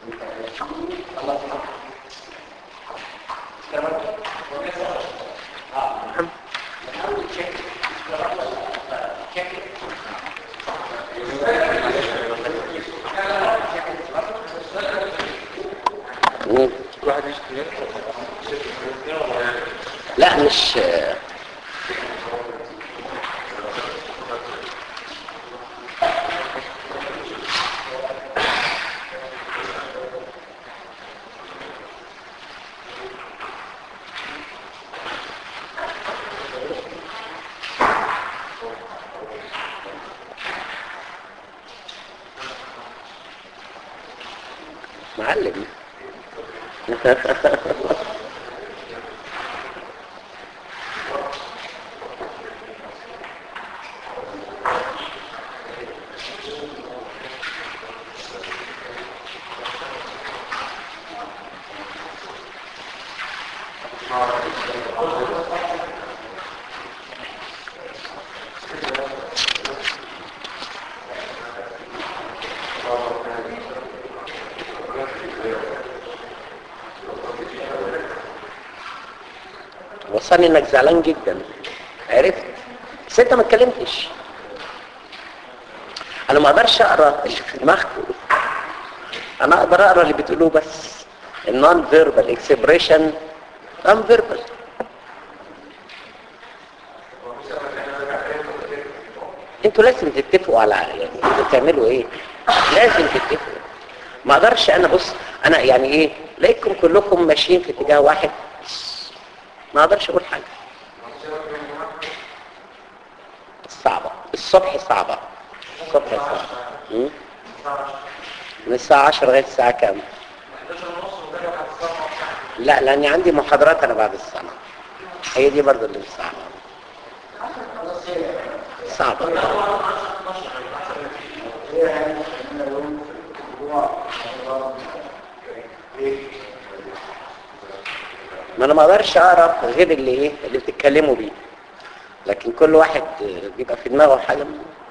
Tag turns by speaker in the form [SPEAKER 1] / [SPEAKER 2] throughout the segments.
[SPEAKER 1] مم.
[SPEAKER 2] واحد يشتري
[SPEAKER 1] لا مش معلم وصلني انك زعلان جدا عرفت بس انت ما اتكلمتش انا ما اقدرش اقرا اللي في دماغكم انا اقدر اقرا اللي بتقولوه بس النون فيربال اكسبريشن نون فيربال انتوا لازم تتفقوا على يعني انتوا بتعملوا ايه لازم تتفقوا ما اقدرش انا بص انا يعني ايه لقيتكم كلكم ماشيين في اتجاه واحد ما اقدرش اقول حاجه صعبه الصبح صعبه الصبح صعبه م? من الساعه 10 لغايه الساعه كام لا لاني عندي محاضرات انا بعد السنه هي دي برضه اللي صعبه صعبه ما انا ما اقدرش اعرف غير اللي ايه اللي بتتكلموا بيه لكن كل واحد بيبقى في دماغه حاجه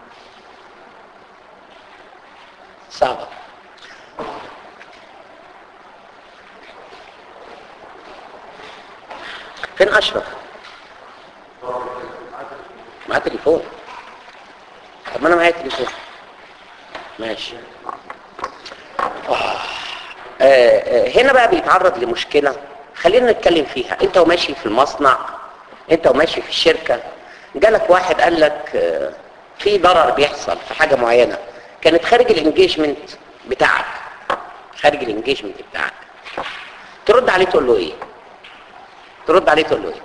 [SPEAKER 1] صعبه فين اشرف معاه تليفون طب ما انا معايا تليفون ماشي آه. آه، آه، هنا بقى بيتعرض لمشكله خلينا نتكلم فيها انت وماشي في المصنع انت وماشي في الشركة جالك واحد قال لك آه، في ضرر بيحصل في حاجة معينة كانت خارج الانجيجمنت بتاعك خارج الانجيجمنت بتاعك ترد عليه تقول له ايه ترد عليه تقول له ايه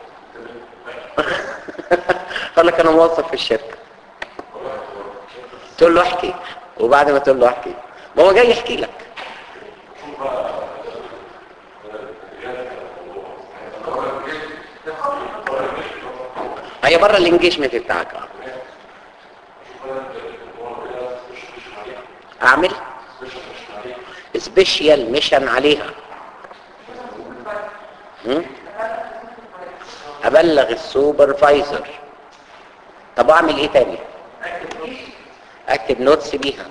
[SPEAKER 1] قال لك انا موظف في الشركة تقول له احكي وبعد ما تقول له احكي ما هو جاي يحكي لك هي بره الانجيجمنت بتاعك اه اعمل سبيشيال ميشن عليها م? ابلغ السوبرفايزر طب اعمل ايه تاني اكتب نوتس بيها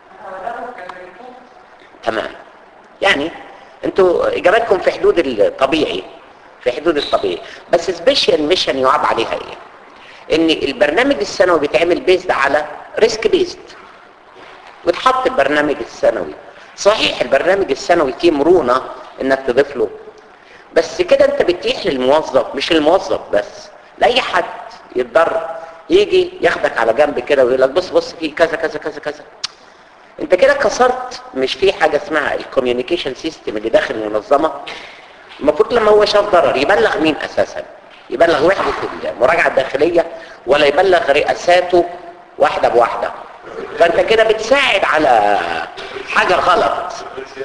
[SPEAKER 1] تمام يعني انتوا اجاباتكم في حدود الطبيعي في حدود الطبيعي بس سبيشال ميشن يعاب عليها ايه ان البرنامج السنوي بيتعمل بيزد على ريسك بيزد وتحط البرنامج السنوي صحيح البرنامج السنوي فيه مرونة انك تضيف له بس كده انت بتتيح للموظف مش الموظف بس لاي حد يتضر يجي ياخدك على جنب كده ويقول لك بص بص في كذا كذا كذا كذا انت كده كسرت مش في حاجة اسمها الكوميونيكيشن سيستم اللي داخل المنظمة المفروض لما هو شاف ضرر يبلغ مين اساسا يبلغ وحدة المراجعة الداخلية ولا يبلغ رئاساته واحدة بواحدة فانت كده بتساعد على حاجة غلط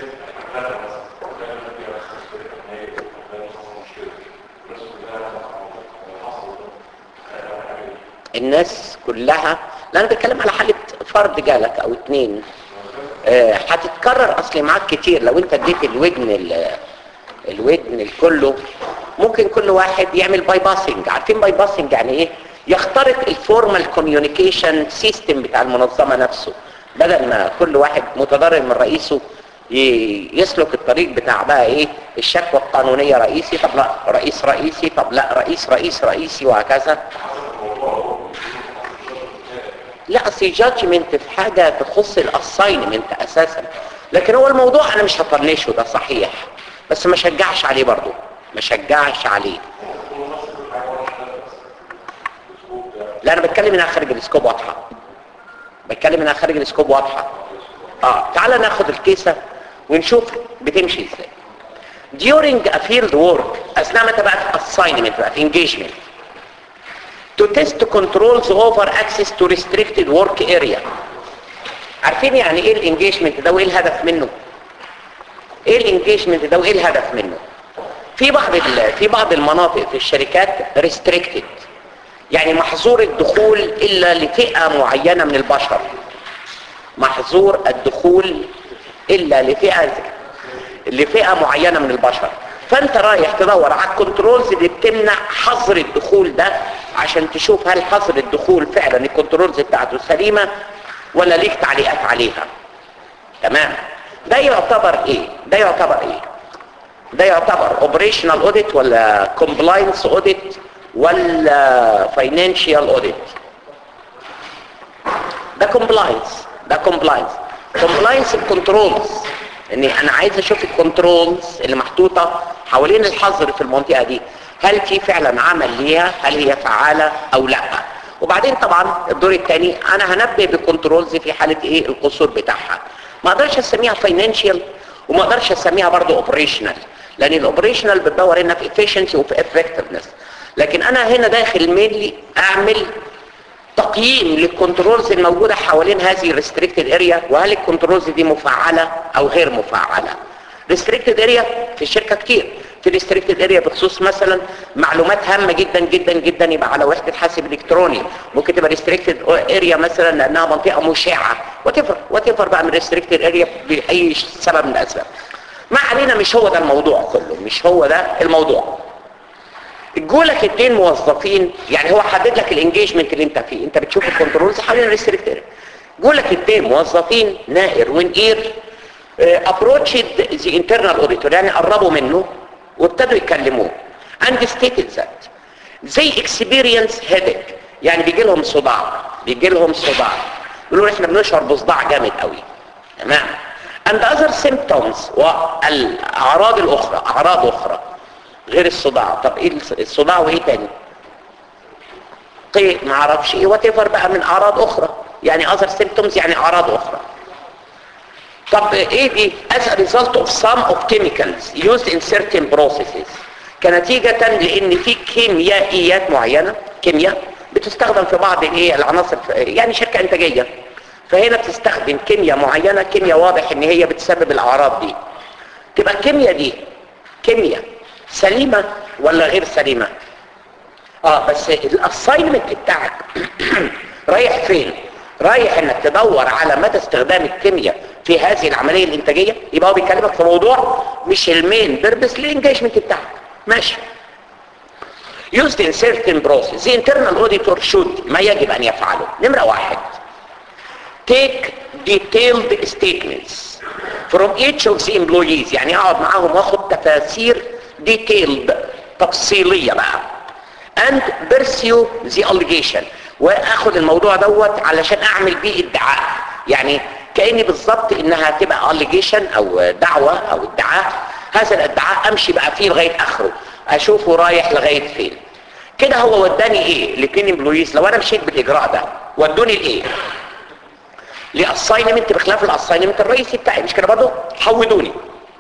[SPEAKER 1] الناس كلها لا انا بتكلم على حالة فرد جالك او اتنين آه، هتتكرر اصلي معاك كتير لو انت اديت الودن ال- الودن الكله ممكن كل واحد يعمل باي باسنج عارفين باي باسنج يعني ايه يخترق الفورمال كوميونيكيشن سيستم بتاع المنظمه نفسه بدل ما كل واحد متضرر من رئيسه ي- يسلك الطريق بتاع بقى ايه الشكوى القانونيه رئيسي طب لا رئيس رئيسي طب لا رئيس رئيس رئيسي وهكذا لا اصل جادجمنت في حاجه تخص الاساينمنت اساسا لكن هو الموضوع انا مش هطنشه ده صحيح بس ما شجعش عليه برضه ما شجعش عليه لا انا بتكلم انها خارج السكوب واضحه بتكلم انها خارج السكوب واضحه اه تعال ناخد الكيسه ونشوف بتمشي ازاي during a field work اثناء ما تبقى في assignment بقى في engagement to test controls over access to restricted work area عارفين يعني ايه الانجيجمنت ده وايه الهدف منه ايه الانجيجمنت ده وايه الهدف منه في بعض ال- في بعض المناطق في الشركات restricted يعني محظور الدخول الا لفئة معينة من البشر محظور الدخول الا لفئة لفئة معينة من البشر فانت رايح تدور على الكنترولز اللي بتمنع حظر الدخول ده عشان تشوف هل حظر الدخول فعلا الكنترولز بتاعته سليمة ولا ليك تعليقات عليها تمام ده يعتبر ايه ده يعتبر ايه ده يعتبر اوبريشنال اوديت ولا كومبلاينس اوديت ولا فاينانشال اوديت ده كومبلاينس ده كومبلاينس كومبلاينس الكنترولز اني انا عايز اشوف الكنترولز اللي محطوطه حوالين الحظر في المنطقه دي هل في فعلا عمل ليها هل هي فعاله او لا وبعدين طبعا الدور الثاني انا هنبه بالكنترولز في حاله ايه القصور بتاعها ما اقدرش اسميها فاينانشال وما اقدرش اسميها برضه اوبريشنال لان الاوبريشنال بتدور هنا في efficiency وفي effectiveness لكن انا هنا داخل مينلي اعمل تقييم للكنترولز الموجودة حوالين هذه الريستريكتد اريا وهل الكنترولز دي مفعلة او غير مفعلة ريستريكتد اريا في الشركة كتير في ريستريكتد اريا بخصوص مثلا معلومات هامة جدا جدا جدا يبقى على وحدة حاسب الكتروني ممكن تبقى ريستريكتد اريا مثلا لانها منطقة مشعة وتفر وتفر بقى من ريستريكتد اريا باي سبب من الاسباب ما علينا مش هو ده الموضوع كله مش هو ده الموضوع جولك اتنين موظفين يعني هو حدد لك الانجيجمنت اللي انت فيه انت بتشوف الكنترولز حوالين الريستريكتور جولك اتنين موظفين نائر ونقير ابروتشد ذا انترنال اوديتور يعني قربوا منه وابتدوا يكلموه and stated that they experience headache يعني بيجي لهم صداع بيجي لهم صداع يقولوا احنا بنشعر بصداع جامد قوي تمام and other symptoms والاعراض الاخرى اعراض اخرى غير الصداع طب ايه الصداع وايه تاني قيء ما اعرفش ايه وات بقى من اعراض اخرى يعني other symptoms يعني اعراض اخرى طب ايه دي as a result of some of chemicals used in certain processes كنتيجة لان في كيميائيات معينة كيمياء بتستخدم في بعض الايه العناصر يعني شركة انتاجية فهنا بتستخدم كيمياء معينة كيمياء واضح ان هي بتسبب الاعراض دي تبقى الكيمياء دي كيمياء سليمة ولا غير سليمة اه بس الاساينمنت بتاعك رايح فين رايح انك تدور على مدى استخدام الكيمياء في هذه العملية الانتاجية يبقى هو بيكلمك في موضوع مش المين بيربس الانجيجمنت بتاعك ماشي used in certain process the internal auditor should ما يجب ان يفعله نمرة واحد take detailed statements from each of the employees يعني اقعد معاهم واخد تفاسير detailed تفصيلية بقى and pursue the allegation واخد الموضوع دوت علشان اعمل بيه ادعاء يعني كأني بالظبط انها تبقى allegation او دعوة او ادعاء هذا الادعاء امشي بقى فيه لغاية اخره اشوفه رايح لغاية فين كده هو وداني ايه الاثنين امبلويز لو انا مشيت بالاجراء ده ودوني لايه لاساينمنت بخلاف الاساينمنت الرئيسي بتاعي مش كده برضه حودوني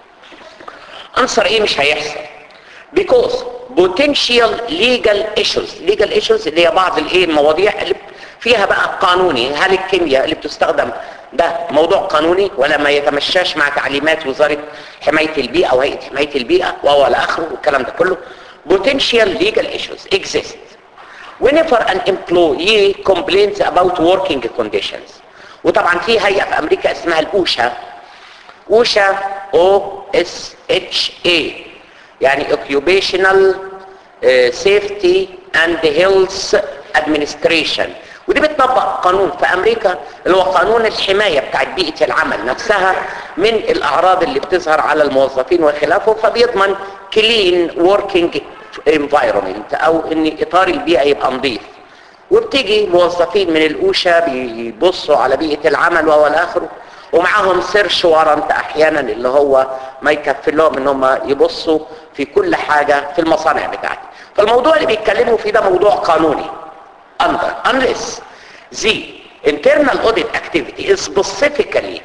[SPEAKER 1] انصر ايه مش هيحصل because potential legal issues legal issues اللي هي بعض الايه المواضيع اللي فيها بقى قانوني هل الكيمياء اللي بتستخدم ده موضوع قانوني ولا ما يتمشاش مع تعليمات وزارة حماية البيئة او هيئة حماية البيئة وهو اخره والكلام ده كله potential legal issues exist whenever an employee complains about working conditions وطبعا في هيئة في امريكا اسمها الاوشا اوشا او اس اتش اي يعني occupational uh, safety and health administration ودي بتطبق قانون في امريكا اللي هو قانون الحماية بتاعت بيئة العمل نفسها من الاعراض اللي بتظهر على الموظفين وخلافه فبيضمن كلين working environment او ان اطار البيئة يبقى نظيف وبتيجي موظفين من الأوشا بيبصوا على بيئة العمل وهو الآخر ومعاهم سيرش وارنت أحيانا اللي هو ما يكفي لهم ان هم يبصوا في كل حاجة في المصانع بتاعتي فالموضوع اللي بيتكلموا فيه ده موضوع قانوني under unless the internal audit activity is specifically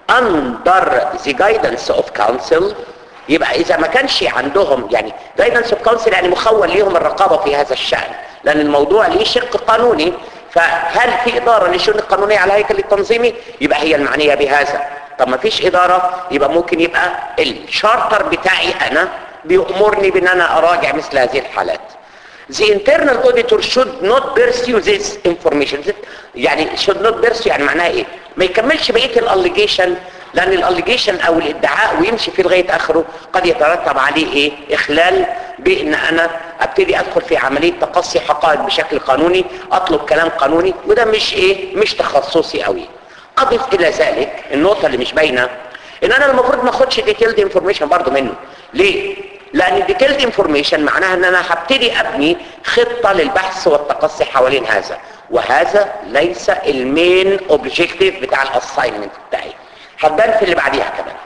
[SPEAKER 1] under the guidance of council يبقى اذا ما كانش عندهم يعني guidance of council يعني مخول ليهم الرقابة في هذا الشأن لان الموضوع ليه شق قانوني فهل في ادارة للشؤون القانونية على الهيكل التنظيمي يبقى هي المعنية بهذا طب ما فيش ادارة يبقى ممكن يبقى الشارتر بتاعي انا بيأمرني بان انا اراجع مثل هذه الحالات The internal auditor should not pursue this information يعني should not pursue يعني معناها ايه ما يكملش بقية الاليجيشن لان الاليجيشن او الادعاء ويمشي فيه لغاية اخره قد يترتب عليه ايه اخلال بان انا ابتدي ادخل في عملية تقصي حقائق بشكل قانوني اطلب كلام قانوني وده مش ايه مش تخصصي قوي اضف الى ذلك النقطة اللي مش باينة ان انا المفروض ما اخدش ديتيلد انفورميشن برضو منه ليه لان الديتيلد انفورميشن معناها ان انا هبتدي ابني خطة للبحث والتقصي حوالين هذا وهذا ليس المين اوبجيكتيف بتاع الاساينمنت بتاعي هتبان في اللي بعديها كمان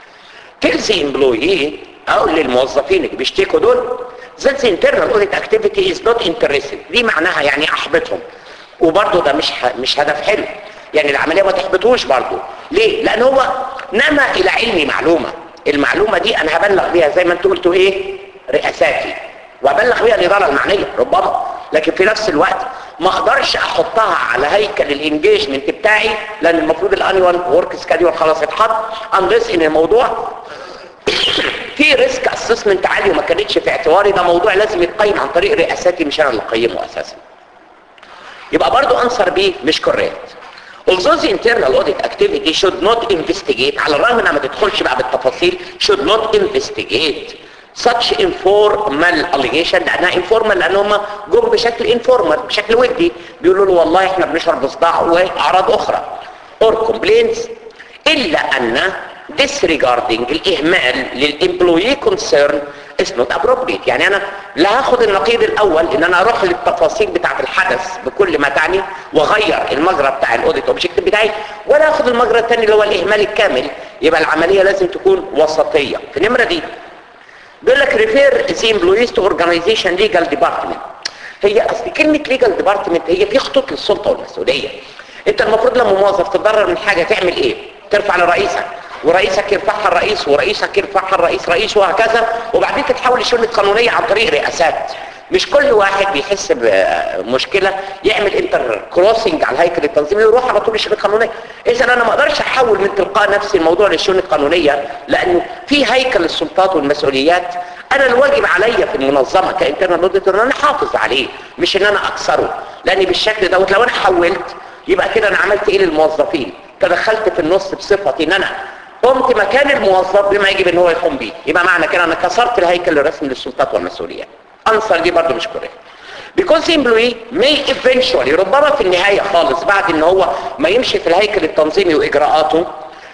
[SPEAKER 1] تلزي امبلوي او للموظفين اللي بيشتكوا دول that the internal audit activity is not interested دي معناها يعني احبطهم وبرضه ده مش ه... مش هدف حلو يعني العمليه ما تحبطوش برضه ليه لان هو نما الى علمي معلومه المعلومه دي انا هبلغ بيها زي ما انتوا قلتوا ايه رئاساتي وابلغ بيها الاداره المعنيه ربما لكن في نفس الوقت ما اقدرش احطها على هيكل الانجيجمنت بتاعي لان المفروض الانيوال ورك سكادول خلاص اتحط انلس ان الموضوع في ريسك اسسمنت عالي وما كانتش في اعتباري ده موضوع لازم يتقيم عن طريق رئاساتي مش انا اللي اقيمه اساسا يبقى برضو انصر بيه مش كوريكت although the internal audit activity should not investigate على الرغم انها ما تدخلش بقى بالتفاصيل should not investigate such informal allegation لانها informal لان هم جم بشكل informal بشكل ودي بيقولوا له والله احنا بنشرب بصداع واعراض اخرى or complaints الا ان disregarding الاهمال للامبلوي concern is not appropriate يعني انا لا هاخد النقيض الاول ان انا اروح للتفاصيل بتاعه الحدث بكل ما تعني واغير المجرى بتاع الاوديت اوبجكتيف بتاعي ولا اخد المجرى الثاني اللي هو الاهمال الكامل يبقى العمليه لازم تكون وسطيه في النمره دي بيقول لك ريفير ذا امبلويز تو اورجانيزيشن ليجال ديبارتمنت هي اصل كلمه ليجال ديبارتمنت هي في خطوط للسلطه والمسؤوليه انت المفروض لما موظف تتضرر من حاجه تعمل ايه ترفع لرئيسك ورئيسك يرفعها الرئيس ورئيسك يرفعها الرئيس رئيس وهكذا وبعدين تتحول للشؤون القانونيه عن طريق رئاسات مش كل واحد بيحس بمشكله يعمل انتر كروسنج على الهيكل التنظيمي ويروح على طول للشؤون القانونيه اذا انا ما اقدرش احول من تلقاء نفسي الموضوع للشؤون القانونيه لانه في هيكل السلطات والمسؤوليات انا الواجب عليا في المنظمه كانترنال اوديتور ان انا احافظ عليه مش ان انا اكسره لان بالشكل دوت لو انا حولت يبقى كده انا عملت ايه للموظفين تدخلت في النص بصفتي ان انا قمت مكان الموظف بما يجب ان هو يقوم بيه يبقى معنى كده انا كسرت الهيكل الرسمي للسلطات والمسؤوليات انصر دي برضو مش كوريكت because the employee may eventually ربما في النهاية خالص بعد ان هو ما يمشي في الهيكل التنظيمي واجراءاته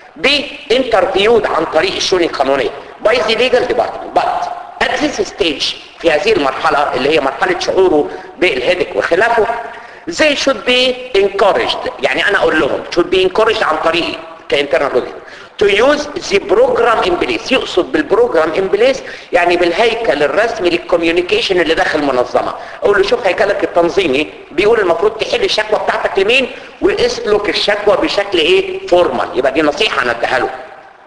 [SPEAKER 1] be interviewed عن طريق الشؤون القانونية by the legal department but at this stage في هذه المرحلة اللي هي مرحلة شعوره بالهدك وخلافه they should be encouraged يعني انا اقول لهم should be encouraged عن طريقي كانترنال auditor to use the program in place يقصد بالبروجرام in place يعني بالهيكل الرسمي للكوميونيكيشن اللي داخل المنظمه اقول له شوف هيكلك التنظيمي بيقول المفروض تحل الشكوى بتاعتك لمين واسلك الشكوى بشكل ايه فورمال يبقى دي نصيحه انا اديها له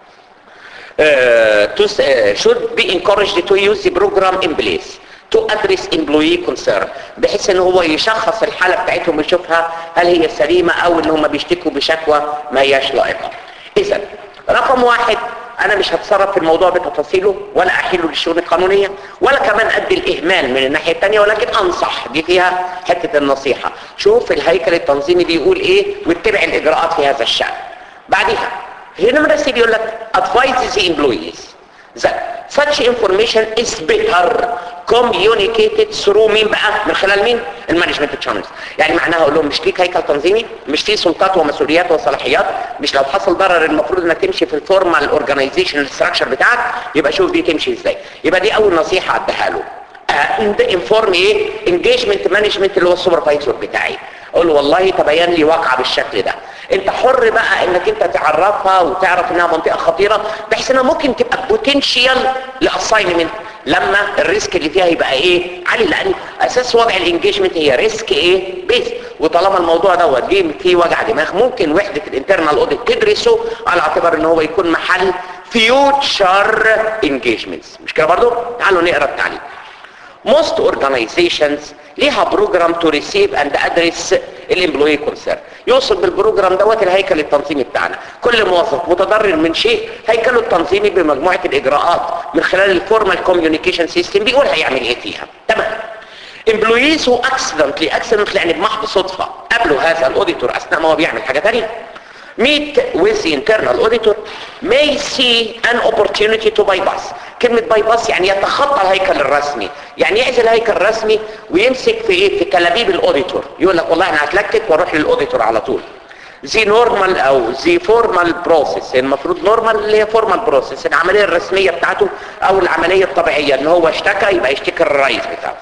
[SPEAKER 1] uh, to, uh, should be encouraged to use the program in place to address employee concern بحيث ان هو يشخص الحالة بتاعتهم ويشوفها هل هي سليمة او ان هم بيشتكوا بشكوى ما هياش لائقة اذا رقم واحد انا مش هتصرف في الموضوع بتفاصيله ولا احيله للشؤون القانونية ولا كمان ادي الاهمال من الناحية التانية ولكن انصح دي فيها حتة النصيحة شوف الهيكل التنظيمي بيقول ايه واتبع الاجراءات في هذا الشأن بعدها هنا مرسي بيقول لك advise the employees that such information is better communicated through مين بقى من خلال مين المانجمنت تشانلز يعني معناها اقول لهم مش ليك هيكل تنظيمي مش في سلطات ومسؤوليات وصلاحيات مش لو حصل ضرر المفروض انك تمشي في الفورمال اورجانيزيشن ستراكشر بتاعك يبقى شوف دي تمشي ازاي يبقى دي اول نصيحه اديها له انفورم ايه انجيجمنت مانجمنت اللي هو السوبرفايزر بتاعي اقول له والله تبين لي واقعه بالشكل ده انت حر بقى انك انت تعرفها وتعرف انها منطقه خطيره بحيث انها ممكن تبقى بوتنشال لاساينمنت لما الريسك اللي فيها يبقى ايه عالي لان اساس وضع الانجيجمنت هي ريسك ايه بيس وطالما الموضوع دوت جه فيه وجع دماغ ممكن وحده الانترنال اوديت تدرسه على اعتبار ان هو يكون محل فيوتشر انجيجمنتس مش كده برضو تعالوا نقرا التعليق most organizations ليها بروجرام تو ريسيف اند ادريس الامبلوي كونسيرن يوصل بالبروجرام دوت الهيكل التنظيمي بتاعنا كل موظف متضرر من شيء هيكله التنظيمي بمجموعه الاجراءات من خلال الفورمال كوميونيكيشن سيستم بيقول هيعمل ايه فيها تمام امبلويز هو اكسيدنتلي اكسيدنتلي يعني بمحض صدفه قابلوا هذا الاوديتور اثناء ما هو بيعمل حاجه ثانيه meet with the internal auditor may see an opportunity to bypass كلمة bypass يعني يتخطى الهيكل الرسمي يعني يعزل الهيكل الرسمي ويمسك في ايه في تلابيب الاوديتور يقول لك والله انا هتلكك واروح للاوديتور على طول زي نورمال او زي فورمال بروسيس المفروض نورمال اللي هي فورمال بروسيس العملية الرسمية بتاعته او العملية الطبيعية ان هو اشتكى يبقى يشتكي الرئيس بتاعه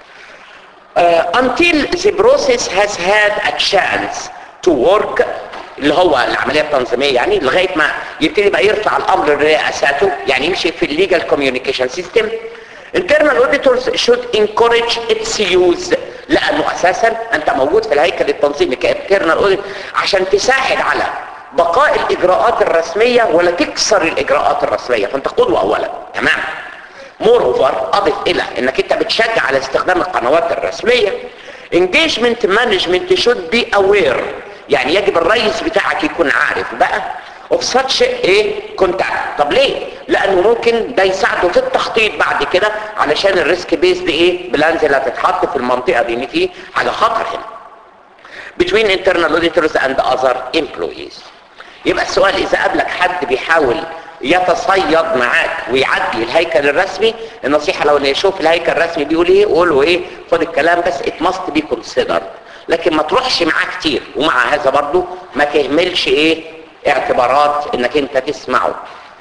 [SPEAKER 1] uh, until the process has had a chance to work اللي هو العملية التنظيمية يعني لغاية ما يبتدي بقى يرفع الأمر لرئاساته يعني يمشي في الليجال كوميونيكيشن سيستم internal auditors should encourage its use لأنه أساسا أنت موجود في الهيكل التنظيمي كإنترنال audit عشان تساعد على بقاء الإجراءات الرسمية ولا تكسر الإجراءات الرسمية فأنت قدوة أولا تمام مور اوفر اضف الى انك انت بتشجع على استخدام القنوات الرسميه engagement management should be aware يعني يجب الرئيس بتاعك يكون عارف بقى of such ايه contact طب ليه لانه ممكن ده يساعده في التخطيط بعد كده علشان الريسك بيزد ايه بلانز اللي هتتحط في المنطقه دي ان في حاجه خطر هنا between internal auditors and other employees يبقى السؤال اذا قابلك حد بيحاول يتصيد معاك ويعدي الهيكل الرسمي النصيحة لو ان يشوف الهيكل الرسمي بيقول ايه قول له ايه خد الكلام بس it must be considered لكن ما تروحش معاه كتير ومع هذا برضو ما تهملش ايه اعتبارات انك انت تسمعه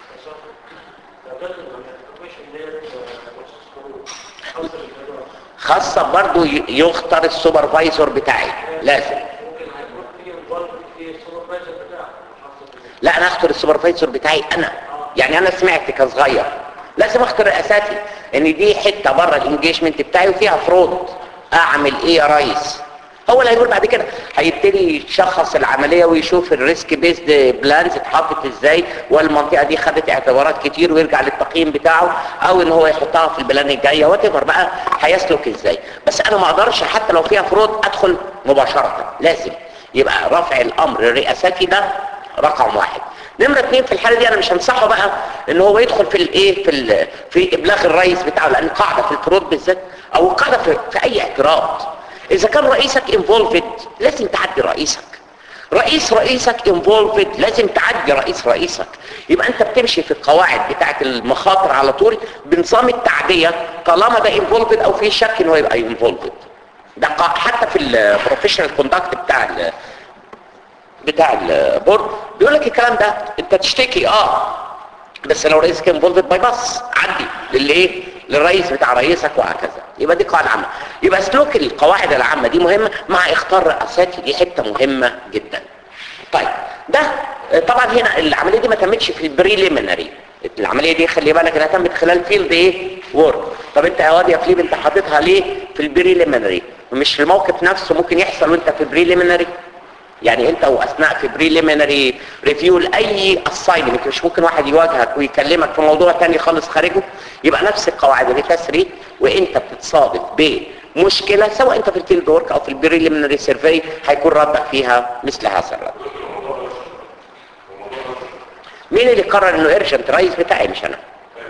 [SPEAKER 1] خاصة برضو يختار السوبرفايزر بتاعي لازم لا انا اختار السوبرفايزر بتاعي انا يعني انا سمعت كصغير لازم اختار رئاساتي ان دي حته بره الانجيجمنت بتاعي وفيها فرود اعمل ايه يا ريس هو اللي هيقول بعد كده هيبتدي يشخص العمليه ويشوف الريسك بيزد بلانز اتحطت ازاي والمنطقه دي خدت اعتبارات كتير ويرجع للتقييم بتاعه او ان هو يحطها في البلان الجايه وات بقى هيسلك ازاي بس انا ما اقدرش حتى لو فيها فرود ادخل مباشره لازم يبقى رفع الامر الرئاساتي ده رقم واحد نمرة اثنين في الحالة دي انا مش هنصحه بقى ان هو يدخل في الايه في ال في ابلاغ الرئيس بتاعه لان قاعدة في الفروض بالذات او قاعدة في, في اي اعتراض اذا كان رئيسك انفولفد لازم تعدي رئيسك رئيس رئيسك انفولفد لازم تعدي رئيس رئيسك يبقى انت بتمشي في القواعد بتاعت المخاطر على طول بنظام التعدية طالما ده انفولفد او في شك ان هو يبقى انفولفد ده حتى في البروفيشنال كوندكت بتاع بتاع البورد بيقول لك الكلام ده انت تشتكي اه بس لو رئيسك انفولفد باي باس عدي للايه للرئيس بتاع رئيسك وهكذا يبقى دي قاعده عامه يبقى سلوك القواعد العامه دي مهمه مع اختار رئاساتي دي حته مهمه جدا طيب ده طبعا هنا العمليه دي ما تمتش في البريليمينري العمليه دي خلي بالك انها تمت خلال فيلد ايه وورك طب انت يا واد يا فليب انت حاططها ليه في البريليمينري مش في الموقف نفسه ممكن يحصل وانت في بريليمينري يعني انت واثناء في بريليمينري ريفيو لاي اساينمنت مش ممكن واحد يواجهك ويكلمك في موضوع تاني خالص خارجه يبقى نفس القواعد اللي تسري وانت بتتصادف بمشكله سواء انت في الفيلد ورك او في البريليمينري سيرفي هيكون ردك فيها مثل هذا الرد مين اللي قرر انه ايرجنت رئيس بتاعي مش انا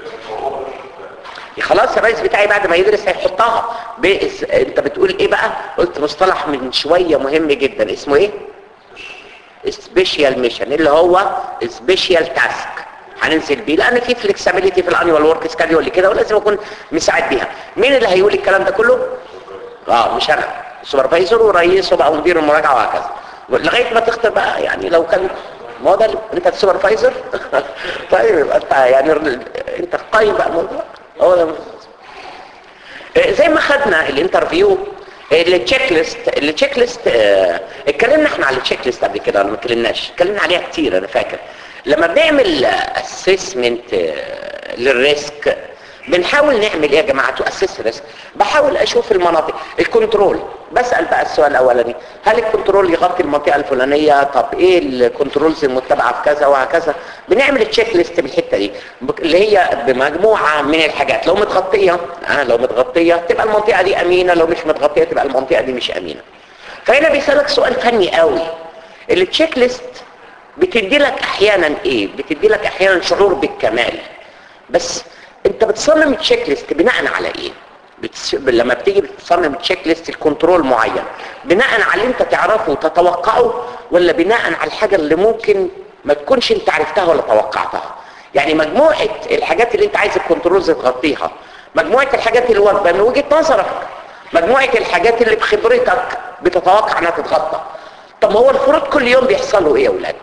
[SPEAKER 1] خلاص الرئيس بتاعي بعد ما يدرس هيحطها بإس... انت بتقول ايه بقى قلت مصطلح من شوية مهم جدا اسمه ايه سبيشال ميشن اللي هو سبيشال تاسك هننزل بيه لان في فلكسبيليتي في الانيوال ورك سكادول كده ولازم اكون مساعد بيها مين اللي هيقول الكلام ده كله اه مش انا السوبرفايزر ورئيس وبقى مدير المراجعه وهكذا لغايه ما تختار بقى يعني لو كان ما هو ده انت السوبرفايزر طيب يبقى انت يعني انت قايم بقى الموضوع هو ده زي ما خدنا الانترفيو التشيك ليست التشيك ليست اتكلمنا احنا على التشيك ليست قبل كده ولا ما اتكلمناش اتكلمنا عليها كتير انا فاكر لما بنعمل اسسمنت للريسك بنحاول نعمل ايه يا جماعه تو اسس ريسك بحاول اشوف المناطق الكنترول بسال بقى السؤال الاولاني هل الكنترول يغطي المنطقه الفلانيه طب ايه الكنترولز المتبعه في كذا وهكذا بنعمل التشيك ليست بالحته دي اللي هي بمجموعه من الحاجات لو متغطيه اه لو متغطيه تبقى المنطقه دي امينه لو مش متغطيه تبقى المنطقه دي مش امينه فهنا بيسالك سؤال فني قوي التشيك ليست بتدي لك احيانا ايه بتدي لك احيانا شعور بالكمال بس انت بتصمم تشيك ليست بناء على ايه بتس... لما بتيجي بتصمم تشيك ليست الكنترول معين بناء على اللي انت تعرفه وتتوقعه ولا بناء على الحاجه اللي ممكن ما تكونش انت عرفتها ولا توقعتها يعني مجموعه الحاجات اللي انت عايز الكنترولز تغطيها مجموعه الحاجات اللي واجبه من وجهه نظرك مجموعه الحاجات اللي بخبرتك بتتوقع انها تتغطى طب ما هو الفروض كل يوم بيحصل له ايه يا اولاد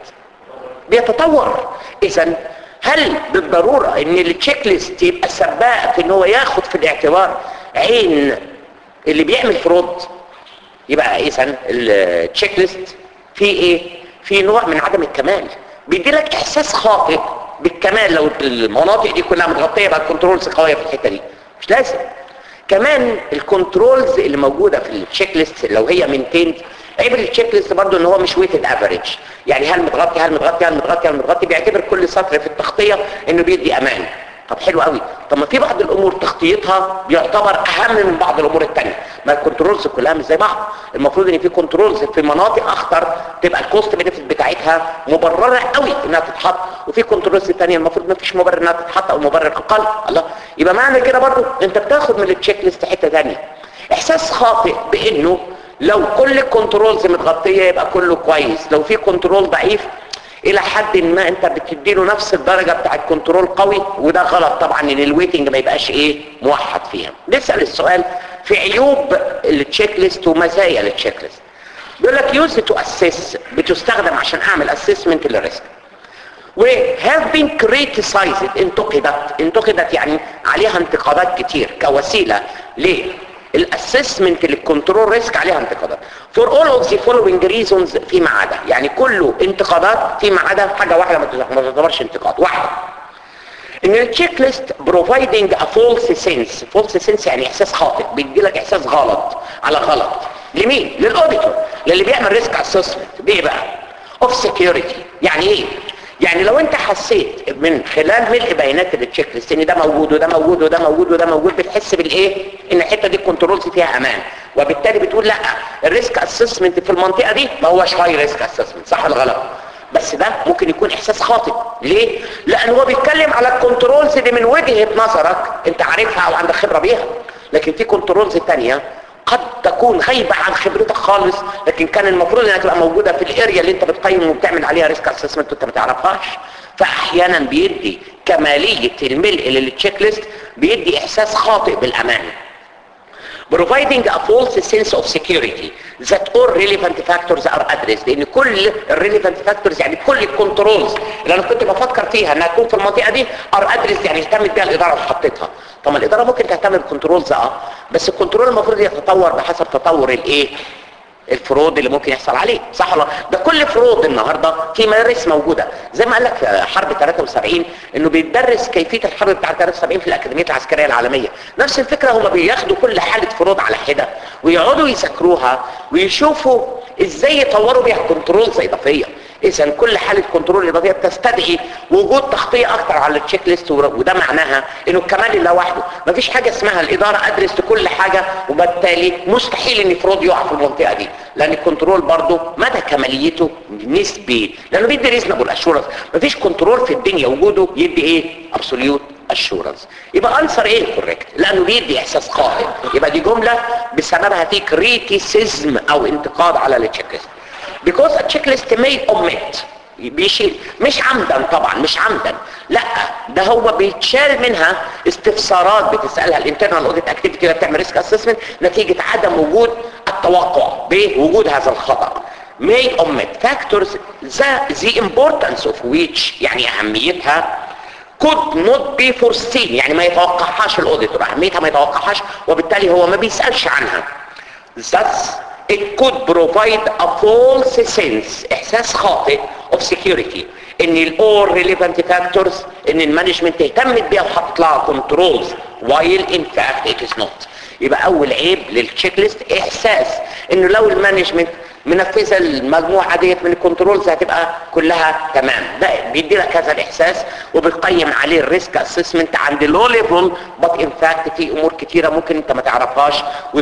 [SPEAKER 1] بيتطور اذا هل بالضرورة ان التشيك ليست يبقى سباق في ان هو ياخد في الاعتبار عين اللي بيعمل فرود يبقى اذا التشيك ليست في ايه في نوع من عدم الكمال بيدي لك احساس خاطئ بالكمال لو المناطق دي كلها متغطيه بقى الكنترولز قويه في الحته دي مش لازم كمان الكنترولز اللي موجوده في التشيك ليست لو هي مينتيند عيب التشيك ليست برضه ان هو مش ويتد افريج يعني هل متغطي هل متغطي هل متغطي هل متغطي بيعتبر كل سطر في التغطيه انه بيدي امان طب حلو قوي طب ما في بعض الامور تغطيتها بيعتبر اهم من بعض الامور الثانيه ما الكنترولز كلها مش زي بعض المفروض ان في كنترولز في مناطق اخطر تبقى الكوست بنفيت بتاعتها مبرره قوي انها تتحط وفي كنترولز ثانيه المفروض ما فيش مبرر انها تتحط او مبرر اقل الله يبقى معنى كده برضه انت بتاخد من التشيك ليست حته ثانيه احساس خاطئ بانه لو كل الكنترولز متغطيه يبقى كله كويس لو في كنترول ضعيف الى حد ما انت بتديله نفس الدرجه بتاع الكنترول قوي وده غلط طبعا ان الويتنج ما يبقاش ايه موحد فيها نسال السؤال في عيوب التشيك ليست ومزايا التشيك ليست بيقول لك يوز تو اسيس بتستخدم عشان اعمل اسسمنت للريسك و have been criticized انتقدت انتقدت يعني عليها انتقادات كتير كوسيله ليه الاسسمنت للكنترول ريسك عليها انتقادات for all of the following reasons فيما عدا يعني كله انتقادات فيما عدا حاجه واحده ما تعتبرش انتقاد واحده ان التشيك ليست بروفايدنج ا فولس سنس فولس سنس يعني احساس خاطئ بيدي لك احساس غلط على غلط لمين للاوديتور للي بيعمل ريسك اسسمنت بايه بقى اوف سكيورتي يعني ايه يعني لو انت حسيت من خلال ملء بيانات التشيك ليست ان ده موجود وده موجود وده موجود وده موجود بتحس بالايه ان الحته دي الكنترولز فيها امان وبالتالي بتقول لا الريسك اسسمنت في المنطقه دي ما هوش هاي ريسك اسسمنت صح ولا غلط بس ده ممكن يكون احساس خاطئ ليه لان هو بيتكلم على الكنترولز دي من وجهه نظرك انت عارفها او عندك خبره بيها لكن في كنترولز تانية قد تكون غايبة عن خبرتك خالص لكن كان المفروض انها تبقى موجودة في الاريا اللي انت بتقيم وبتعمل عليها ريسك اسسمنت وانت ما تعرفهاش فاحيانا بيدي كمالية الملء للتشيك ليست بيدي احساس خاطئ بالامان providing a false sense of security that all relevant factors are addressed لان كل relevant factors يعني كل الكنترولز اللي انا كنت بفكر فيها انها تكون في المنطقه دي are addressed يعني اهتمت بيها الاداره وحطيتها طب ما الاداره ممكن تهتم بالكنترولز اه بس الكنترول المفروض يتطور بحسب تطور الايه الفروض اللي ممكن يحصل عليه صح ولا ده كل فروض النهارده في مدارس موجوده زي ما قال لك في حرب 73 انه بيدرس كيفيه الحرب بتاع 73 في الاكاديميه العسكريه العالميه نفس الفكره هم بياخدوا كل حاله فروض على حده ويقعدوا يذاكروها ويشوفوا ازاي يطوروا بيها كنترولز اضافيه اذا كل حاله كنترول اضافيه بتستدعي وجود تغطيه اكتر على التشيك ليست وده معناها انه الكمال اللي لوحده مفيش حاجه اسمها الاداره ادرست كل حاجه وبالتالي مستحيل ان فرود يقع في المنطقه دي لان الكنترول برضه مدى كماليته نسبي لانه بيدي ريزنبل اشورنس مفيش كنترول في الدنيا وجوده يدي ايه ابسوليوت اشورنس يبقى انسر ايه كوريكت لانه بيدي احساس خاطئ يبقى دي جمله بسببها في كريتيسيزم او انتقاد على التشيك ليست because a checklist may omit بيشيل مش عمدا طبعا مش عمدا لا ده هو بيتشال منها استفسارات بتسالها الانترنال اوديت اكتيفيتي اللي بتعمل ريسك اسسمنت نتيجه عدم وجود التوقع بوجود هذا الخطا may omit factors the, the importance of which يعني اهميتها could not be foreseen يعني ما يتوقعهاش الاوديتور اهميتها ما يتوقعهاش وبالتالي هو ما بيسالش عنها thus it could provide a false sense احساس خاطئ of security ان ال all relevant factors ان المانجمنت اهتمت بيها وحطت لها controls while in fact it is not يبقى اول عيب للتشيك ليست احساس انه لو المانجمنت منفذه المجموعه ديت من الكنترولز هتبقى كلها تمام ده بيدي لك هذا الاحساس وبتقيم عليه الريسك اسسمنت عند لو ليفل بس ان فاكت في امور كتيره ممكن انت ما تعرفهاش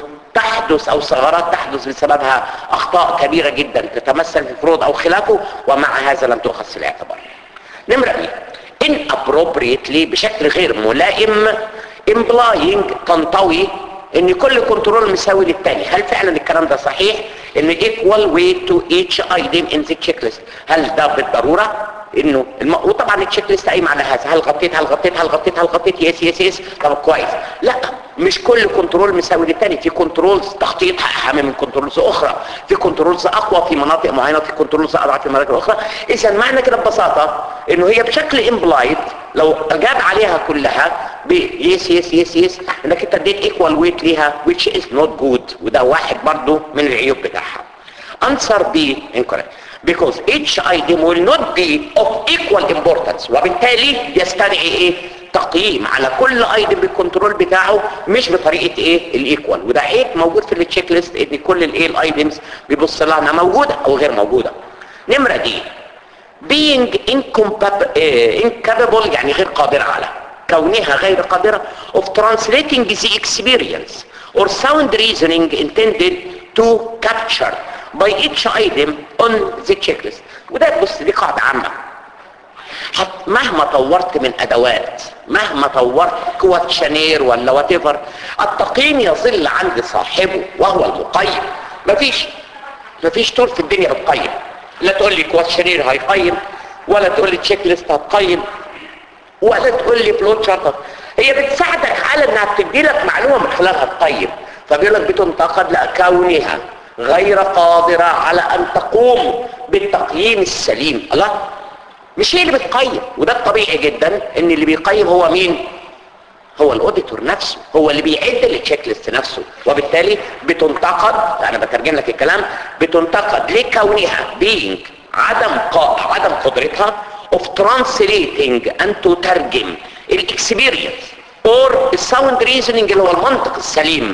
[SPEAKER 1] تحدث او ثغرات تحدث بسببها اخطاء كبيره جدا تتمثل في فرود او خلافه ومع هذا لم تؤخذ في الاعتبار نمره بي inappropriately بشكل غير ملائم implying تنطوي ان كل كنترول مساوي للتاني هل فعلا الكلام ده صحيح ان equal weight to each item in the checklist هل ده بالضرورة انه الم... وطبعا التشيك ليست قايم على هذا هل غطيت هل غطيت هل غطيت هل غطيت يس يس يس طب كويس لا مش كل كنترول مساوي للتاني في كنترولز تخطيطها اهم من كنترولز اخرى في كنترولز اقوى في مناطق معينه وفي كنترولز اضعف في مناطق اخرى اذا معنى كده ببساطه انه هي بشكل امبلايد لو جاب عليها كلها بيس يس يس يس انك انت اديت ايكوال ويت ليها which is not good وده واحد برضو من العيوب بتاعها answer B incorrect because each item will not be of equal importance وبالتالي يستدعي ايه تقييم على كل ايتم بالكنترول بتاعه مش بطريقه ايه الايكوال وده عيب موجود في التشيك ليست ان كل الايه الايتمز بيبص لها انها موجوده او غير موجوده نمره دي being incapable, uh, incapable يعني غير قادره على كونها غير قادرة of translating the experience or sound reasoning intended to capture by each item on the checklist وده بص دي قاعدة عامة حت مهما طورت من ادوات مهما طورت كواتشنير ولا واتيفر التقييم يظل عند صاحبه وهو المقيم مفيش مفيش طول في الدنيا بتقيم لا تقول لي كواتشنير هيقيم ولا تقول لي تشيك ليست هتقيم ولا تقول لي فلوت شارت هي بتساعدك على انها بتدي لك معلومه من خلالها تقيم فبيقول لك بتنتقد لكونها غير قادره على ان تقوم بالتقييم السليم الله مش هي اللي بتقيم وده الطبيعي جدا ان اللي بيقيم هو مين هو الاوديتور نفسه هو اللي بيعد التشيك ليست نفسه وبالتالي بتنتقد انا بترجم لك الكلام بتنتقد لكونها being عدم قا... عدم قدرتها of translating and to ترجم الاكسبيرينس or sound reasoning اللي هو المنطق السليم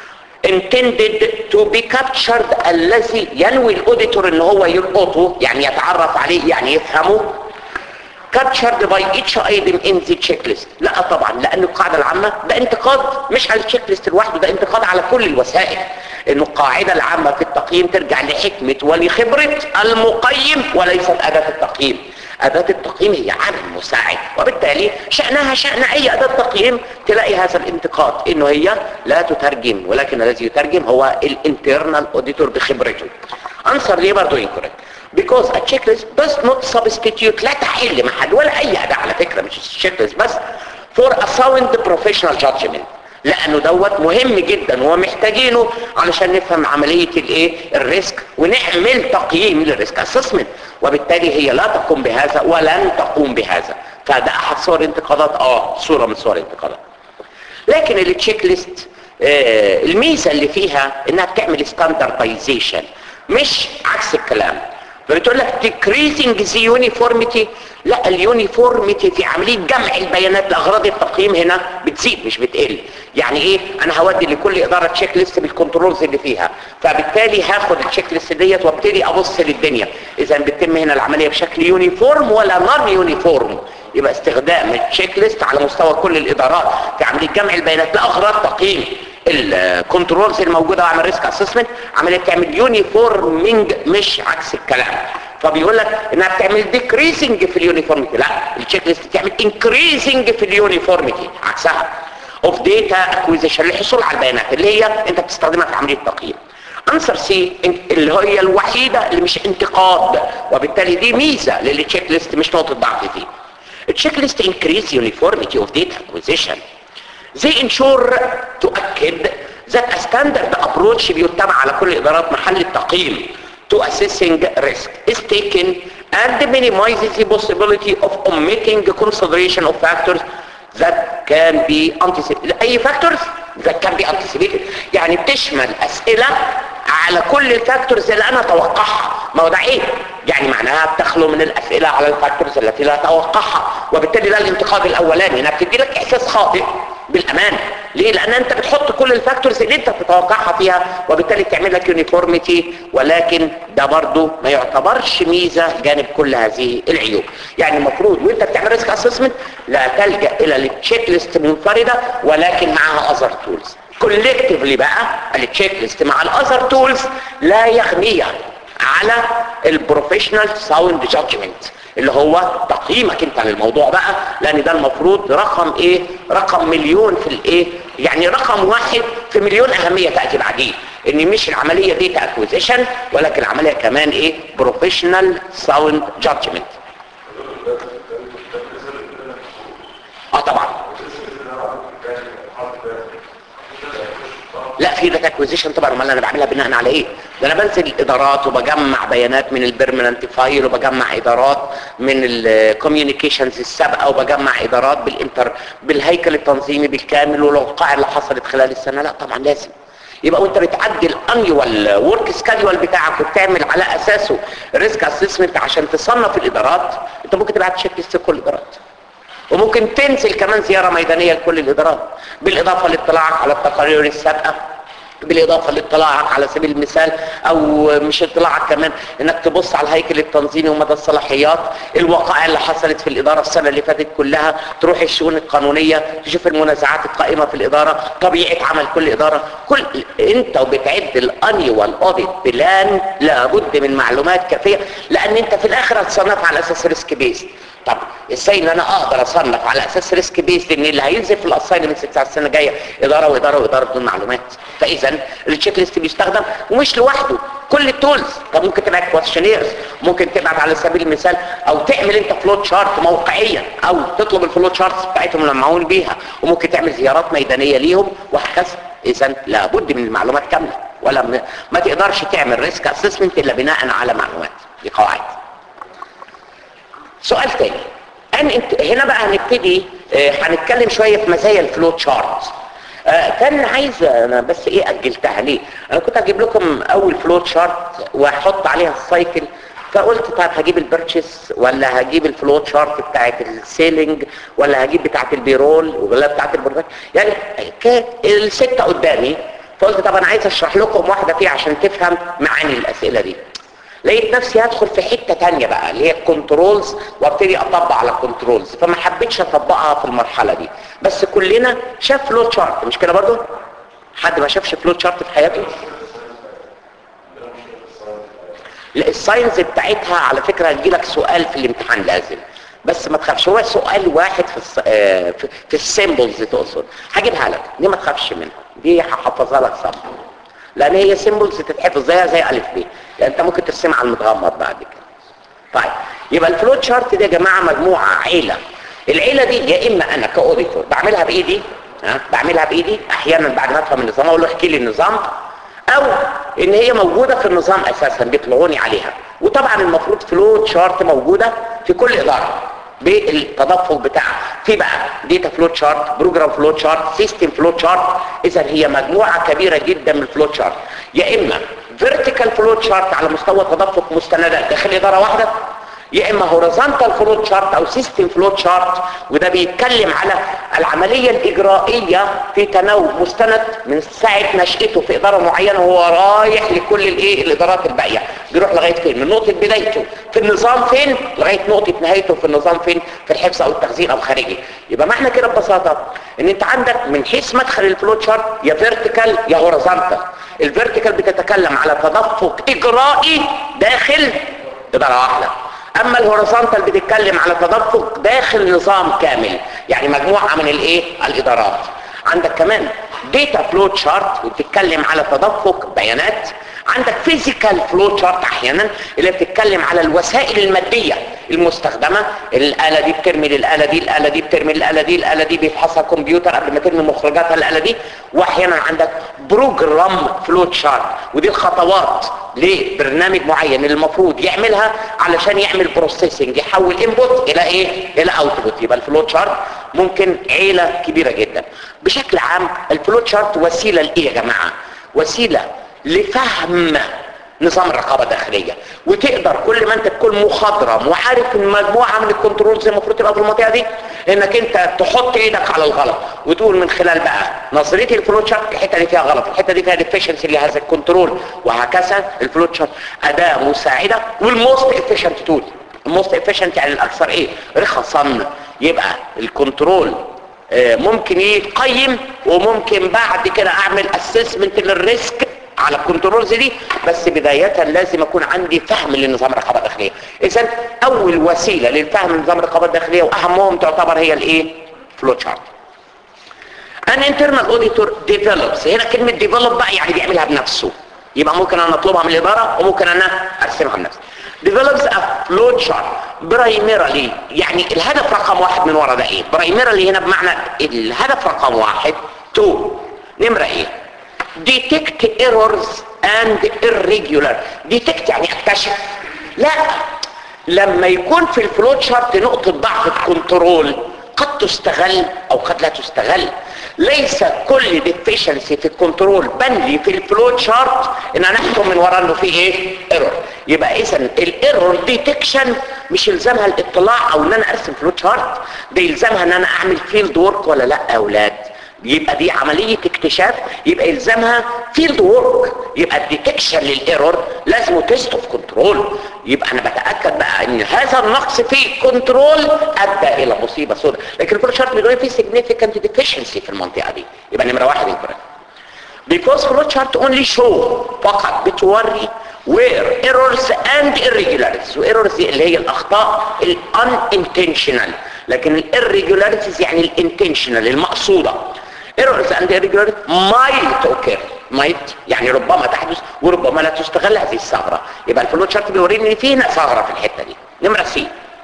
[SPEAKER 1] intended to be captured الذي ينوي الاوديتور ان هو يلقطه يعني يتعرف عليه يعني يفهمه captured by each item in the checklist لا طبعا لان القاعدة العامة ده انتقاد مش على التشيك ليست لوحده ده انتقاد على كل الوسائل انه القاعدة العامة في التقييم ترجع لحكمة ولخبرة المقيم وليست اداة التقييم أداة التقييم هي عامل مساعد وبالتالي شأنها شأن أي أداة تقييم تلاقي هذا الانتقاد إنه هي لا تترجم ولكن الذي يترجم هو الانترنال اوديتور بخبرته أنصر ليه برضو incorrect because a checklist does not substitute لا تحل محل ولا أي أداة على فكرة مش checklist بس for a sound professional judgment لانه دوت مهم جدا ومحتاجينه علشان نفهم عملية الايه الريسك ونعمل تقييم للريسك اسسمنت وبالتالي هي لا تقوم بهذا ولن تقوم بهذا فده احد صور انتقادات اه صورة من صور انتقادات لكن التشيك ليست آه الميزة اللي فيها انها بتعمل ستاندردايزيشن مش عكس الكلام فبتقول لك decreasing the uniformity لا اليونيفورميتي في عملية جمع البيانات لأغراض التقييم هنا بتزيد مش بتقل يعني ايه انا هودي لكل ادارة تشيك ليست بالكنترولز اللي فيها فبالتالي هاخد التشيك ليست ديت وابتدي ابص للدنيا اذا بتتم هنا العملية بشكل يونيفورم ولا نون يونيفورم يبقى استخدام التشيك ليست على مستوى كل الادارات في عملية جمع البيانات لاغراض تقييم الكنترولز الموجوده وعمل ريسك اسسمنت عمليه تعمل يونيفورمينج مش عكس الكلام فبيقول لك انها بتعمل ديكريزنج في اليونيفورميتي لا التشيك ليست بتعمل انكريزنج في اليونيفورميتي عكسها اوف داتا اكويزيشن للحصول على البيانات اللي هي انت بتستخدمها في عمليه التقييم انسر سي اللي هي الوحيدة اللي مش انتقاد وبالتالي دي ميزة للتشيك ليست مش نقطة ضعف فيه التشيك ليست increase uniformity of data acquisition they ensure تؤكد that a standard approach بيتبع على كل ادارات محل التقييم to assessing risk is taken and minimizes the possibility of omitting consideration of factors that can be anticipated اي factors that can be anticipated يعني بتشمل اسئلة على كل الفاكتورز اللي انا اتوقعها ما هو ده عيب يعني معناها بتخلو من الاسئلة على الفاكتورز التي لا اتوقعها وبالتالي ده الانتقاد الاولاني انها بتدي لك احساس خاطئ بالامان ليه لان انت بتحط كل الفاكتورز اللي انت بتتوقعها فيها وبالتالي تعمل لك يونيفورميتي ولكن ده برضو ما يعتبرش ميزة جانب كل هذه العيوب يعني المفروض وانت بتعمل ريسك اسسمنت لا تلجأ الى التشيك ليست منفردة ولكن معها اذر تولز كولكتيفلي بقى التشيك ليست مع الاذر تولز لا يغنيها على البروفيشنال ساوند جادجمنت اللي هو تقييمك انت للموضوع بقى لان ده المفروض رقم ايه رقم مليون في الايه يعني رقم واحد في مليون اهمية تأتي بعديه ان مش العملية دي اكوزيشن ولكن العملية كمان ايه بروفيشنال ساوند جادجمنت اه طبعا لا في داتا اكوزيشن طبعا امال انا بعملها بناء على ايه ده انا بنزل الادارات وبجمع بيانات من البيرمننت فايل وبجمع ادارات من الكوميونيكيشنز السابقه وبجمع ادارات بالانتر بالهيكل التنظيمي بالكامل والوقائع اللي حصلت خلال السنه لا طبعا لازم يبقى وانت بتعدي الانيوال ورك سكادول بتاعك وبتعمل على اساسه ريسك اسسمنت عشان تصنف الادارات انت ممكن تبعت تشيك ليست كل الادارات وممكن تنزل كمان زيارة ميدانية لكل الإدارات بالإضافة لاطلاعك على التقارير السابقة بالإضافة لاطلاعك على سبيل المثال أو مش اطلاعك كمان إنك تبص على الهيكل التنظيمي ومدى الصلاحيات الوقائع اللي حصلت في الإدارة السنة اللي فاتت كلها تروح الشؤون القانونية تشوف المنازعات القائمة في الإدارة طبيعة عمل كل إدارة كل أنت وبتعد الأنيوال أوديت بلان لابد من معلومات كافية لأن أنت في الآخر هتصنف على أساس ريسك بيست طب ازاي ان انا اقدر اصنف على اساس ريسك بيست ان اللي هينزل في الاساينمنت بتاع السنه الجايه اداره واداره واداره بدون معلومات فاذا التشيك ليست بيستخدم ومش لوحده كل التولز طب ممكن تبعت كويشنيرز ممكن تبعت على سبيل المثال او تعمل انت فلوت شارت موقعيا او تطلب الفلوت شارتس بتاعتهم اللي معمول بيها وممكن تعمل زيارات ميدانيه ليهم وهكذا اذا لابد من المعلومات كامله ولا م... ما تقدرش تعمل ريسك اسسمنت الا بناء على معلومات دي قواعد سؤال تاني أن انت هنا بقى هنبتدي آه، هنتكلم شوية في مزايا الفلوت شارت آه، كان عايز انا بس ايه اجلتها ليه انا كنت هجيب لكم اول فلوت شارت واحط عليها السايكل فقلت طيب هجيب البرتشيس ولا هجيب الفلوت شارت بتاعت السيلينج ولا هجيب بتاعت البيرول ولا بتاعت البروفيت يعني كانت الستة قدامي فقلت طب انا عايز اشرح لكم واحدة فيها عشان تفهم معاني الاسئلة دي لقيت نفسي هدخل في حتة تانية بقى اللي هي الكنترولز وابتدي اطبق على الكنترولز فما حبيتش اطبقها في المرحلة دي بس كلنا شاف فلوت شارت مش كده برضو حد ما شافش فلوت شارت في حياته لا الساينز بتاعتها على فكرة هتجيلك سؤال في الامتحان لازم بس ما تخافش هو سؤال واحد في الس... آه، في, في السيمبلز تقصد هجيبها لك دي ما تخافش منها دي هحفظها لك صح لان هي سيمبلز تتحفظ زيها زي الف ب يعني انت ممكن ترسمها على المتغمض بعد كده طيب يبقى الفلوت شارت دي يا جماعه مجموعه عيله العيله دي يا اما انا كاوديتور بعملها بايدي ها بعملها بايدي احيانا بعد ما افهم النظام اقول له احكي لي النظام او ان هي موجوده في النظام اساسا بيطلعوني عليها وطبعا المفروض فلوت شارت موجوده في كل اداره بالتدفق بتاعها في بقى ديتا فلوت شارت بروجرام فلوت شارت سيستم فلوت شارت اذا هي مجموعه كبيره جدا من الفلوت شارت يا اما فيرتيكال فلوت شارت على مستوى تدفق مستندات داخل اداره واحده يا اما هوريزونتال فلوت شارت او سيستم فلوت شارت وده بيتكلم على العملية الاجرائية في تناول مستند من ساعة نشأته في ادارة معينة وهو رايح لكل الايه الادارات الباقية بيروح لغاية فين من نقطة بدايته في النظام فين لغاية نقطة نهايته في النظام فين في الحفظ او التخزين او خارجي يبقى معنى كده ببساطة ان انت عندك من حيث مدخل الفلوت شارت يا فيرتيكال يا هوريزونتال الفيرتيكال بتتكلم على تدفق اجرائي داخل ادارة واحدة اما الهوريزونتال بتتكلم على تدفق داخل نظام كامل يعني مجموعة من الايه الادارات عندك كمان داتا فلوت شارت وبتتكلم على تدفق بيانات عندك فيزيكال فلو شارت احيانا اللي بتتكلم على الوسائل الماديه المستخدمه الاله دي بترمي للاله دي الاله دي بترمي للاله دي الاله دي بيفحصها كمبيوتر قبل ما ترمي مخرجاتها الاله دي واحيانا عندك بروجرام فلو شارت ودي الخطوات لبرنامج معين اللي المفروض يعملها علشان يعمل بروسيسنج يحول انبوت الى ايه الى اوتبوت يبقى الفلو شارت ممكن عيله كبيره جدا بشكل عام الفلو شارت وسيله لايه يا جماعه وسيله لفهم نظام الرقابه الداخليه وتقدر كل ما انت تكون مخضرم وعارف ان مجموعه من الكنترولز المفروض تبقى في المنطقه دي انك انت تحط ايدك على الغلط وتقول من خلال بقى نظريه الفلو شارت الحته دي فيها غلط الحته دي فيها ديفيشنسي لهذا الكنترول وهكذا الفلو شارت اداه مساعده والموست افيشنت تول الموست افيشنت يعني الاكثر ايه رخصا يبقى الكنترول ممكن يقيم وممكن بعد كده اعمل اسسمنت للريسك على الكنترولز دي بس بداية لازم اكون عندي فهم لنظام الرقابة الداخلية اذا اول وسيلة للفهم لنظام الرقابة الداخلية واهمهم تعتبر هي الايه فلو شارت ان internal auditor develops هنا كلمة develop بقى يعني بيعملها بنفسه يبقى ممكن انا اطلبها من الادارة وممكن انا ارسمها بنفسي develops a flow chart primarily يعني الهدف رقم واحد من ورا ده ايه primarily هنا بمعنى الهدف رقم واحد تو نمرة ايه detect errors and irregular detect يعني اكتشف لا لما يكون في الفلو شارت نقطة ضعف الكنترول قد تستغل او قد لا تستغل ليس كل ديفيشنسي في الكنترول بنلي في الفلو شارت ان انا احكم من ورا انه في ايه ايرور يبقى اذا الايرور ديتكشن مش يلزمها الاطلاع او ان انا ارسم فلو شارت ده يلزمها ان انا اعمل فيلد ورك ولا لا يا اولاد يبقى دي عملية اكتشاف يبقى يلزمها فيلد وورك يبقى الديتكشن للايرور لازم تيست اوف كنترول يبقى انا بتاكد بقى ان هذا النقص في الكنترول ادى الى مصيبه سوداء لكن الفلو شارت بيقول في significant deficiency في المنطقه دي يبقى نمره واحد incorrect because flow chart only show فقط بتوري where errors and irregularities وايرورز اللي هي الاخطاء ال unintentional لكن ال irregularities يعني الانتنشنال المقصوده errors and irregularities might occur might يعني ربما تحدث وربما لا تستغل هذه الثغره يبقى الفلو تشارت بيوريني ان في هنا ثغره في الحته دي نمره سي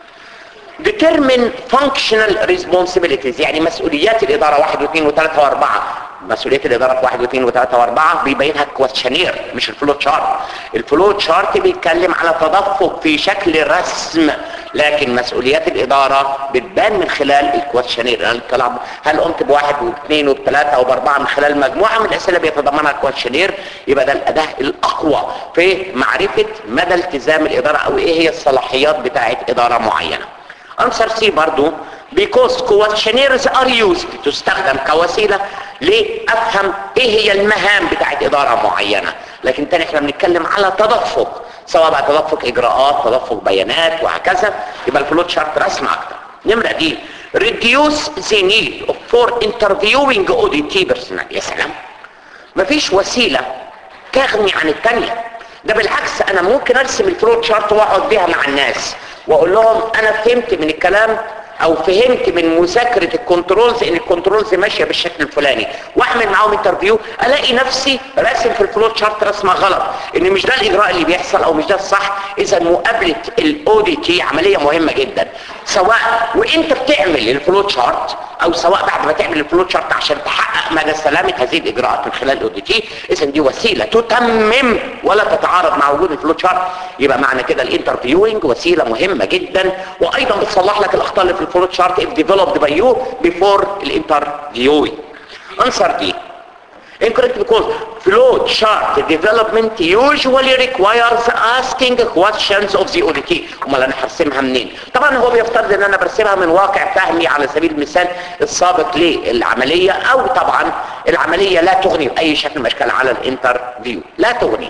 [SPEAKER 1] determine functional responsibilities يعني مسؤوليات الاداره واحد واثنين وثلاثه واربعه مسؤوليات الاداره في واحد واثنين وثلاثه واربعه بيبينها الكويشنير مش الفلو تشارت الفلو تشارت بيتكلم على تدفق في شكل رسم لكن مسؤوليات الاداره بتبان من خلال الكويشنير هل طلع هل قمت بواحد واثنين وبثلاثه وباربعه من خلال مجموعه من الاسئله بيتضمنها الكويشنير يبقى ده الاداه الاقوى في معرفه مدى التزام الاداره او ايه هي الصلاحيات بتاعه اداره معينه انسر سي برضو because questionnaires are used تستخدم كوسيلة لأفهم ايه هي المهام بتاعت إدارة معينة لكن تاني احنا بنتكلم على تدفق سواء بقى تدفق إجراءات تدفق بيانات وهكذا يبقى الفلوت شارت رسم أكتر نمرة دي reduce the need for interviewing audit personnel يا سلام مفيش وسيلة تغني عن التانية ده بالعكس انا ممكن ارسم الفلوت شارت واقعد بيها مع الناس واقول لهم انا فهمت من الكلام او فهمت من مذاكره الكنترولز ان الكنترولز ماشيه بالشكل الفلاني واعمل معاهم انترفيو الاقي نفسي راسم في الفلوت شارت رسمه غلط ان مش ده الاجراء اللي بيحصل او مش ده الصح اذا مقابله الاوديتي عمليه مهمه جدا سواء وانت بتعمل الفلوت شارت او سواء بعد ما تعمل الفلوت شارت عشان تحقق مدى سلامه هذه الاجراءات من خلال الاوديتي اذا دي وسيله تتمم ولا تتعارض مع وجود الفلوت شارت يبقى معنى كده الانترفيوينج وسيله مهمه جدا وايضا بتصلح لك الاخطاء اللي في الفلوت شارت if developed by you before الانترفيوينج answer دي incorrect because flow chart development usually requires asking questions of the auditee امال انا هرسمها منين طبعا هو بيفترض ان انا برسمها من واقع فهمي على سبيل المثال السابق للعملية او طبعا العملية لا تغني باي شكل من الاشكال على الانترفيو لا تغني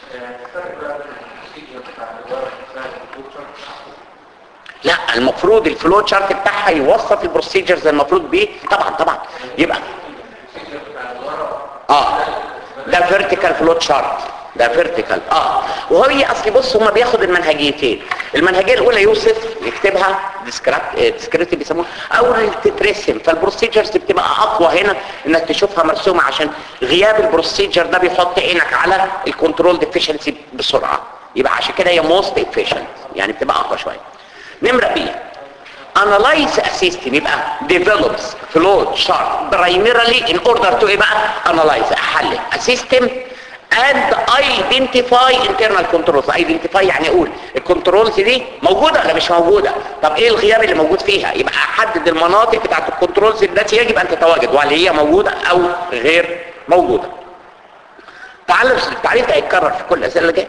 [SPEAKER 1] لا المفروض الفلو تشارت بتاعها يوصف البروسيجرز المفروض بيه طبعا طبعا يبقى اه ده فيرتيكال فلو تشارت ده فيرتيكال اه وهي اصلي بص هما بياخد المنهجيتين المنهجيه الاولى يوصف يكتبها ديسكريبتيف بيسموها او تترسم فالبروسيجرز بتبقى اقوى هنا انك تشوفها مرسومه عشان غياب البروسيجر ده بيحط عينك على الكنترول ديفيشنسي بسرعه يبقى عشان كده هي موست افيشنت يعني بتبقى اقوى شويه نمره بي analyze a system يبقى develops flow chart primarily in order to ايه بقى analyze احلل a system and identify internal controls identify يعني اقول الكنترولز دي موجودة ولا مش موجودة طب ايه الغياب اللي موجود فيها يبقى احدد المناطق بتاعت الكنترولز التي يجب ان تتواجد وهل هي موجودة او غير موجودة تعالوا التعريف ده هيتكرر في كل الاسئله اللي جايه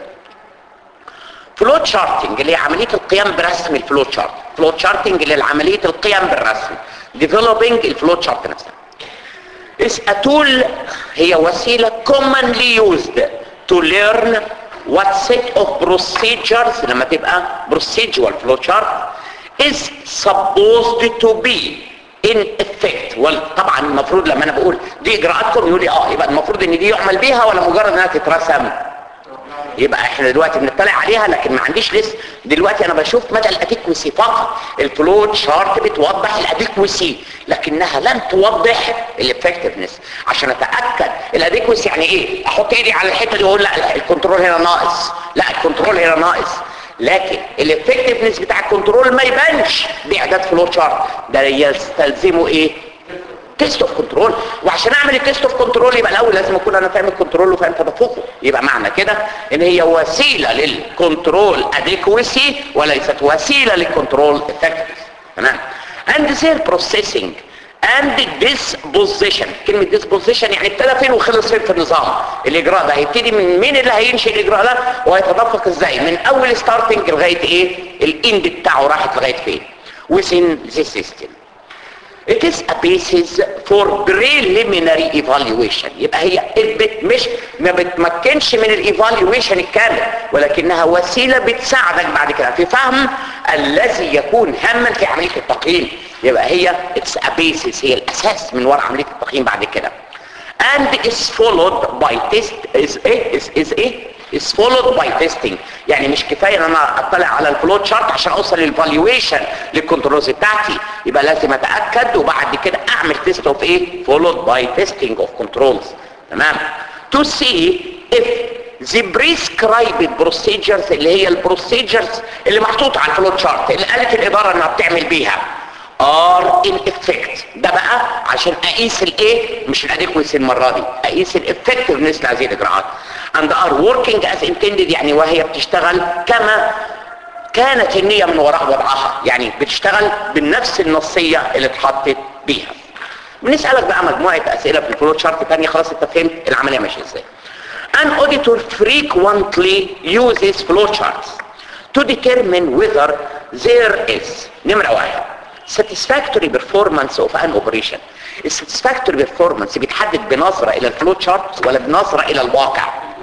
[SPEAKER 1] فلو تشارتنج اللي هي عمليه القيام برسم الفلو تشارت فلو تشارتنج اللي هي عمليه القيام بالرسم ديفلوبينج الفلو تشارت نفسها is a tool هي وسيله commonly used to learn what set of procedures لما تبقى procedural flow chart is supposed to be in effect وطبعا المفروض لما انا بقول دي اجراءاتكم يقول لي اه يبقى المفروض ان دي يعمل بيها ولا مجرد انها تترسم يبقى احنا دلوقتي بنطلع عليها لكن ما عنديش لسه دلوقتي انا بشوف مدى الاديكوسي فقط الفلو شارت بتوضح الاديكوسي لكنها لم توضح الافكتفنس عشان اتاكد الاديكوسي يعني ايه احط ايدي على الحته دي واقول لا الكنترول هنا ناقص لا الكنترول هنا ناقص لكن الافكتفنس بتاع الكنترول ما يبانش باعداد فلو شارت ده يستلزمه ايه تيست اوف كنترول وعشان اعمل التيست اوف كنترول يبقى الاول لازم اكون انا فاهم الكنترول وفاهم تدفقه يبقى معنى كده ان هي وسيله للكنترول اديكوسي وليست وسيله للكنترول افكتفنس تمام and their processing and disposition كلمة disposition يعني ابتدى فين وخلص فين في النظام الإجراء ده هيبتدي من مين اللي هينشئ الإجراء ده وهيتدفق ازاي من أول ستارتنج لغاية ايه الاند بتاعه راحت لغاية فين within the system It is a basis for preliminary evaluation يبقى هي البت مش ما بتمكنش من الايفالويشن الكامل ولكنها وسيلة بتساعدك بعد كده في فهم الذي يكون هاما في عملية التقييم يبقى هي it's a basis هي الاساس من وراء عملية التقييم بعد كده and is followed by test is ايه is, is ايه is followed by testing يعني مش كفايه ان انا اطلع على الفلو تشارت عشان اوصل للفالويشن للكنترولز بتاعتي يبقى لازم اتاكد وبعد كده اعمل تيست اوف ايه followed by testing of controls تمام to see if the prescribed procedures اللي هي البروسيجرز اللي محطوطه على الفلو تشارت اللي قالت الاداره انها بتعمل بيها are in effect ده بقى عشان اقيس الايه مش الاديكويسي المره دي اقيس الافكتفنس لهذه الاجراءات and are working as intended يعني وهي بتشتغل كما كانت النية من وراء وضعها يعني بتشتغل بنفس النصية اللي اتحطت بيها بنسألك بقى مجموعة اسئلة في الفلو شارت تانية خلاص انت فهمت العملية ماشية ازاي An auditor frequently uses flow charts to determine whether there is نمرة واحد satisfactory performance of an operation الساتسفاكتوري بيرفورمانس بيتحدد بنظرة الى الفلو تشارت ولا بنظرة الى الواقع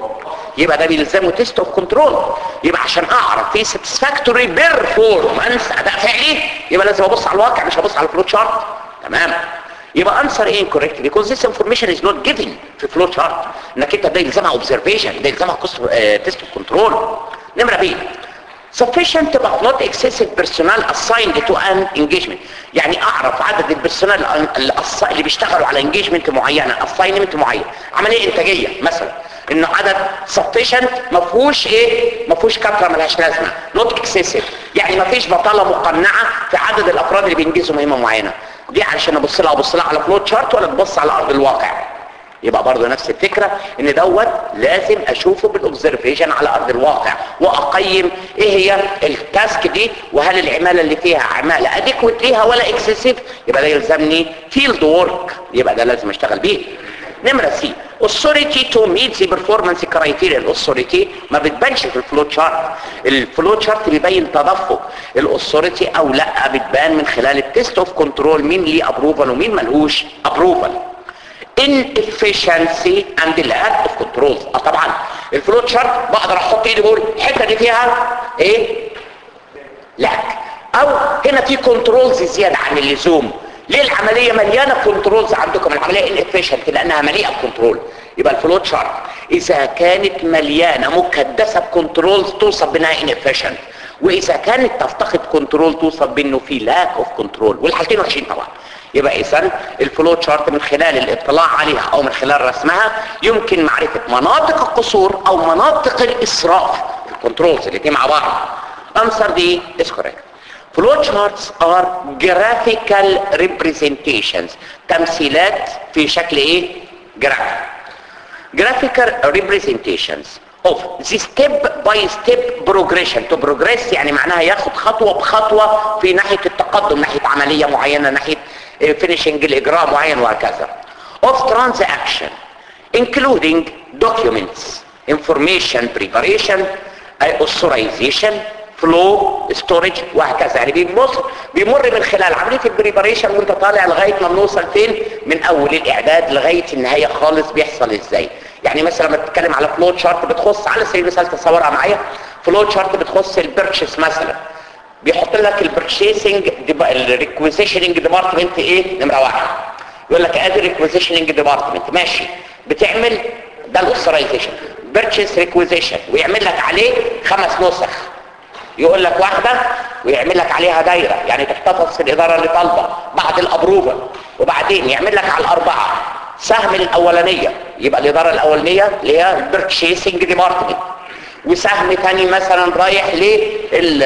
[SPEAKER 1] يبقى ده بيلزمه تيست اوف كنترول يبقى عشان اعرف في ساتسفاكتوري بيرفورمانس اداء فعلي يبقى لازم ابص على الواقع مش هبص على الفلو تشارت تمام يبقى انسر ايه incorrect because this information is not given في فلو تشارت انك انت ده يلزمها اوبزرفيشن ده يلزمها تيست اوف كنترول نمره بي sufficient but not excessive personnel assigned to an engagement يعني اعرف عدد البرسونال اللي, أص... اللي بيشتغلوا على engagement معينة assignment معين عملية انتاجية مثلا انه عدد sufficient ما فيهوش ايه ما فيهوش كثره ملهاش لازمه not excessive يعني ما فيش بطاله مقنعه في عدد الافراد اللي بينجزوا مهمه معينه دي علشان ابص لها ابص لها على فلو تشارت ولا تبص على ارض الواقع يبقى برضه نفس الفكرة ان دوت لازم اشوفه بالاوبزرفيشن على ارض الواقع واقيم ايه هي التاسك دي وهل العمالة اللي فيها عمالة اديكوت ليها ولا اكسسيف يبقى ده يلزمني فيلد وورك يبقى ده لازم اشتغل بيه نمرة سي authority to meet the performance criteria الاثوريتي ما بتبانش في الفلو تشارت الفلو تشارت بيبين تدفق الاثوريتي او لا بتبان من خلال التيست اوف كنترول مين ليه ابروفال ومين ملهوش ابروفال inefficiency and lack of controls اه طبعا الفلو تشارت بقدر احط ايدي بقول الحته دي فيها ايه لاك او هنا في كنترولز زياده عن اللزوم ليه العمليه مليانه كنترولز عندكم العمليه inefficient لانها مليئه بكنترول يبقى الفلو تشارت اذا كانت مليانه مكدسه بكنترولز توصف بانها inefficient واذا كانت تفتقد كنترول توصف بانه في لاك اوف كنترول والحالتين وحشين طبعا يبقى اذا الفلو تشارت من خلال الاطلاع عليها او من خلال رسمها يمكن معرفه مناطق القصور او مناطق الاسراف في الكنترولز الاثنين مع بعض answer دي is correct flow charts are graphical representations تمثيلات في شكل ايه جرافيك graphical representations of the step by step progression to progress يعني معناها ياخد خطوة بخطوة في ناحية التقدم ناحية عملية معينة ناحية finishing الإجراء معين وهكذا of transaction including documents information preparation authorization فلو ستورج وهكذا يعني بيمر بيمر من خلال عمليه البريباريشن وانت طالع لغايه ما بنوصل فين من اول الاعداد لغايه النهايه خالص بيحصل ازاي يعني مثلا لما تتكلم على فلو تشارت بتخص على سبيل المثال تصورها معايا فلو تشارت بتخص البيرتشيس مثلا بيحط لك البرشيسنج الريكويزيشننج ديبارتمنت ايه نمره واحد يقول لك ادي ريكويزيشننج ديبارتمنت ماشي بتعمل ده الاوثرايزيشن بيرتشيس ريكويزيشن ويعمل لك عليه خمس نسخ يقول لك واحدة ويعمل لك عليها دايرة يعني تحتفظ في الإدارة اللي طالبة بعد الأبروفة وبعدين يعمل لك على الأربعة سهم الأولانية يبقى الإدارة الأولانية اللي هي البرتشيسنج ديبارتمنت وسهم تاني مثلا رايح لل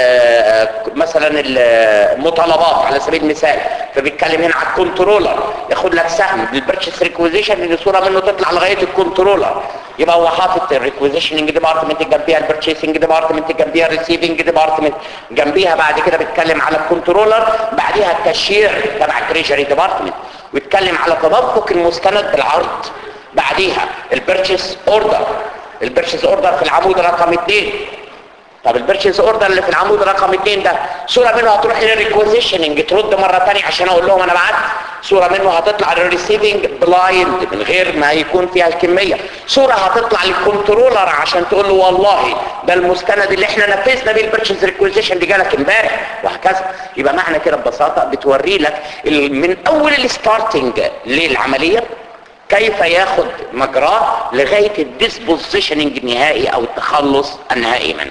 [SPEAKER 1] مثلا المطالبات على سبيل المثال فبيتكلم هنا على الكنترولر ياخد لك سهم بالبرتشيس ريكويزيشن اللي صوره منه تطلع لغايه الكنترولر يبقى هو حاطط الريكويزيشننج ديبارتمنت جنبيها البرتشيسنج ديبارتمنت جنبيها الريسيفنج ديبارتمنت جنبيها بعد كده بيتكلم على الكنترولر بعديها التشير تبع التريجري ديبارتمنت ويتكلم على تدفق المستند بالعرض بعديها البرتشيس اوردر البيرشيز اوردر في العمود رقم 2 طب البيرشيز اوردر اللي في العمود رقم 2 ده صوره منه هتروح للريكوزيشننج ترد مره ثانيه عشان اقول لهم انا بعت صوره منه هتطلع للريسيفنج بلايند من غير ما يكون فيها الكميه صوره هتطلع للكنترولر عشان تقول له والله ده المستند اللي احنا نفذنا بيه البيرشيز ريكوزيشن اللي جالك امبارح وهكذا يبقى معنى كده ببساطه بتوري لك من اول الستارتنج للعمليه كيف ياخد مجراه لغاية الديسبوزيشننج النهائي او التخلص النهائي منه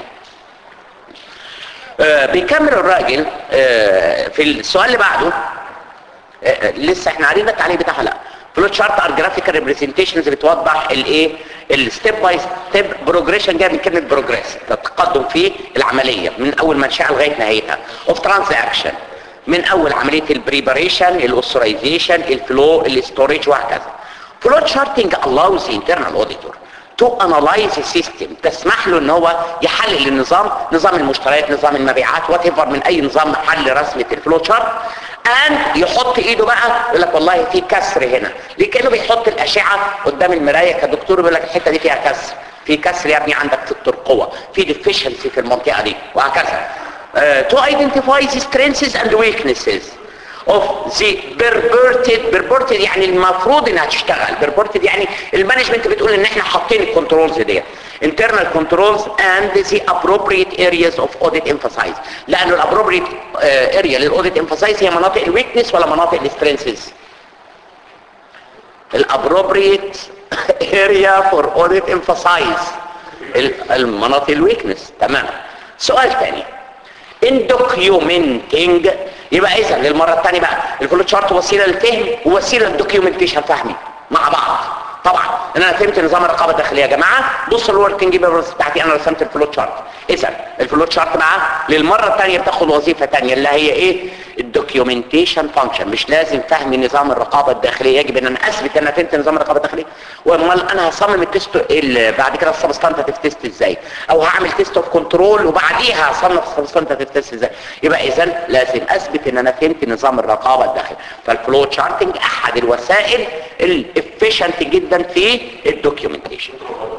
[SPEAKER 1] آه بيكمل الراجل آه في السؤال اللي بعده آه لسه احنا عارفين التعليق بتاعها لا فلوت شارت ار جرافيكال ريبريزنتيشنز بتوضح الايه الستيب باي ستيب بروجريشن جاي من كلمه بروجريس التقدم في العمليه من اول منشأها لغايه نهايتها اوف ترانزاكشن من اول عمليه البريباريشن الاوثرايزيشن الفلو الاستوريج وهكذا فلو تشارتنج allows the internal auditor to analyze the system تسمح له ان هو يحلل النظام نظام المشتريات نظام المبيعات whatever من اي نظام محل رسمة الفلو شارت and يحط ايده بقى يقول لك والله في كسر هنا ليه كانه بيحط الاشعه قدام المرايه كدكتور بيقول لك الحته دي فيها كسر في كسر يا ابني عندك في الترقوه في ديفيشنسي في المنطقه دي وهكذا uh, to identify the strengths and weaknesses of the purported purported يعني المفروض انها تشتغل purported يعني المانجمنت بتقول ان احنا حاطين الكنترولز دي internal controls and the appropriate areas of audit emphasize لانه الابروبريت اريا للاوديت emphasize هي مناطق الويكنس ولا مناطق السترينثز الابروبريت اريا فور اوديت emphasize المناطق الويكنس تمام سؤال ثاني in documenting يبقى اذا للمره الثانيه بقى الفلو تشارت وسيله للفهم ووسيله للدوكيومنتيشن فهمي مع بعض طبعا ان انا فهمت نظام الرقابه الداخليه يا جماعه بصوا الوركينج بيبرز بتاعتي انا رسمت الفلو تشارت اذا الفلو تشارت بقى للمره الثانيه بتاخد وظيفه ثانيه اللي هي ايه الدوكيومنتيشن فانكشن مش لازم فهم نظام الرقابه الداخليه يجب ان انا اثبت ان انا فهمت نظام الرقابه الداخليه وامال انا هصمم التيست بعد كده السبستانتيف تيست ازاي او هعمل تيست اوف كنترول وبعديها هصنف السبستانتيف تيست ازاي يبقى اذا لازم اثبت ان انا فهمت نظام الرقابه الداخليه فالفلو تشارتنج احد الوسائل الافيشنت جدا في الدوكيومنتيشن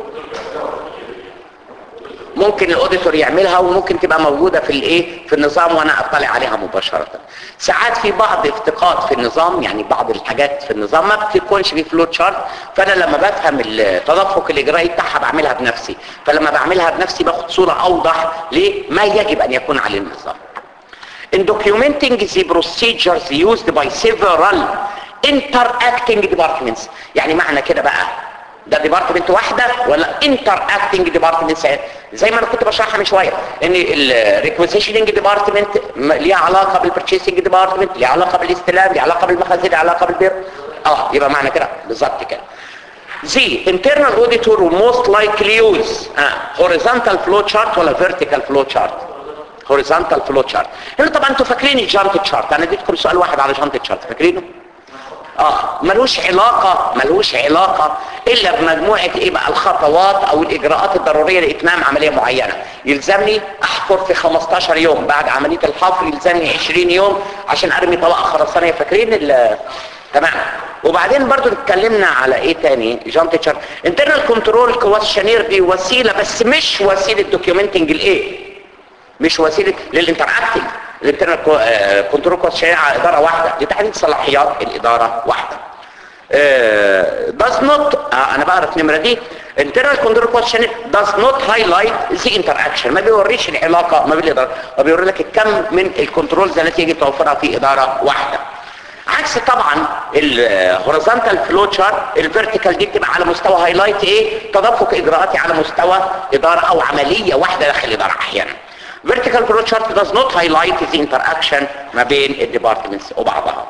[SPEAKER 1] ممكن الاوديتور يعملها وممكن تبقى موجودة في الايه في النظام وانا اطلع عليها مباشرة ساعات في بعض افتقاد في النظام يعني بعض الحاجات في النظام ما بتكونش في فلو تشارت فانا لما بفهم التدفق الاجرائي بتاعها بعملها بنفسي فلما بعملها بنفسي باخد صورة اوضح لما يجب ان يكون عليه النظام In documenting the procedures used by several interacting departments يعني معنى كده بقى ده ديبارتمنت واحده ولا انتر اكتنج ديبارتمنت زي ما انا كنت بشرحها من شويه ان الريكوزيشننج ديبارتمنت ليها علاقه بالبرتشيسنج ديبارتمنت ليها علاقه بالاستلام ليها علاقه بالمخازن ليها علاقه بالبير اه يبقى معنى كده بالظبط كده The internal auditor will most likely use uh, horizontal flow chart ولا vertical flow chart horizontal flow chart هنا طبعا انتوا فاكرين الجانت chart انا اديتكم سؤال واحد على جانت chart فاكرينه اه ملوش علاقة ملوش علاقة الا بمجموعة ايه بقى الخطوات او الاجراءات الضرورية لاتمام عملية معينة يلزمني احفر في 15 يوم بعد عملية الحفر يلزمني 20 يوم عشان ارمي طبقة خرسانية فاكرين ال تمام وبعدين برضو اتكلمنا على ايه تاني جانت تشارت انترنال كنترول كويشنير دي وسيلة بس مش وسيلة دوكيومنتنج الايه مش وسيلة للانتراكتنج الانترنال كنترول كويشنير على ادارة واحدة لتحديد صلاحيات الادارة واحدة does not آه انا بعرف النمرة دي internal control questionnaire does not highlight the interaction ما بيوريش العلاقة ما بين الادارة وبيوري لك الكم من الكنترولز التي يجب توفرها في ادارة واحدة عكس طبعا الهوريزونتال فلو تشارت الفيرتيكال دي بتبقى على مستوى هايلايت ايه تدفق اجراءاتي على مستوى اداره او عمليه واحده داخل الاداره احيانا vertical flow chart does not highlight the interaction ما بين الديبارتمنتس وبعضها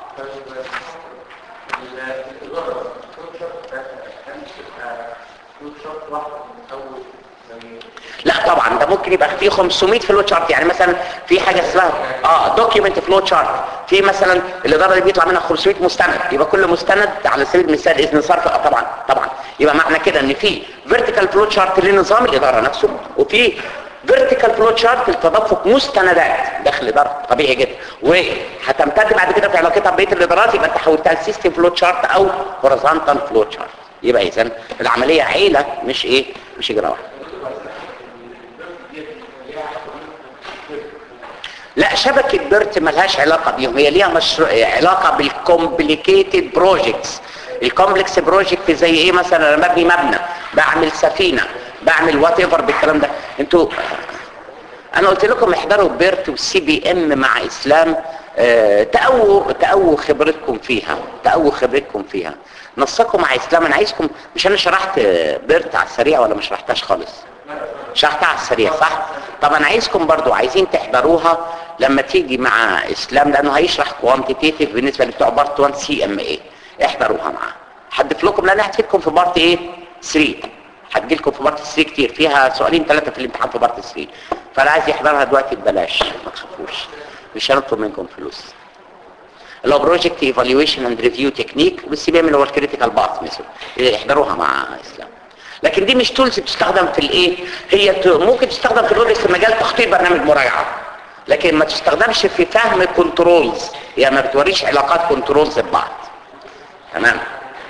[SPEAKER 1] لا طبعا ده ممكن يبقى فيه 500 فلو تشارت يعني مثلا في حاجه اسمها اه دوكيومنت فلو تشارت في مثلا الاداره اللي بيطلع منها 500 مستند يبقى كل مستند على سبيل المثال اذن صرف آه طبعا طبعا يبقى معنى كده ان في فيرتيكال فلو تشارت لنظام الاداره نفسه وفي فيرتيكال فلو تشارت لتدفق مستندات داخل الاداره طبيعي جدا وهتمتد بعد كده في علاقتها ببقيه الادارات يبقى انت حولتها لسيستم فلو تشارت او هوريزونتال فلو تشارت يبقى اذا العمليه عيله مش ايه مش اجراء واحد لا شبكة بيرت ملهاش علاقة بيهم هي ليها مشروع علاقة بالكومبليكيتد بروجيكتس الكومبلكس بروجكت زي ايه مثلا انا مبني مبنى بعمل سفينة بعمل وات ايفر بالكلام ده انتوا انا قلت لكم احضروا بيرت والسي بي ام مع اسلام اه تقووا تقووا خبرتكم فيها تقووا خبرتكم فيها نصكم مع اسلام انا عايزكم مش انا شرحت بيرت على السريع ولا ما شرحتهاش خالص شرحتها على السريع صح طب انا عايزكم برضو عايزين تحضروها لما تيجي مع اسلام لانه هيشرح كوانتيتيف بالنسبه لبتوع بارت 1 سي ام اي احضروها معاه حدف لكم لان هتفيدكم في بارت ايه 3 هتجي لكم في بارت 3 كتير فيها سؤالين ثلاثه في الامتحان في بارت 3 فانا عايز يحضرها دلوقتي ببلاش ما تخافوش مش هنطلب منكم فلوس اللي هو بروجكت ايفالويشن اند ريفيو تكنيك والسي بي ام اللي هو الكريتيكال باث ميثود احضروها مع اسلام لكن دي مش تولز بتستخدم في الايه هي ممكن تستخدم في الاوديت في مجال تخطيط برنامج مراجعه لكن ما تستخدمش في فهم كنترولز يعني ما بتوريش علاقات كنترولز ببعض تمام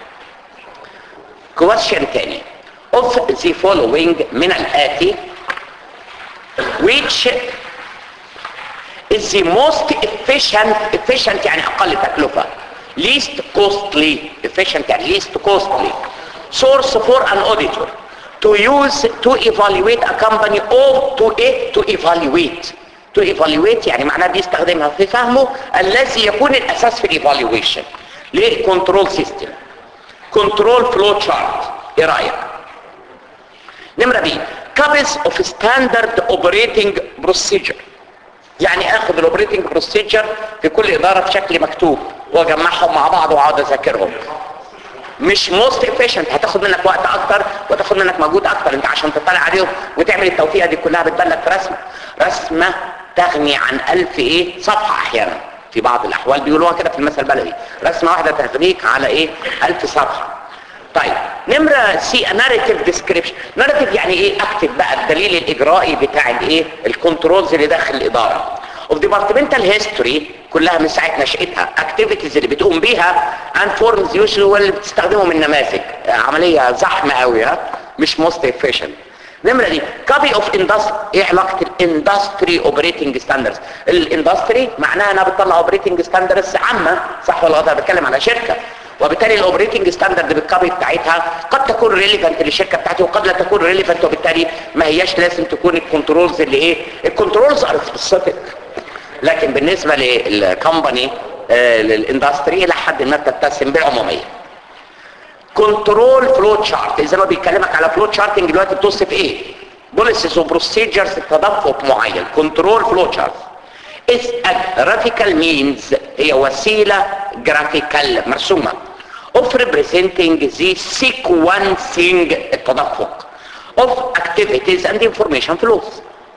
[SPEAKER 1] كويشن تاني of the following من الآتي which is the most efficient efficient يعني أقل تكلفة least costly efficient يعني least costly source for an auditor to use to evaluate a company or to a to evaluate to evaluate يعني معناه بيستخدمها في فهمه الذي يكون الاساس في الايفالويشن للكنترول سيستم كنترول فلو تشارت ايه رايك نمره بي copies of standard operating procedure يعني اخذ الاوبريتنج بروسيجر في كل اداره بشكل مكتوب واجمعهم مع بعض واقعد اذاكرهم مش موست efficient هتاخد منك وقت اكتر وتاخد منك مجهود اكتر انت عشان تطلع عليهم وتعمل التوفيقه دي كلها بتبان لك في رسمه رسمه تغني عن ألف ايه صفحه احيانا في بعض الاحوال بيقولوها كده في المثل البلدي رسمه واحده تغنيك على ايه ألف صفحه طيب نمرة سي ناريتيف ديسكريبشن ناريتيف يعني ايه اكتب بقى الدليل الاجرائي بتاع الايه الكنترولز اللي داخل الاداره اوف ديبارتمنتال هيستوري كلها من ساعه نشاتها اكتيفيتيز اللي بتقوم بيها اند فورمز يوجوال اللي بتستخدمهم النماذج عمليه زحمه قوي ها مش موست افيشنت نمرة دي كوبي اوف اندستري ايه علاقة الاندستري اوبريتنج ستاندردز الاندستري معناها انها بتطلع اوبريتنج ستاندردز عامة صح ولا غلط انا بتكلم على شركة وبالتالي الاوبريتنج ستاندرد بالكوبي بتاعتها قد تكون ريليفنت للشركه بتاعتي وقد لا تكون ريليفنت وبالتالي ما هياش لازم تكون الكنترولز اللي ايه الكنترولز ار سبيسيفيك لكن بالنسبه للكومباني آه للاندستري الى حد ما تتسم بالعموميه كنترول فلو تشارت اذا ما بيكلمك على فلو تشارتنج دلوقتي بتوصف ايه بوليسز وبروسيجرز تدفق معين كنترول فلو تشارت is a graphical means هي وسيلة جرافيكال مرسومة of representing the sequencing التدفق of activities and information flows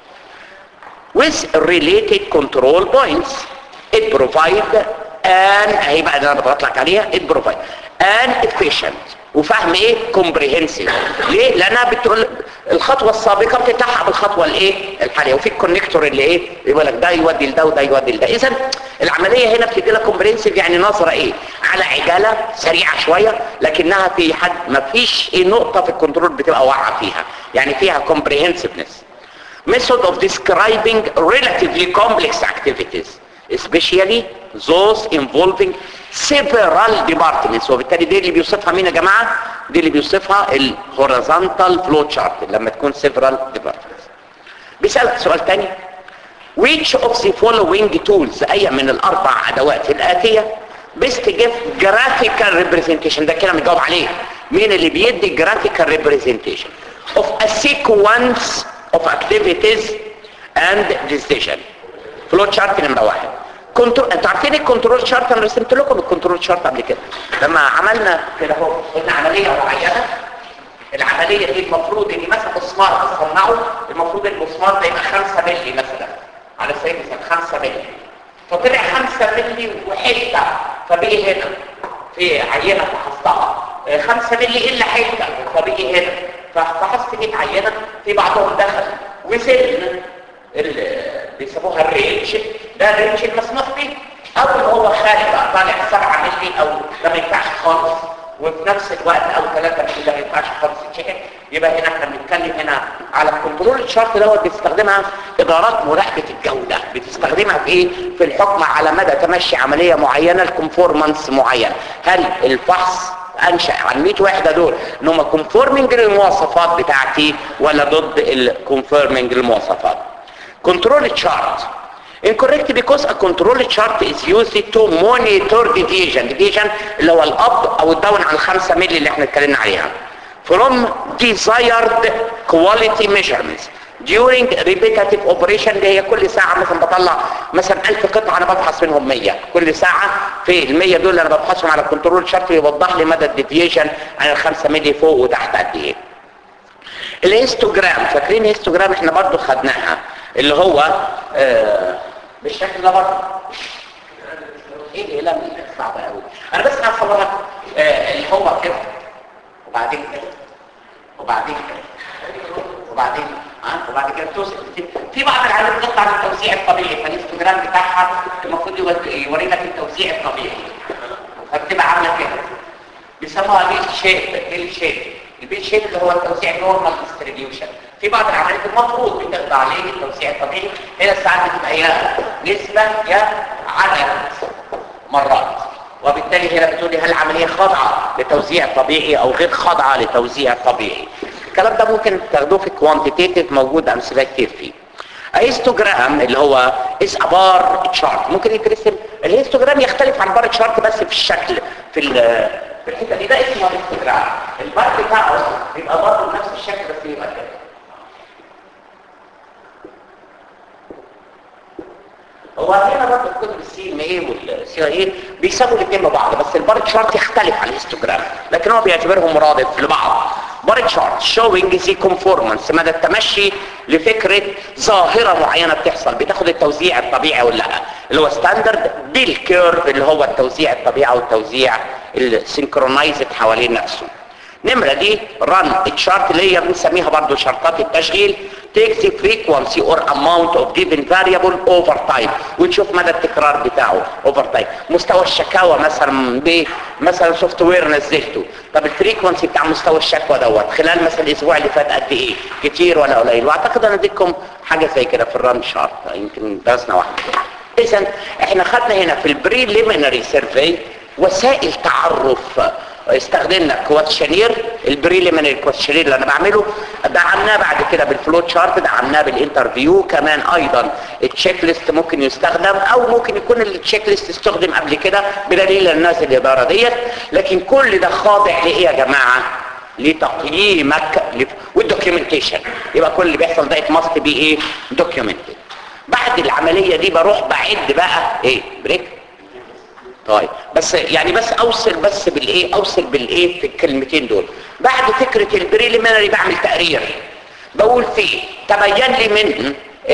[SPEAKER 1] with related control points it provide an هي بقى اللي انا بضغط لك عليها it provide an efficient وفهم ايه comprehensive ليه لانها بتقول الخطوه السابقه بتتحق بالخطوه الايه الحاليه وفي الكونكتور اللي ايه يقول لك ده يودي لده وده يودي لده اذا العمليه هنا بتدي لك comprehensive يعني نظره ايه على عجاله سريعه شويه لكنها في حد ما فيش ايه نقطه في الكنترول بتبقى واقعه فيها يعني فيها comprehensiveness method of describing relatively complex activities especially those involving several departments وبالتالي دي اللي بيوصفها مين يا جماعة دي اللي بيوصفها ال horizontal flow chart لما تكون several departments بيسألك سؤال تاني which of the following tools اي من الاربع ادوات الاتية best give graphical representation ده كده بنجاوب عليه مين اللي بيدي graphical representation of a sequence of activities and decision فلو تشارت نمرة واحد كنترول انتوا عارفين الكنترول شارت انا رسمت لكم الكنترول شارت قبل كده لما عملنا كده اهو قلنا عمليه معينه العمليه دي المفروض ان مثلا مسمار تصنعه المفروض المسمار ده يبقى 5 مللي مثلا على سبيل المثال 5 مللي فطلع 5 مللي وحته فبقي هنا في عينه فحصتها 5 مللي الا حته فبقي هنا ففحصت 100 عينه في بعضهم دخل وزن بيسموها الرينج ده الرينج المسموح به او اللي هو خارج بقى طالع 7 مللي او ده ما ينفعش خالص وفي نفس الوقت او 3 مللي ده ما ينفعش خالص يتشحن يبقى هنا احنا بنتكلم هنا على الكنترول الشارت دوت بتستخدمها ادارات مراقبه الجوده بتستخدمها في ايه في الحكم على مدى تمشي عمليه معينه الكونفورمانس معين هل الفحص انشا عن 100 وحده دول ان هم كونفورمنج للمواصفات بتاعتي ولا ضد الكونفورمنج للمواصفات control chart incorrect because a control chart is used to monitor deviation deviation اللي هو الاب او الداون عن 5 مللي اللي احنا اتكلمنا عليها from desired quality measurements during repetitive operation اللي هي كل ساعة مثلا بطلع مثلا 1000 قطعة انا بفحص منهم 100 كل ساعة في ال 100 دول انا بفحصهم على الكنترول شارت يوضح لي مدى الديفيشن عن ال 5 مللي فوق وتحت قد ايه الهيستوجرام فاكرين الهيستوجرام احنا برضو خدناها اللي هو آه بالشكل ده برضه ايه الاقلام اللي صعبه قوي انا بس هصورك آه اللي هو كده وبعدين كده وبعدين كده وبعدين ها وبعد كده توصل في بعض العادات بتطلع من التوزيع الطبيعي فالانستجرام بتاعها المفروض يوري لك التوزيع الطبيعي فبتبقى عامله كده بيسموها بيل شيب بيل شيب البيل شيب اللي هو التوزيع نورمال ديستريبيوشن في بعض العمليات المفروض بتخضع عليه التوزيع الطبيعي هنا ساعات بتبقى يا نسبة يا عدد مرات وبالتالي هنا بتقول لي هل العملية خاضعة لتوزيع طبيعي او غير خاضعة لتوزيع طبيعي الكلام ده ممكن تاخدوه في كوانتيتيف موجود امثله كتير فيه الهيستوجرام اللي هو از بار تشارت ممكن يترسم الهيستوجرام يختلف عن بار تشارت بس في الشكل في في الحته دي ده اسمه الهيستوجرام البار بتاعه بيبقى برضه نفس الشكل بس يبقى كده هو هنا برضه في كتب السي ام اي والسي اي بيسموا الاثنين ببعض بس البار تشارت يختلف عن الهيستوجرام لكن هو بيعتبرهم مرادف لبعض بار تشارت شوينج زي كونفورمانس مدى التمشي لفكره ظاهره معينه بتحصل بتاخد التوزيع الطبيعي ولا لا اللي هو ستاندرد بالكيرف اللي هو التوزيع الطبيعي او التوزيع السينكرونايزد حوالين نفسه نمرة دي رن الشارت اللي هي بنسميها برضو شرطات التشغيل takes the frequency or amount of given variable over time ونشوف مدى التكرار بتاعه over time مستوى الشكاوى مثلا ب مثلا سوفت وير نزلته طب الفريكونسي بتاع مستوى الشكوى دوت خلال مثلا الاسبوع اللي فات قد ايه كتير ولا قليل واعتقد انا اديكم حاجه زي كده في الرن شارت يمكن درسنا واحده اذا احنا خدنا هنا في البريليمينري سيرفي وسائل تعرف استخدمنا كواتشنير البريليمينري كواتشنير اللي انا بعمله دعمناه بعد كده بالفلو تشارت دعمناه بالانترفيو كمان ايضا التشيك ليست ممكن يستخدم او ممكن يكون التشيك ليست استخدم قبل كده بدليل الناس الاداره ديت لكن كل ده خاضع لايه يا جماعه لتقييمك والدوكيومنتيشن يبقى كل اللي بيحصل ده ماست بي ايه دوكيومنتد بعد العمليه دي بروح بعد بقى ايه بريك طيب بس يعني بس اوصل بس بالايه اوصل بالايه في الكلمتين دول بعد فكره البريليمينري بعمل تقرير بقول فيه تبين لي من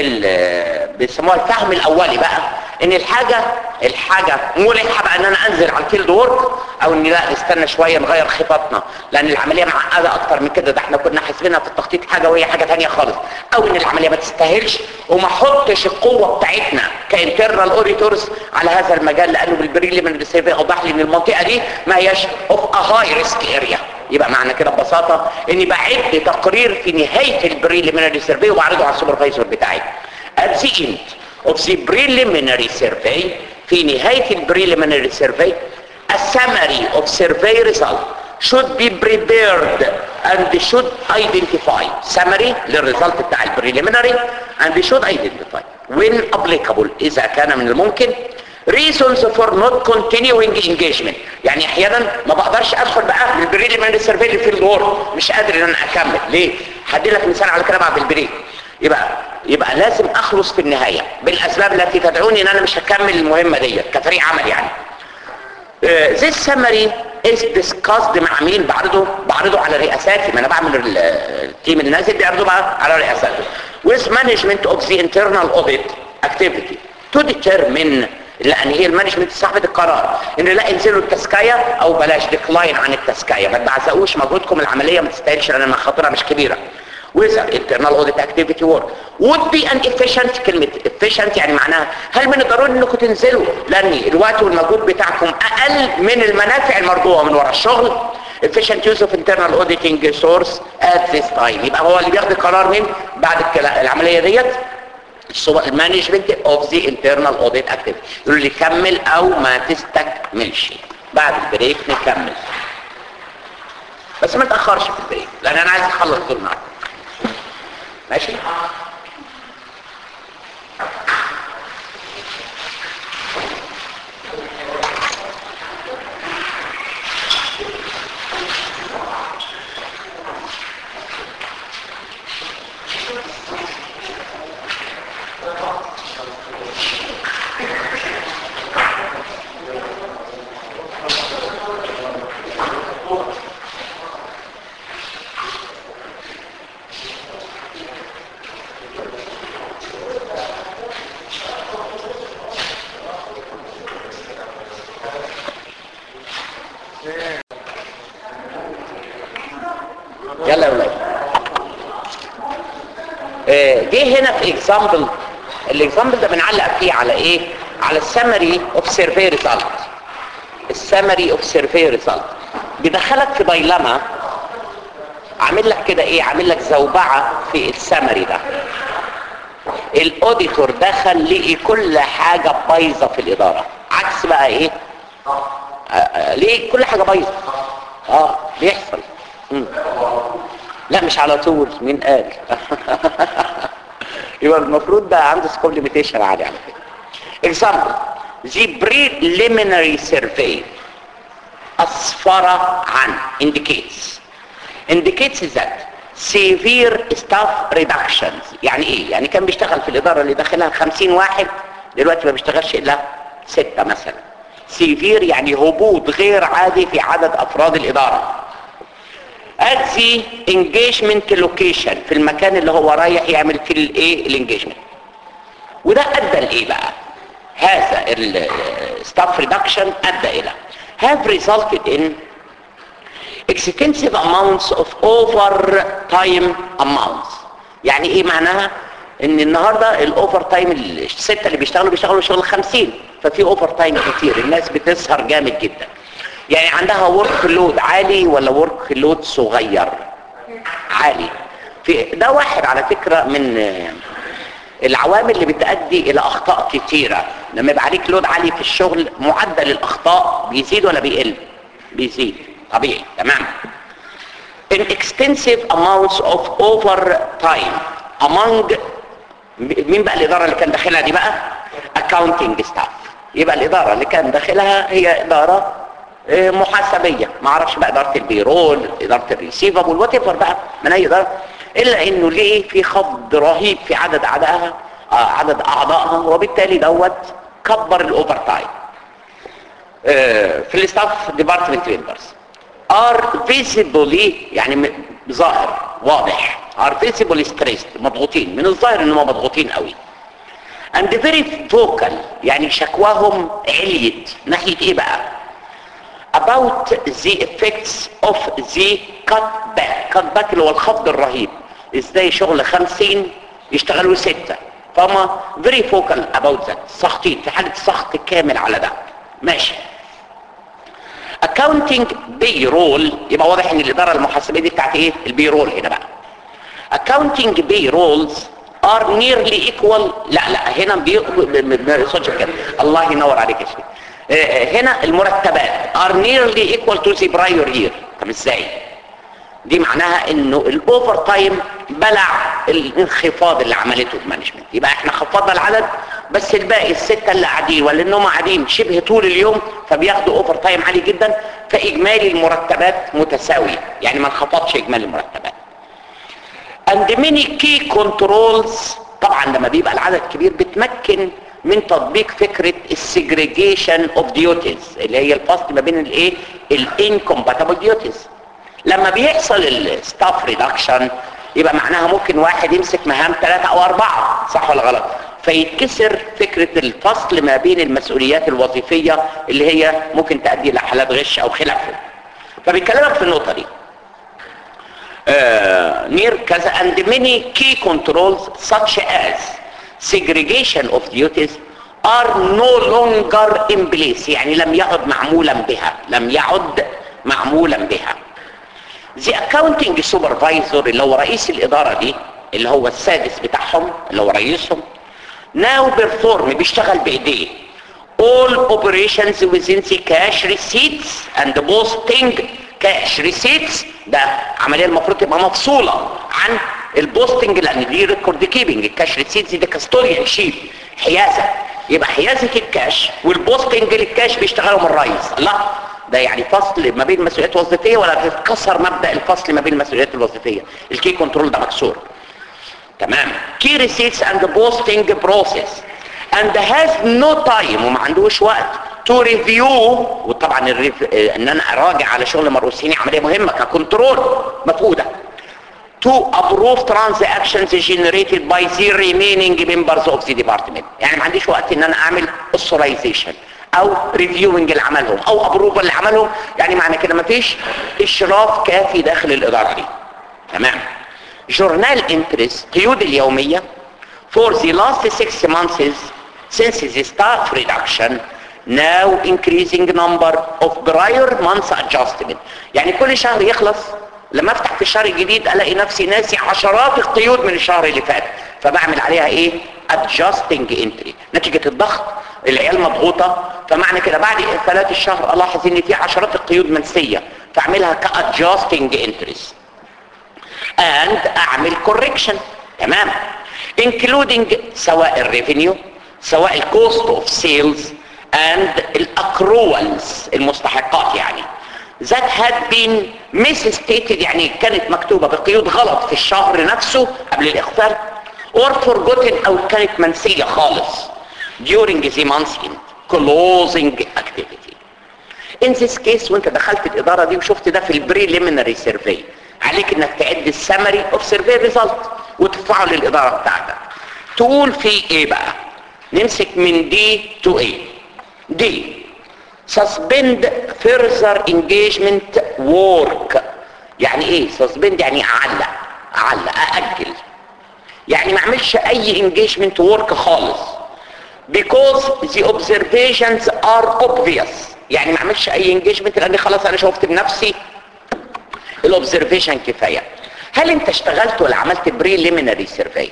[SPEAKER 1] بيسموها الفهم الاولي بقى ان الحاجة الحاجة ملحة بقى ان انا انزل على الفيلد وورك او ان لا نستنى شوية نغير خططنا لان العملية معقدة اكتر من كده ده احنا كنا حاسبينها في التخطيط حاجة وهي حاجة تانية خالص او ان العملية ما تستاهلش وما احطش القوة بتاعتنا كانترنال اوريتورز على هذا المجال لانه بالبريليمينري سيرفي اوضح لي ان المنطقة دي ما هياش اوف ا هاي ريسك اريا يبقى معنى كده ببساطة اني بعد تقرير في نهاية البريليمينري سيرفي وبعرضه على السوبرفايزر بتاعي at the end of the preliminary survey في نهاية البريليمينري survey a summary of survey result should be prepared and should identify summary للريزلت بتاع البريليمينري and should identify when applicable إذا كان من الممكن reasons for not continuing engagement يعني احيانا ما بقدرش ادخل بقى للبريليمينري سيرفي اللي في الدور مش قادر ان انا اكمل ليه هدي لك مثال على كده بعد البريك يبقى يبقى لازم اخلص في النهايه بالاسباب التي تدعوني ان انا مش هكمل المهمه ديت كفريق عمل يعني uh, this summary is discussed مع مين بعرضه بعرضه على رئاساتي ما انا بعمل التيم النازل بيعرضه بقى على رئاساته with management of the internal audit activity to determine لان هي المانجمنت صاحبه القرار ان لا انزلوا التسكايه او بلاش ديكلاين عن التسكايه ما تعزقوش مجهودكم العمليه ما تستاهلش لان مخاطرها مش كبيره with internal audit activity work would be an efficient كلمة efficient يعني معناها هل من الضروري انكم تنزلوا لان الوقت والمجهود بتاعكم اقل من المنافع المرجوة من وراء الشغل efficient use of internal auditing source at this time يبقى هو اللي بياخد القرار من بعد العملية ديت المانجمنت اوف ذا انترنال اوديت اكتيفيتي يقول لي كمل او ما تستكملش بعد البريك نكمل بس ما تاخرش في البريك لان انا عايز اخلص دول معاك ماشي يلا يا ولاد جه هنا في اكزامبل الاكزامبل ده بنعلق فيه على ايه على السمري اوف سيرفي ريزلت السمري اوف سيرفي ريزلت بيدخلك في دايلاما عامل لك كده ايه عامل لك زوبعه في السمري ده الاوديتور دخل لقي كل حاجه بايظه في الاداره عكس بقى ايه آه آه ليه كل حاجه بايظه اه بيحصل مم. لا مش على طول مين قال يبقى المفروض ده عنده سكوب ليميتيشن عالي على فكره example the preliminary survey أسفر عن indicates indicates that severe staff reductions يعني ايه يعني كان بيشتغل في الاداره اللي داخلها 50 واحد دلوقتي ما بيشتغلش الا ستة مثلا severe يعني هبوط غير عادي في عدد افراد الاداره at the engagement location في المكان اللي هو رايح يعمل فيه الايه الانجيجمنت وده ادى لايه بقى هذا الستاف ريدكشن ادى الى have resulted in extensive amounts of overtime amounts يعني ايه معناها ان النهارده الاوفر تايم السته اللي بيشتغلوا بيشتغلوا شغل 50 ففي اوفر تايم كتير الناس بتسهر جامد جدا يعني عندها ورك لود عالي ولا ورك لود صغير عالي في ده واحد على فكرة من العوامل اللي بتؤدي الى اخطاء كتيرة لما يبقى عليك لود عالي في الشغل معدل الاخطاء بيزيد ولا بيقل بيزيد طبيعي تمام in extensive amounts of overtime among مين بقى الإدارة اللي كان داخلها دي بقى accounting staff يبقى الإدارة اللي كان داخلها هي إدارة آه، محاسبية ما اعرفش بقى إدارة البيرول إدارة الريسيفابل وات ايفر بقى من أي إدارة إلا إنه ليه في خفض رهيب في عدد أعدائها آه، عدد أعضائها وبالتالي دوت كبر الأوفر تايم في الستاف ديبارتمنت ممبرز ار فيزيبلي يعني م- ظاهر واضح ار فيزيبلي ستريسد مضغوطين من الظاهر انهم مضغوطين قوي and very vocal يعني شكواهم عليت ناحية ايه بقى about the effects of the cutback cutback اللي هو الخفض الرهيب ازاي شغل خمسين يشتغلوا ستة فما very vocal about that سخطين في حالة سخط كامل على ده ماشي accounting payroll يبقى واضح ان الاداره المحاسبيه دي بتاعت ايه البيرول هنا بقى accounting payrolls are nearly equal لا لا هنا بي... ما يقصدش كده الله ينور عليك يا شيخ آه، هنا المرتبات are nearly equal to the prior year طب ازاي دي معناها انه الاوفر تايم بلع الانخفاض اللي عملته المانجمنت يبقى احنا خفضنا العدد بس الباقي الستة اللي قاعدين ولا انهم قاعدين شبه طول اليوم فبياخدوا اوفر تايم عالي جدا فاجمالي المرتبات متساوية يعني ما انخفضش اجمالي المرتبات and many key controls طبعا لما بيبقى العدد كبير بتمكن من تطبيق فكرة السيجريجيشن اوف ديوتيز اللي هي الفصل ما بين الايه الانكومباتبل ديوتيز لما بيحصل الستاف ريدكشن يبقى معناها ممكن واحد يمسك مهام ثلاثة او اربعة صح ولا غلط فيتكسر فكرة الفصل ما بين المسؤوليات الوظيفية اللي هي ممكن تؤدي الى حالات غش او خلافه فبيكلمك في النقطة دي uh, near كذا and many key controls such as segregation of duties are no longer in place يعني لم يعد معمولا بها لم يعد معمولا بها the accounting supervisor اللي هو رئيس الإدارة دي اللي هو السادس بتاعهم اللي هو رئيسهم now perform بيشتغل بإيديه all operations within the cash receipts and posting cash receipts ده عملية المفروض تبقى مفصولة عن البوستنج لان دي ريكورد كيبنج الكاش ريسيتس دي كاستوريال شيب حيازة يبقى حيازة الكاش والبوستنج للكاش بيشتغلوا من الرئيس لا ده يعني فصل ما بين المسؤوليات الوظيفية ولا تتكسر مبدأ الفصل ما بين المسؤوليات الوظيفية الكي كنترول ده مكسور تمام key receipts and posting process and has no time وما عندوش وقت to review وطبعا الريف... ان انا اراجع على شغل مرؤوسين عمليه مهمه ككنترول مفقوده to approve transactions generated by the remaining members of the department يعني ما عنديش وقت ان انا اعمل authorization او reviewing اللي عملهم او approval اللي عملهم يعني معنى كده ما فيش اشراف كافي داخل الاداره دي تمام جورنال انترست قيود اليوميه for the last six months since the staff reduction now increasing number of prior months adjustment يعني كل شهر يخلص لما افتح في الشهر الجديد الاقي نفسي ناسي عشرات القيود من الشهر اللي فات فبعمل عليها ايه adjusting entry نتيجة الضغط العيال مضغوطة فمعنى كده بعد اقفالات الشهر الاحظ ان في عشرات القيود منسية فاعملها كadjusting entries and اعمل correction تمام including سواء الريفينيو سواء الكوست اوف سيلز and الاكروالز المستحقات يعني that had been misstated يعني كانت مكتوبة بقيود غلط في الشهر نفسه قبل الاخفال or forgotten او كانت منسية خالص during the month's end closing activity in this case وانت دخلت الادارة دي وشفت ده في البريليمينري سيرفي عليك انك تعد السمري اوف سيرفي ريزلت وتدفعه للادارة بتاعتك تقول في ايه بقى نمسك من دي تو ايه دي suspend further engagement work يعني ايه suspend يعني اعلق اعلق ااجل يعني ما اعملش اي engagement work خالص because the observations are obvious يعني ما اعملش اي engagement لان خلاص انا شفت بنفسي الاوبزرفيشن كفايه هل انت اشتغلت ولا عملت بريليمينري سيرفي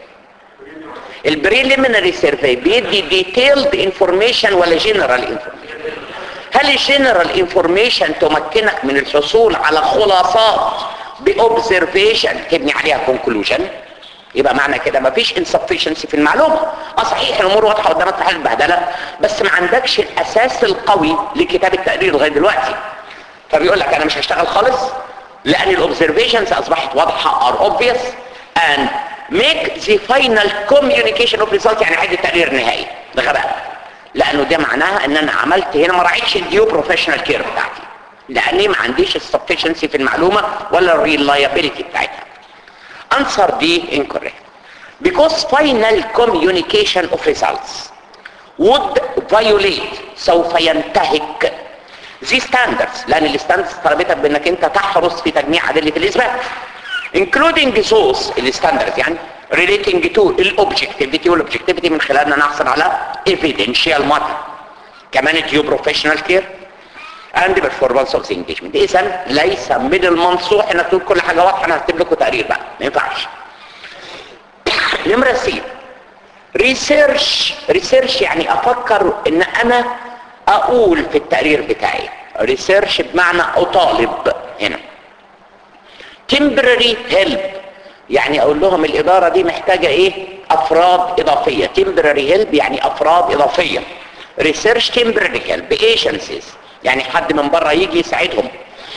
[SPEAKER 1] البريليمينري سيرفي بيدي ديتيلد انفورميشن ولا جنرال انفورميشن هل الجنرال انفورميشن تمكنك من الحصول على خلاصات باوبزرفيشن تبني عليها كونكلوجن يبقى معنى كده مفيش insufficiency في المعلومه اه صحيح الامور واضحه قدامك في حاله البهدله بس ما عندكش الاساس القوي لكتاب التقرير لغايه دلوقتي فبيقول لك انا مش هشتغل خالص لان الاوبزرفيشنز اصبحت واضحه ار obvious and make the final communication of result يعني عيد التقرير النهائي ده غباء لانه ده معناها ان انا عملت هنا ما راعيتش الديو بروفيشنال كير بتاعتي لاني ما عنديش السفشنسي في المعلومه ولا الريلايابيلتي بتاعتها answer D incorrect because final communication of results would violate سوف ينتهك the standards لان الستاندرز طلبتك بانك انت تحرص في تجميع ادله الاثبات including those الستاندرز يعني relating to الاوبجكتيفيتي والاوبجكتيفيتي من خلال ان نحصل على evidential matter كمان due professional care and performance of the engagement اذا ليس من المنصوح انك تقول كل حاجه واضحه انا هكتب لكم تقرير بقى ما ينفعش نمره سي ريسيرش ريسيرش يعني افكر ان انا اقول في التقرير بتاعي ريسيرش بمعنى اطالب هنا temporary help يعني اقول لهم الاداره دي محتاجه ايه افراد اضافيه temporary help يعني افراد اضافيه research temporary help agencies يعني حد من بره يجي يساعدهم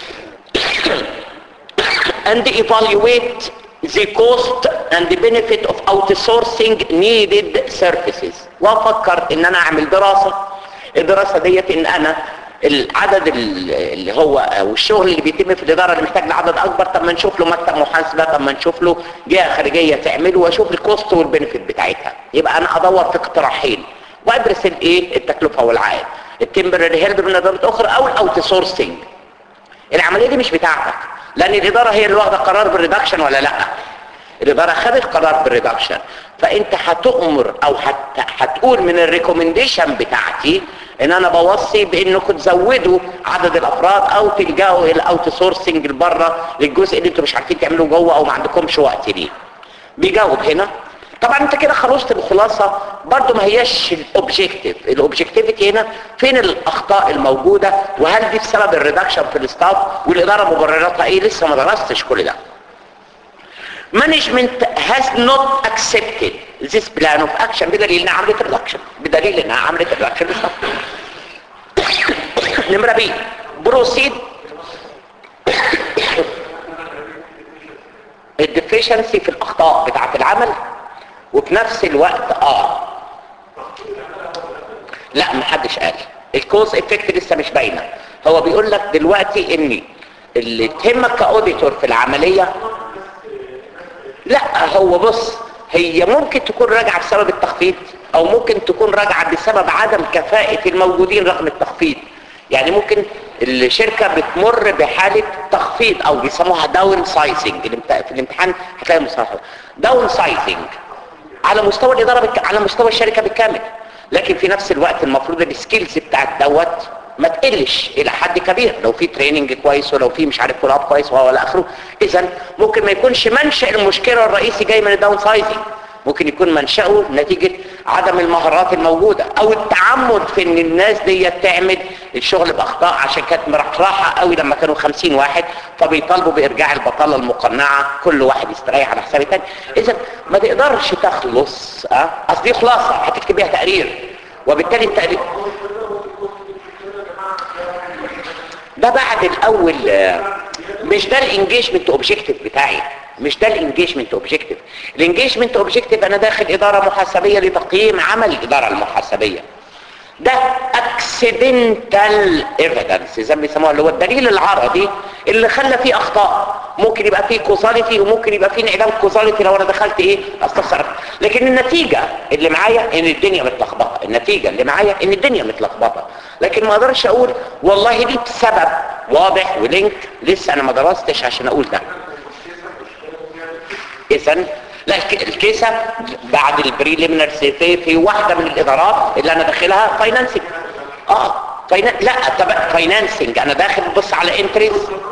[SPEAKER 1] and evaluate the cost and the benefit of outsourcing needed services وافكر ان انا اعمل دراسة الدراسة ديت ان انا العدد اللي هو او الشغل اللي بيتم في الاداره اللي محتاج لعدد اكبر طب ما نشوف له مكتب محاسبه طب ما نشوف له جهه خارجيه تعمله واشوف الكوست والبنفيت بتاعتها يبقى انا ادور في اقتراحين وادرس الايه التكلفه والعائد التمبرري هيلب من اداره اخرى او الاوت سورسنج العمليه دي مش بتاعتك لان الاداره هي اللي واخده قرار بالريدكشن ولا لا الاداره خدت قرار بالريدكشن فانت هتؤمر او هت... هتقول من الريكومنديشن بتاعتي ان انا بوصي بانكم تزودوا عدد الافراد او تلجأوا الى اوت سورسنج لبره للجزء اللي انتوا مش عارفين تعملوه جوه او ما عندكمش وقت ليه بيجاوب هنا طبعا انت كده خلصت الخلاصه برضو ما هياش الاوبجكتيف الاوبجكتيفيتي هنا فين الاخطاء الموجوده وهل دي بسبب الريدكشن في الستاف والاداره مبرراتها ايه لسه ما درستش كل ده management has not accepted this plan of action بدليل انها عملت reduction بدليل انها عملت reduction نمرة بي proceed الديفيشنسي في الاخطاء بتاعت العمل وفي نفس الوقت اه لا محدش قال الكوز افكت لسه مش باينه هو بيقول لك دلوقتي ان اللي تهمك كاوديتور في العمليه لا هو بص هي ممكن تكون راجعه بسبب التخفيض او ممكن تكون راجعه بسبب عدم كفاءه الموجودين رغم التخفيض يعني ممكن الشركه بتمر بحاله تخفيض او بيسموها داون سايزنج في الامتحان هتلاقي مصطلح داون سايزنج على مستوى الاداره بك... على مستوى الشركه بالكامل لكن في نفس الوقت المفروض السكيلز بتاعت دوت ما تقلش الى حد كبير لو في تريننج كويس ولو في مش عارف فول اب كويس وهو الى اخره اذا ممكن ما يكونش منشا المشكله الرئيسي جاي من الداون سايزنج ممكن يكون منشأه نتيجة عدم المهارات الموجودة او التعمد في ان الناس دي تعمل الشغل باخطاء عشان كانت مرحرحة قوي لما كانوا خمسين واحد فبيطالبوا بارجاع البطالة المقنعة كل واحد يستريح على حساب التاني اذا ما تقدرش تخلص اه اصل دي خلاصة هتكتب بيها تقرير وبالتالي التقرير ده بعد الاول مش ده الانجيجمنت اوبجيكتيف بتاعي مش ده الانجيجمنت اوبجيكتيف الانجيجمنت اوبجيكتيف انا داخل اداره محاسبيه لتقييم عمل الاداره المحاسبيه ده اكسيدنتال ايفيدنس زي ما بيسموها اللي هو الدليل العرضي اللي خلى فيه اخطاء ممكن يبقى فيه كوزاليتي وممكن يبقى فيه انعدام كوزاليتي لو انا دخلت ايه استفسر لكن النتيجه اللي معايا ان الدنيا متلخبطه النتيجه اللي معايا ان الدنيا متلخبطه لكن ما اقدرش اقول والله دي بسبب واضح ولينك لسه انا ما درستش عشان اقول ده اذا لا الكيسة بعد البريليمينر سيتي في واحدة من الادارات اللي انا داخلها فاينانسنج اه فاينا... لا طب فاينانسنج انا داخل بص على انتريز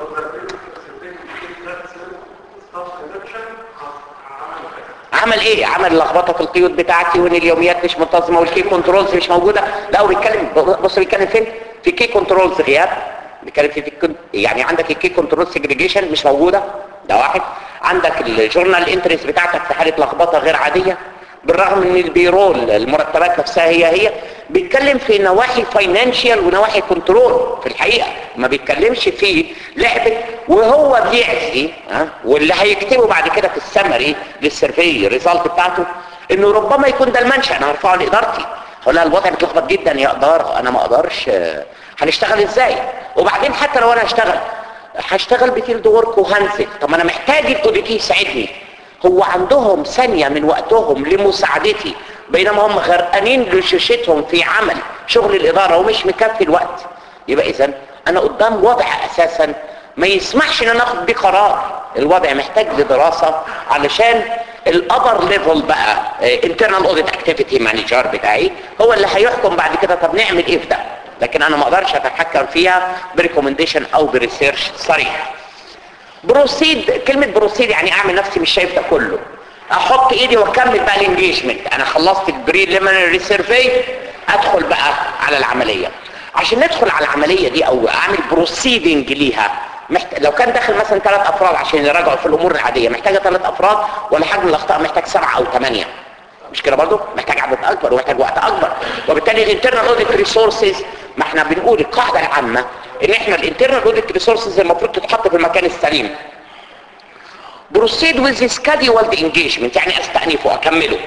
[SPEAKER 1] عمل ايه عمل لخبطه في القيود بتاعتي وان اليوميات مش منتظمه والكي كنترولز مش موجوده لا هو بيتكلم بص بيتكلم فين في كي كنترولز غياب بنتكلم في في- يعني عندك الكي كنترول سيجريجيشن مش موجوده ده واحد عندك الجورنال انتريس بتاعتك في حاله لخبطه غير عاديه بالرغم ان البيرول المرتبات نفسها هي هي بيتكلم في نواحي فاينانشال ونواحي كنترول في الحقيقه ما بيتكلمش في لعبه وهو بيعزي ها واللي هيكتبه بعد كده في السمري للسيرفي الريزلت بتاعته انه ربما يكون ده المنشا انا هرفعه لادارتي هقول لها الوضع متلخبط جدا يا اداره انا ما اقدرش آه، هنشتغل ازاي وبعدين حتى لو انا هشتغل هشتغل بفيلد ورك وهنزل طب ما انا محتاج الاوديتي يساعدني هو عندهم ثانية من وقتهم لمساعدتي بينما هم غرقانين لشاشتهم في عمل شغل الإدارة ومش مكفي الوقت يبقى إذا أنا قدام وضع أساسا ما يسمحش ان انا اخد بيه قرار الوضع محتاج لدراسة علشان الابر ليفل بقى انترنال اوديت اكتيفيتي مانجر بتاعي هو اللي هيحكم بعد كده طب نعمل ايه في ده لكن انا ما اقدرش اتحكم فيها بريكومنديشن او بريسيرش صريح بروسيد كلمة بروسيد يعني اعمل نفسي مش شايف ده كله احط ايدي واكمل بقى الانجيجمنت انا خلصت البريليمينري سيرفي ادخل بقى على العملية عشان ندخل على العملية دي او اعمل بروسيدنج ليها محت... لو كان داخل مثلا ثلاث افراد عشان يراجعوا في الامور العادية محتاجة ثلاث افراد ولا حجم الاخطاء محتاج سبعة او ثمانية مش كده برضو محتاج عدد اكبر ومحتاج وقت اكبر وبالتالي الانترنال اوديت ريسورسز ما احنا بنقول القاعده العامه ان احنا الانترنال اوديت ريسورسز المفروض تتحط في المكان السليم بروسيد ويز scheduled engagement يعني استأنفه اكمله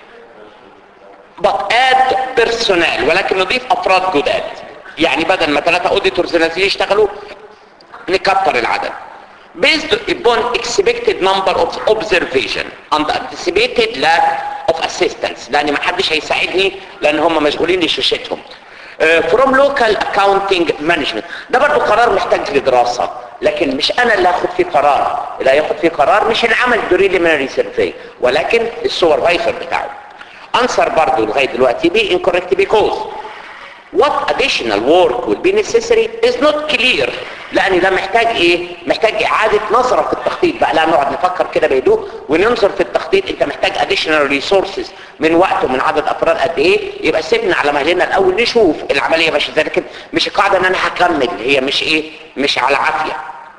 [SPEAKER 1] but add personnel ولكن نضيف افراد جداد يعني بدل ما ثلاثة اوديتورز نازلين يشتغلوا نكتر العدد based upon expected number of observation and anticipated lack of assistance لان ما حدش هيساعدني لان هم مشغولين لشاشتهم uh, from local accounting management ده برضو قرار محتاج لدراسة لكن مش انا اللي هاخد فيه قرار اللي هياخد فيه قرار مش اللي عمل preliminary survey ولكن السوبرفايزر بتاعه answer برضو لغاية دلوقتي be incorrect because what additional work will be necessary is not clear لان ده محتاج ايه محتاج اعادة نظرة في التخطيط بقى لا نقعد نفكر كده بهدوء وننظر في التخطيط انت محتاج additional resources من وقت ومن عدد افراد قد ايه يبقى سيبنا على مهلنا الاول نشوف العملية ماشيه ازاي لكن مش القاعدة ان انا هكمل هي مش ايه مش على عافية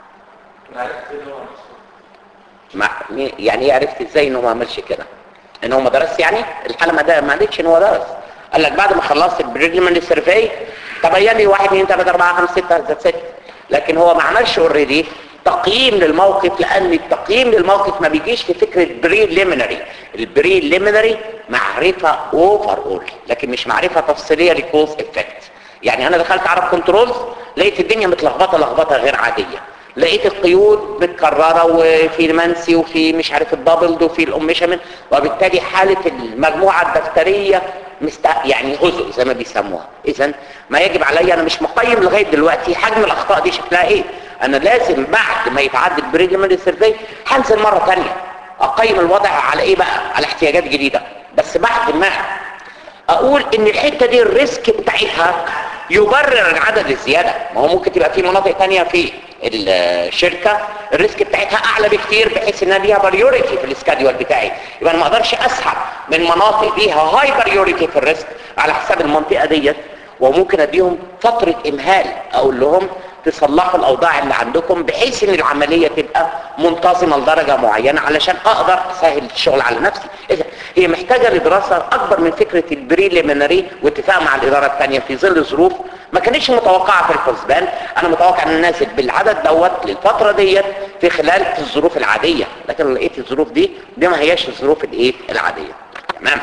[SPEAKER 1] ما يعني ايه عرفت ازاي انه ما عملش كده ان هو ما درس يعني الحالة ما ده ما قالتش ان هو درس قال لك بعد ما خلصت البريليمينري سيرفي تبين لي 1 2 3 4 5 6 ذات 6 لكن هو ما عملش اوريدي تقييم للموقف لان التقييم للموقف ما بيجيش في فكره بريليمينري البريليمينري معرفه اوفر اول لكن مش معرفه تفصيليه لكوز افكت يعني انا دخلت على الكنترولز لقيت الدنيا متلخبطه لخبطه غير عاديه لقيت القيود متكرره وفي المنسي وفي مش عارف الدبلد وفي الاميشمنت وبالتالي حاله المجموعه الدفتريه مست... يعني هزء زي ما بيسموها اذا ما يجب عليا انا مش مقيم لغايه دلوقتي حجم الاخطاء دي شكلها ايه انا لازم بعد ما يتعدل بريجمنت سيرفي هنزل مره ثانيه اقيم الوضع على ايه بقى على احتياجات جديده بس بعد ما اقول ان الحته دي الريسك بتاعتها يبرر العدد الزياده ما هو ممكن تبقى في مناطق تانية في الشركه الريسك بتاعتها اعلى بكتير بحيث انها ليها بريوريتي في السكادول بتاعي يبقى انا ما اقدرش اسحب من مناطق ليها هاي بريوريتي في الريسك على حساب المنطقه ديت وممكن اديهم فتره امهال اقول لهم تصلحوا الاوضاع اللي عندكم بحيث ان العمليه تبقى منتظمه لدرجه معينه علشان اقدر اسهل الشغل على نفسي اذا هي محتاجه لدراسه اكبر من فكره البريليمينري واتفاق مع الاداره الثانيه في ظل ظروف ما كانتش متوقعه في الحسبان انا متوقع ان نازل بالعدد دوت للفتره ديت في خلال الظروف العاديه لكن لقيت الظروف دي دي ما هياش الظروف الايه العاديه تمام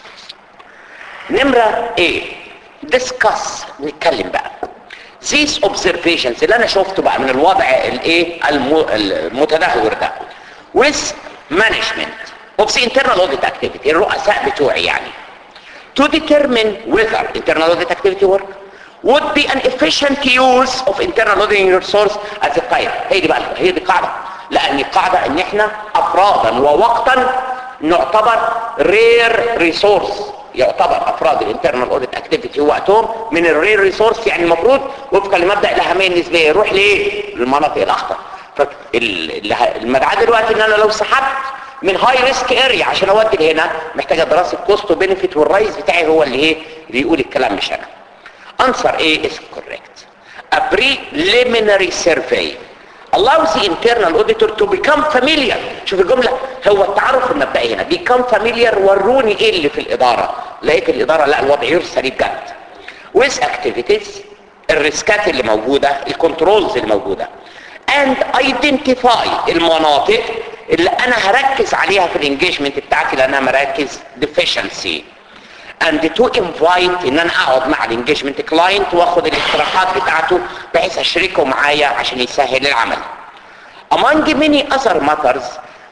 [SPEAKER 1] نمره ايه discuss نتكلم بقى these observations اللي انا شفته بقى من الوضع الايه المتدهور ده with management of the internal audit activity الرؤساء بتوعي يعني to determine whether internal audit activity work would be an efficient use of internal auditing resource as a type هي دي بقى هي دي قاعدة لان القاعدة ان احنا افرادا ووقتا نعتبر rare resource يعتبر افراد الانترنال اوديت اكتيفيتي وقتهم من الرير ريسورس يعني المفروض وفقا لمبدا الاهميه النسبيه يروح لايه للمناطق الاخطر فالمدعاه دلوقتي ان انا لو سحبت من هاي ريسك اريا عشان اودي لهنا محتاجه دراسه كوست وبينفيت والرايز بتاعي هو اللي ايه اللي يقول الكلام مش انا انسر ايه از كوريكت a preliminary survey allows the internal auditor to become familiar شوف الجملة هو التعرف المبدئي هنا become familiar وروني ايه اللي في الإدارة لقيت الإدارة لا الوضع يرسل بجد with activities الريسكات اللي موجودة الكنترولز اللي موجودة and identify المناطق اللي انا هركز عليها في الانجيجمنت بتاعتي لانها مراكز deficiency and to invite ان انا اقعد مع الانجيجمنت كلاينت واخد الاقتراحات بتاعته بحيث اشركه معايا عشان يسهل العمل among many other matters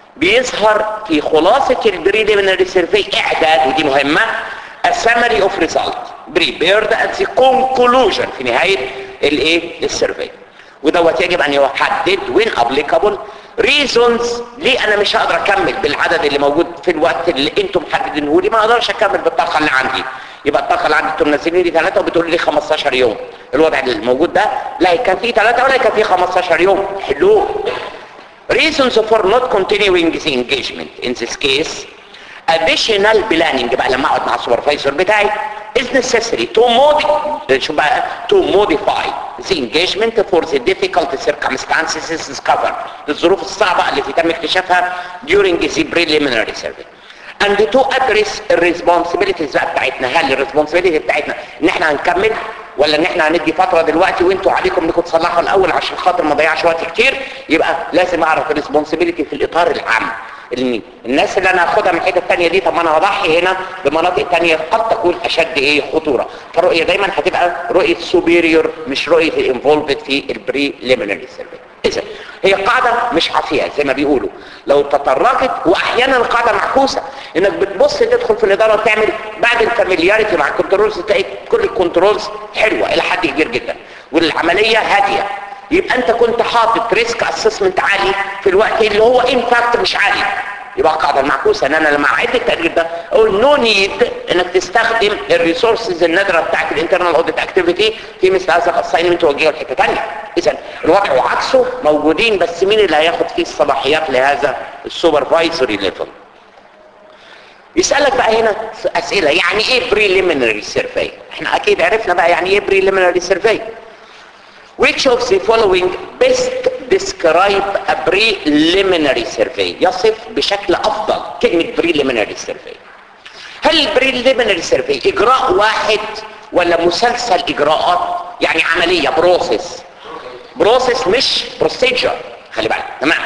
[SPEAKER 1] بيظهر في خلاصة البريليمينري سيرفي اعداد ودي مهمة a summary of result prepared at the conclusion في نهاية الايه السيرفي ودوت يجب ان يحدد when applicable reasons ليه انا مش هقدر اكمل بالعدد اللي موجود في الوقت اللي انتم محددينه لي ما اقدرش اكمل بالطاقه اللي عندي يبقى الطاقه اللي عندي انتم منزلين لي ثلاثه وبتقولوا لي 15 يوم الوضع الموجود ده لا كان فيه ثلاثه ولا كان فيه 15 يوم حلوه reasons for not continuing the engagement in this case additional planning بقى لما اقعد مع السوبرفايزر بتاعي is necessary to modify شو بقى to modify the engagement for the difficult circumstances discovered الظروف الصعبة اللي تم اكتشافها during the preliminary survey and to address الريسبونسبيلتيز بقى بتاعتنا هل الريسبونسبيلتي بتاعتنا ان احنا هنكمل ولا ان احنا هندي فتره دلوقتي وانتوا عليكم انكم تصلحوا الاول عشان خاطر ما اضيعش وقت كتير يبقى لازم اعرف الريسبونسبيلتي في الاطار العام اللي الناس اللي انا هاخدها من الحته الثانيه دي طب ما انا هضحي هنا بمناطق ثانيه قد تكون اشد ايه خطوره فالرؤيه دايما هتبقى رؤيه سوبيريور مش رؤيه الانفولفد في البريليمينري سيرفي اذا هي قاعده مش عافيه زي ما بيقولوا لو تطرقت واحيانا القاعده معكوسه انك بتبص تدخل في الاداره وتعمل بعد الفاميلياريتي مع الكنترولز تلاقي كل الكنترولز حلوه الى حد كبير جدا والعمليه هاديه يبقى انت كنت حاطط ريسك اسسمنت عالي في الوقت اللي هو ان فاكت مش عالي يبقى القاعده المعكوسه ان انا لما اعد التقرير ده اقول نو نيد انك تستخدم الريسورسز النادره بتاعت الانترنال اوديت اكتيفيتي في مثل هذا الاساينمنت توجهه لحته ثانيه اذا الوضع وعكسه موجودين بس مين اللي هياخد فيه الصلاحيات لهذا السوبرفايزري ليفل يسألك بقى هنا اسئلة يعني ايه بريليمينري سيرفي احنا اكيد عرفنا بقى يعني ايه بريليمينري سيرفي which of the following best describe a preliminary survey يصف بشكل افضل كلمة preliminary survey هل البريليمينري سيرفي اجراء واحد ولا مسلسل اجراءات يعني عملية بروسيس بروسيس مش بروسيجر خلي بالك تمام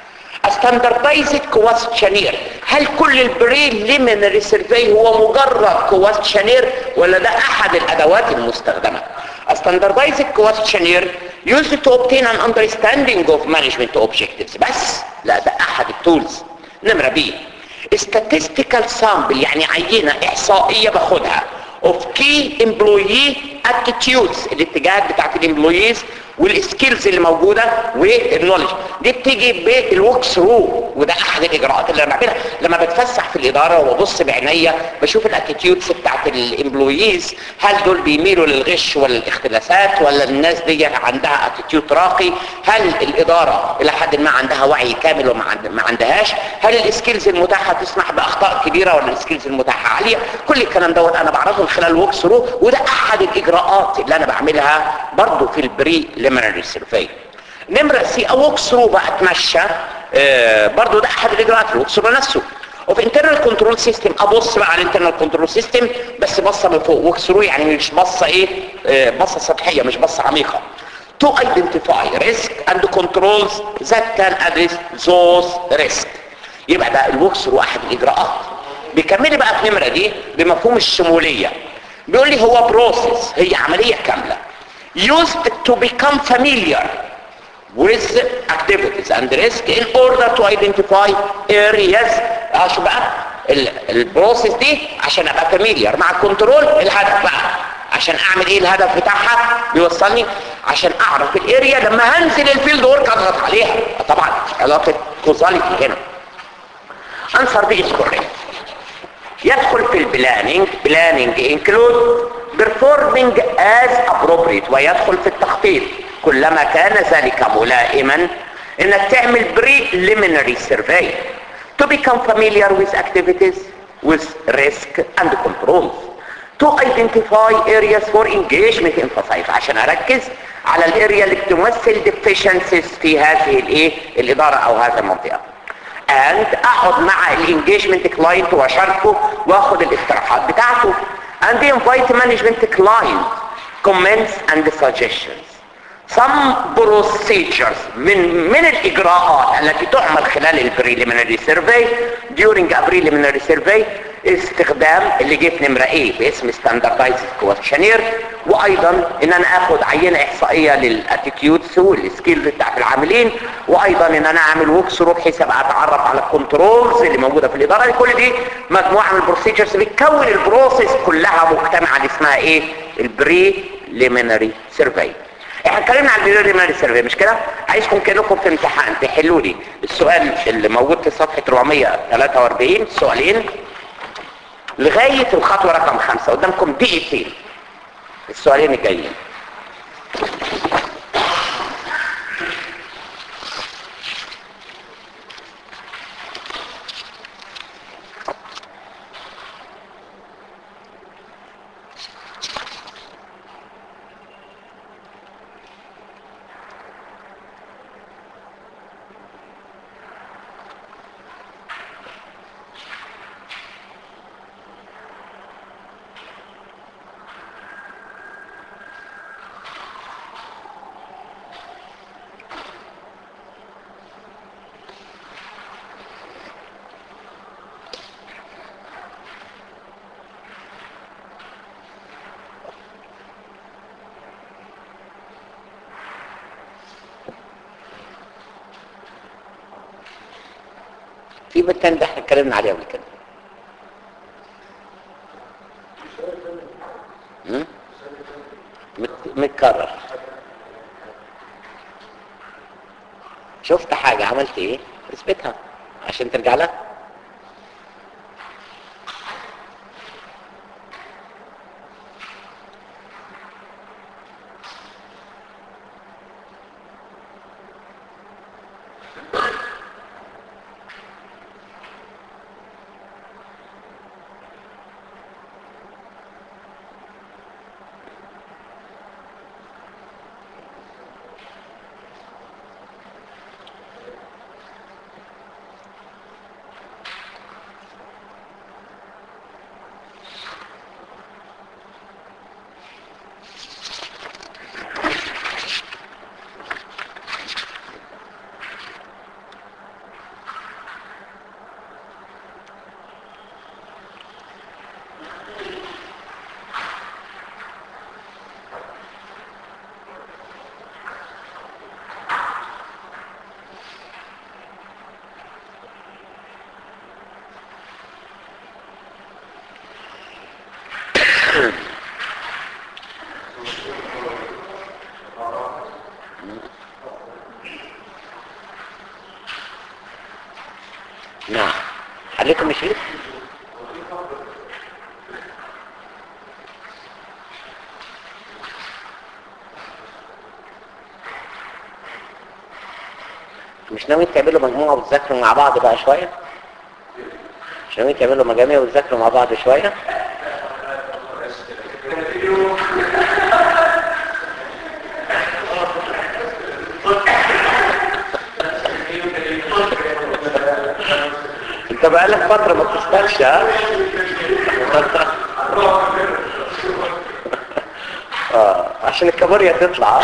[SPEAKER 1] ستاندردايزد كويستشنير هل كل البريليمينري سيرفي هو مجرد كويستشنير ولا ده احد الادوات المستخدمه A standardized questionnaire used to obtain an understanding of management objectives بس لا ده احد التولز نمرة بي statistical sample يعني عينة احصائية باخدها of key employee attitudes الاتجاهات بتاعت الامبلويز والسكيلز اللي موجودة والنولج دي بتيجي بالوك ثرو وده احد الاجراءات اللي انا بعملها لما بتفسح في الاداره وابص بعينيا بشوف الاتيتيودز بتاعت الامبلويز هل دول بيميلوا للغش ولا الاختلاسات ولا الناس دي عندها اتيتيود راقي هل الاداره الى حد ما عندها وعي كامل وما عند- ما عندهاش هل السكيلز المتاحه تسمح باخطاء كبيره ولا السكيلز المتاحه عاليه كل الكلام دوت انا بعرفه من خلال الوك ثرو وده احد الاجراءات اللي انا بعملها برضو في البري ليمينري سيرفي نمرة سي اوك ثرو بقى اتمشى آه برضو ده احد الاجراءات الوك ثرو نفسه وفي انترنال كنترول سيستم ابص بقى على الانترنال كنترول سيستم بس بصه من فوق ووك ثرو يعني مش بصه ايه آه بصه سطحيه مش بصه عميقه to identify risk and controls that can address those risk يبقى ده الوك ثرو احد الاجراءات بيكملي بقى في النمره دي بمفهوم الشموليه بيقول لي هو بروسيس هي عمليه كامله used to become familiar with activities and risk in order to identify areas اه شو بقى ال- البروسيس دي عشان ابقى فاميليار مع الكنترول الهدف بقى عشان اعمل ايه الهدف بتاعها بيوصلني عشان اعرف الاريا لما هنزل الفيلد ورك اضغط عليها طبعا علاقه كوزاليتي هنا انسر دي سكورينج يدخل في البلاننج بلاننج انكلود performing as appropriate ويدخل في التخطيط كلما كان ذلك ملائما انك تعمل preliminary survey to become familiar with activities with risk and controls to identify areas for engagement emphasize عشان اركز على الاريا اللي بتمثل deficiencies في هذه الايه الاداره او هذه المنطقه and اقعد مع الانجيجمنت كلاينت واشاركه واخد الاقتراحات بتاعته and invite management client comments and suggestions some procedures من من الاجراءات التي تعمل خلال البريليمينري سيرفي during a preliminary survey استخدام اللي جه في نمره ايه باسم standardized questionnaire وايضا ان انا اخد عينه احصائيه للاتيتيودز والسكيلز بتاعت العاملين وايضا ان انا اعمل ووك ثرو بحيث ابقى اتعرف على الكنترولز اللي موجوده في الاداره كل دي مجموعه من البروسيجرز بتكون البروسيس كلها مجتمعه اللي اسمها ايه البريليمينري سيرفي احنا اتكلمنا عن البريليمينري سيرفي مش كده عايزكم كانكم في امتحان تحلوا لي السؤال اللي موجود في صفحه 443 سؤالين لغايه الخطوه رقم خمسة قدامكم دقيقتين السؤالين الجايين في بالتاني ده احنا اتكلمنا عليه قبل كده مم؟ مت- متكرر شفت حاجة عملت ايه اثبتها عشان ترجع لها نعم حليتم مشيت مش ناويين تعملوا مجموعة وتذاكروا مع بعض بقى شوية مش ناويين تعملوا مجاميع وتذاكروا مع بعض شوية انت بقالك فترة ما بتشتغلش ها اه عشان الكابوريا تطلع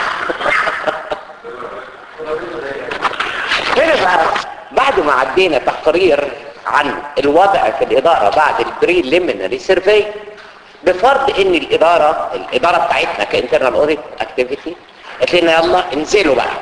[SPEAKER 1] هنا بقى بعد ما عدينا تقرير عن الوضع في الإدارة بعد البريليمينري سيرفي بفرض ان الإدارة الإدارة بتاعتنا كانترنال اوديت اكتيفيتي قالت لنا يلا انزلوا بقى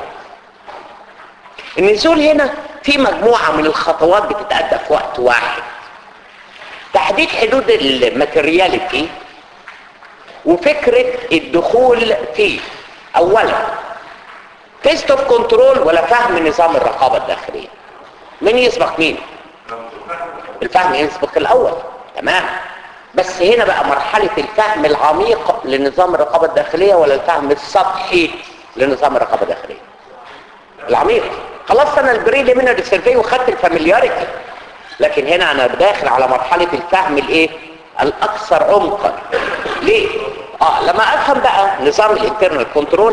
[SPEAKER 1] النزول هنا في مجموعة من الخطوات بتتأدى في وقت واحد تحديد حدود الماتيرياليتي وفكرة الدخول فيه اولا تيست اوف كنترول ولا فهم نظام الرقابة الداخلية مين يسبق مين الفهم يسبق الاول تمام بس هنا بقى مرحلة الفهم العميق لنظام الرقابة الداخلية ولا الفهم السطحي لنظام الرقابة الداخلية العميق خلاص انا البريليمينري سيرفي وخدت الفاميلياريتي لكن هنا انا داخل على مرحلة الفهم الايه الاكثر عمقا ليه اه لما افهم بقى نظام الانترنال كنترول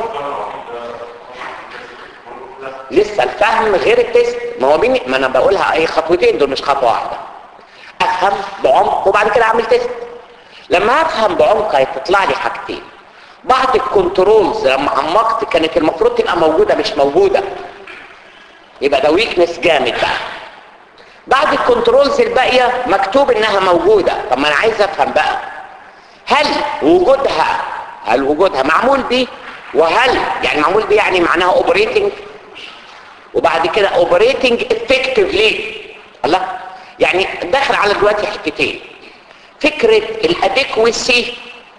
[SPEAKER 1] لسه الفهم غير التست ما هو مين ما انا بقولها اي خطوتين دول مش خطوه واحده افهم بعمق وبعد كده اعمل تيست لما افهم بعمق هتطلع لي حاجتين بعض الكنترولز لما عمقت كانت المفروض تبقى موجوده مش موجوده يبقى ده ويكنس جامد بقى بعد الكنترولز الباقيه مكتوب انها موجوده طب ما انا عايز افهم بقى هل وجودها هل وجودها معمول بيه وهل يعني معمول بيه يعني معناها اوبريتنج وبعد كده اوبريتنج افكتفلي الله يعني داخل على دلوقتي حتتين فكره الاديكوسي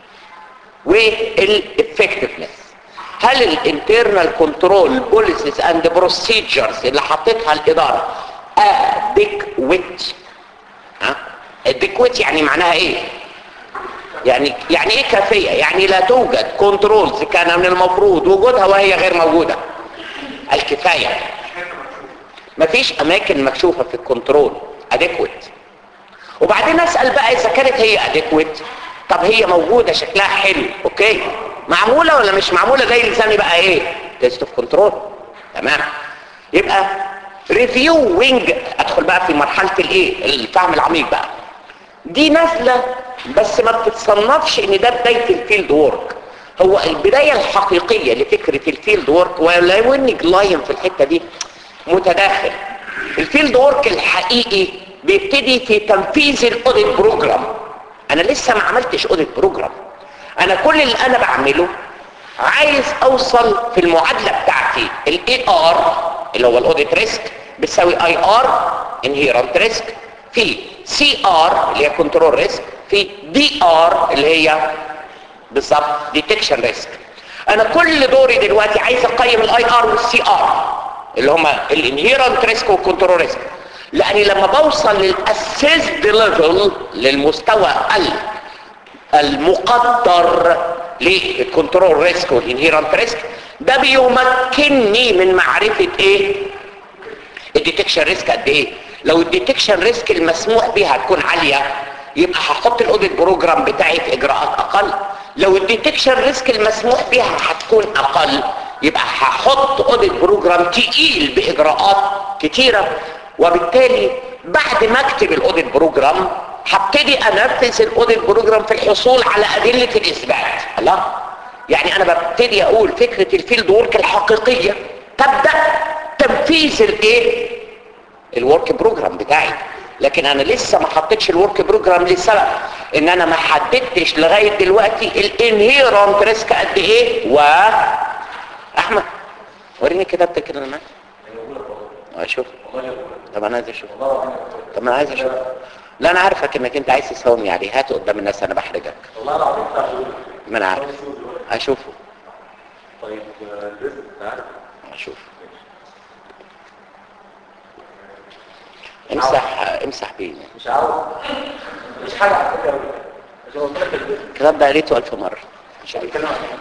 [SPEAKER 1] والافكتفنس هل الانترنال كنترول بوليسيز اند بروسيجرز اللي حطتها الاداره اديكويت ها اديكويت يعني معناها ايه يعني يعني ايه كافيه يعني لا توجد كنترولز كان من المفروض وجودها وهي غير موجوده الكفايه مفيش اماكن مكشوفه في الكنترول اديكويت وبعدين اسال بقى اذا كانت هي اديكويت طب هي موجوده شكلها حلو اوكي معموله ولا مش معموله زي لساني بقى ايه تيست اوف كنترول تمام يبقى ريفيو وينج ادخل بقى في مرحله الايه الفهم العميق بقى دي نازله بس ما بتتصنفش ان ده بدايه الفيلد وورك هو البدايه الحقيقيه لفكره الفيلد وورك ولو ان جلاين في الحته دي متداخل الفيلد وورك الحقيقي بيبتدي في تنفيذ الاوديت بروجرام انا لسه ما عملتش اوديت بروجرام انا كل اللي انا بعمله عايز اوصل في المعادله بتاعتي الاي ار اللي هو الاوديت ريسك بتساوي اي ار انهيرنت ريسك في سي ار اللي هي كنترول ريسك في دي ار اللي هي بالظبط ديتكشن ريسك انا كل دوري دلوقتي عايز اقيم الاي ار والسي ار اللي هما الانهيرنت ريسك والكنترول ريسك لاني لما بوصل للاسيسد ليفل للمستوى المقدر للكنترول ريسك والانهيرنت ريسك ده بيمكنني من معرفه ايه الديتكشن ريسك قد ايه لو الديتكشن ريسك المسموح بيها هتكون عاليه يبقى هحط الاوديت بروجرام بتاعي في اجراءات اقل لو الديتكشن ريسك المسموح بيها هتكون اقل يبقى هحط اوديت بروجرام تقيل باجراءات كتيره وبالتالي بعد ما اكتب الاوديت بروجرام هبتدي انفذ الاوديت بروجرام في الحصول على ادله الاثبات الله يعني انا ببتدي اقول فكره الفيلد وورك الحقيقيه تبدا تنفيذ الايه الورك بروجرام بتاعي لكن انا لسه ما حطيتش الورك بروجرام لسبب ان انا ما حددتش لغايه دلوقتي الانهيرنت ريسك قد ايه و احمد وريني كتابتك كده انا اشوف طب انا عايز اشوف طب انا عايز اشوف لا انا عارفك انك انت عايز تساومني عليه هاته قدام الناس انا بحرجك
[SPEAKER 2] والله العظيم
[SPEAKER 1] ما انا عارف اشوفه
[SPEAKER 2] طيب الرزق انت عارف
[SPEAKER 1] اشوف امسح امسح بيه
[SPEAKER 2] مش عاوز مش حاجه على فكره عشان قلت لك الرزق
[SPEAKER 1] الكتاب ده قريته ألف مرة مش عارف.
[SPEAKER 2] بتتكلم عن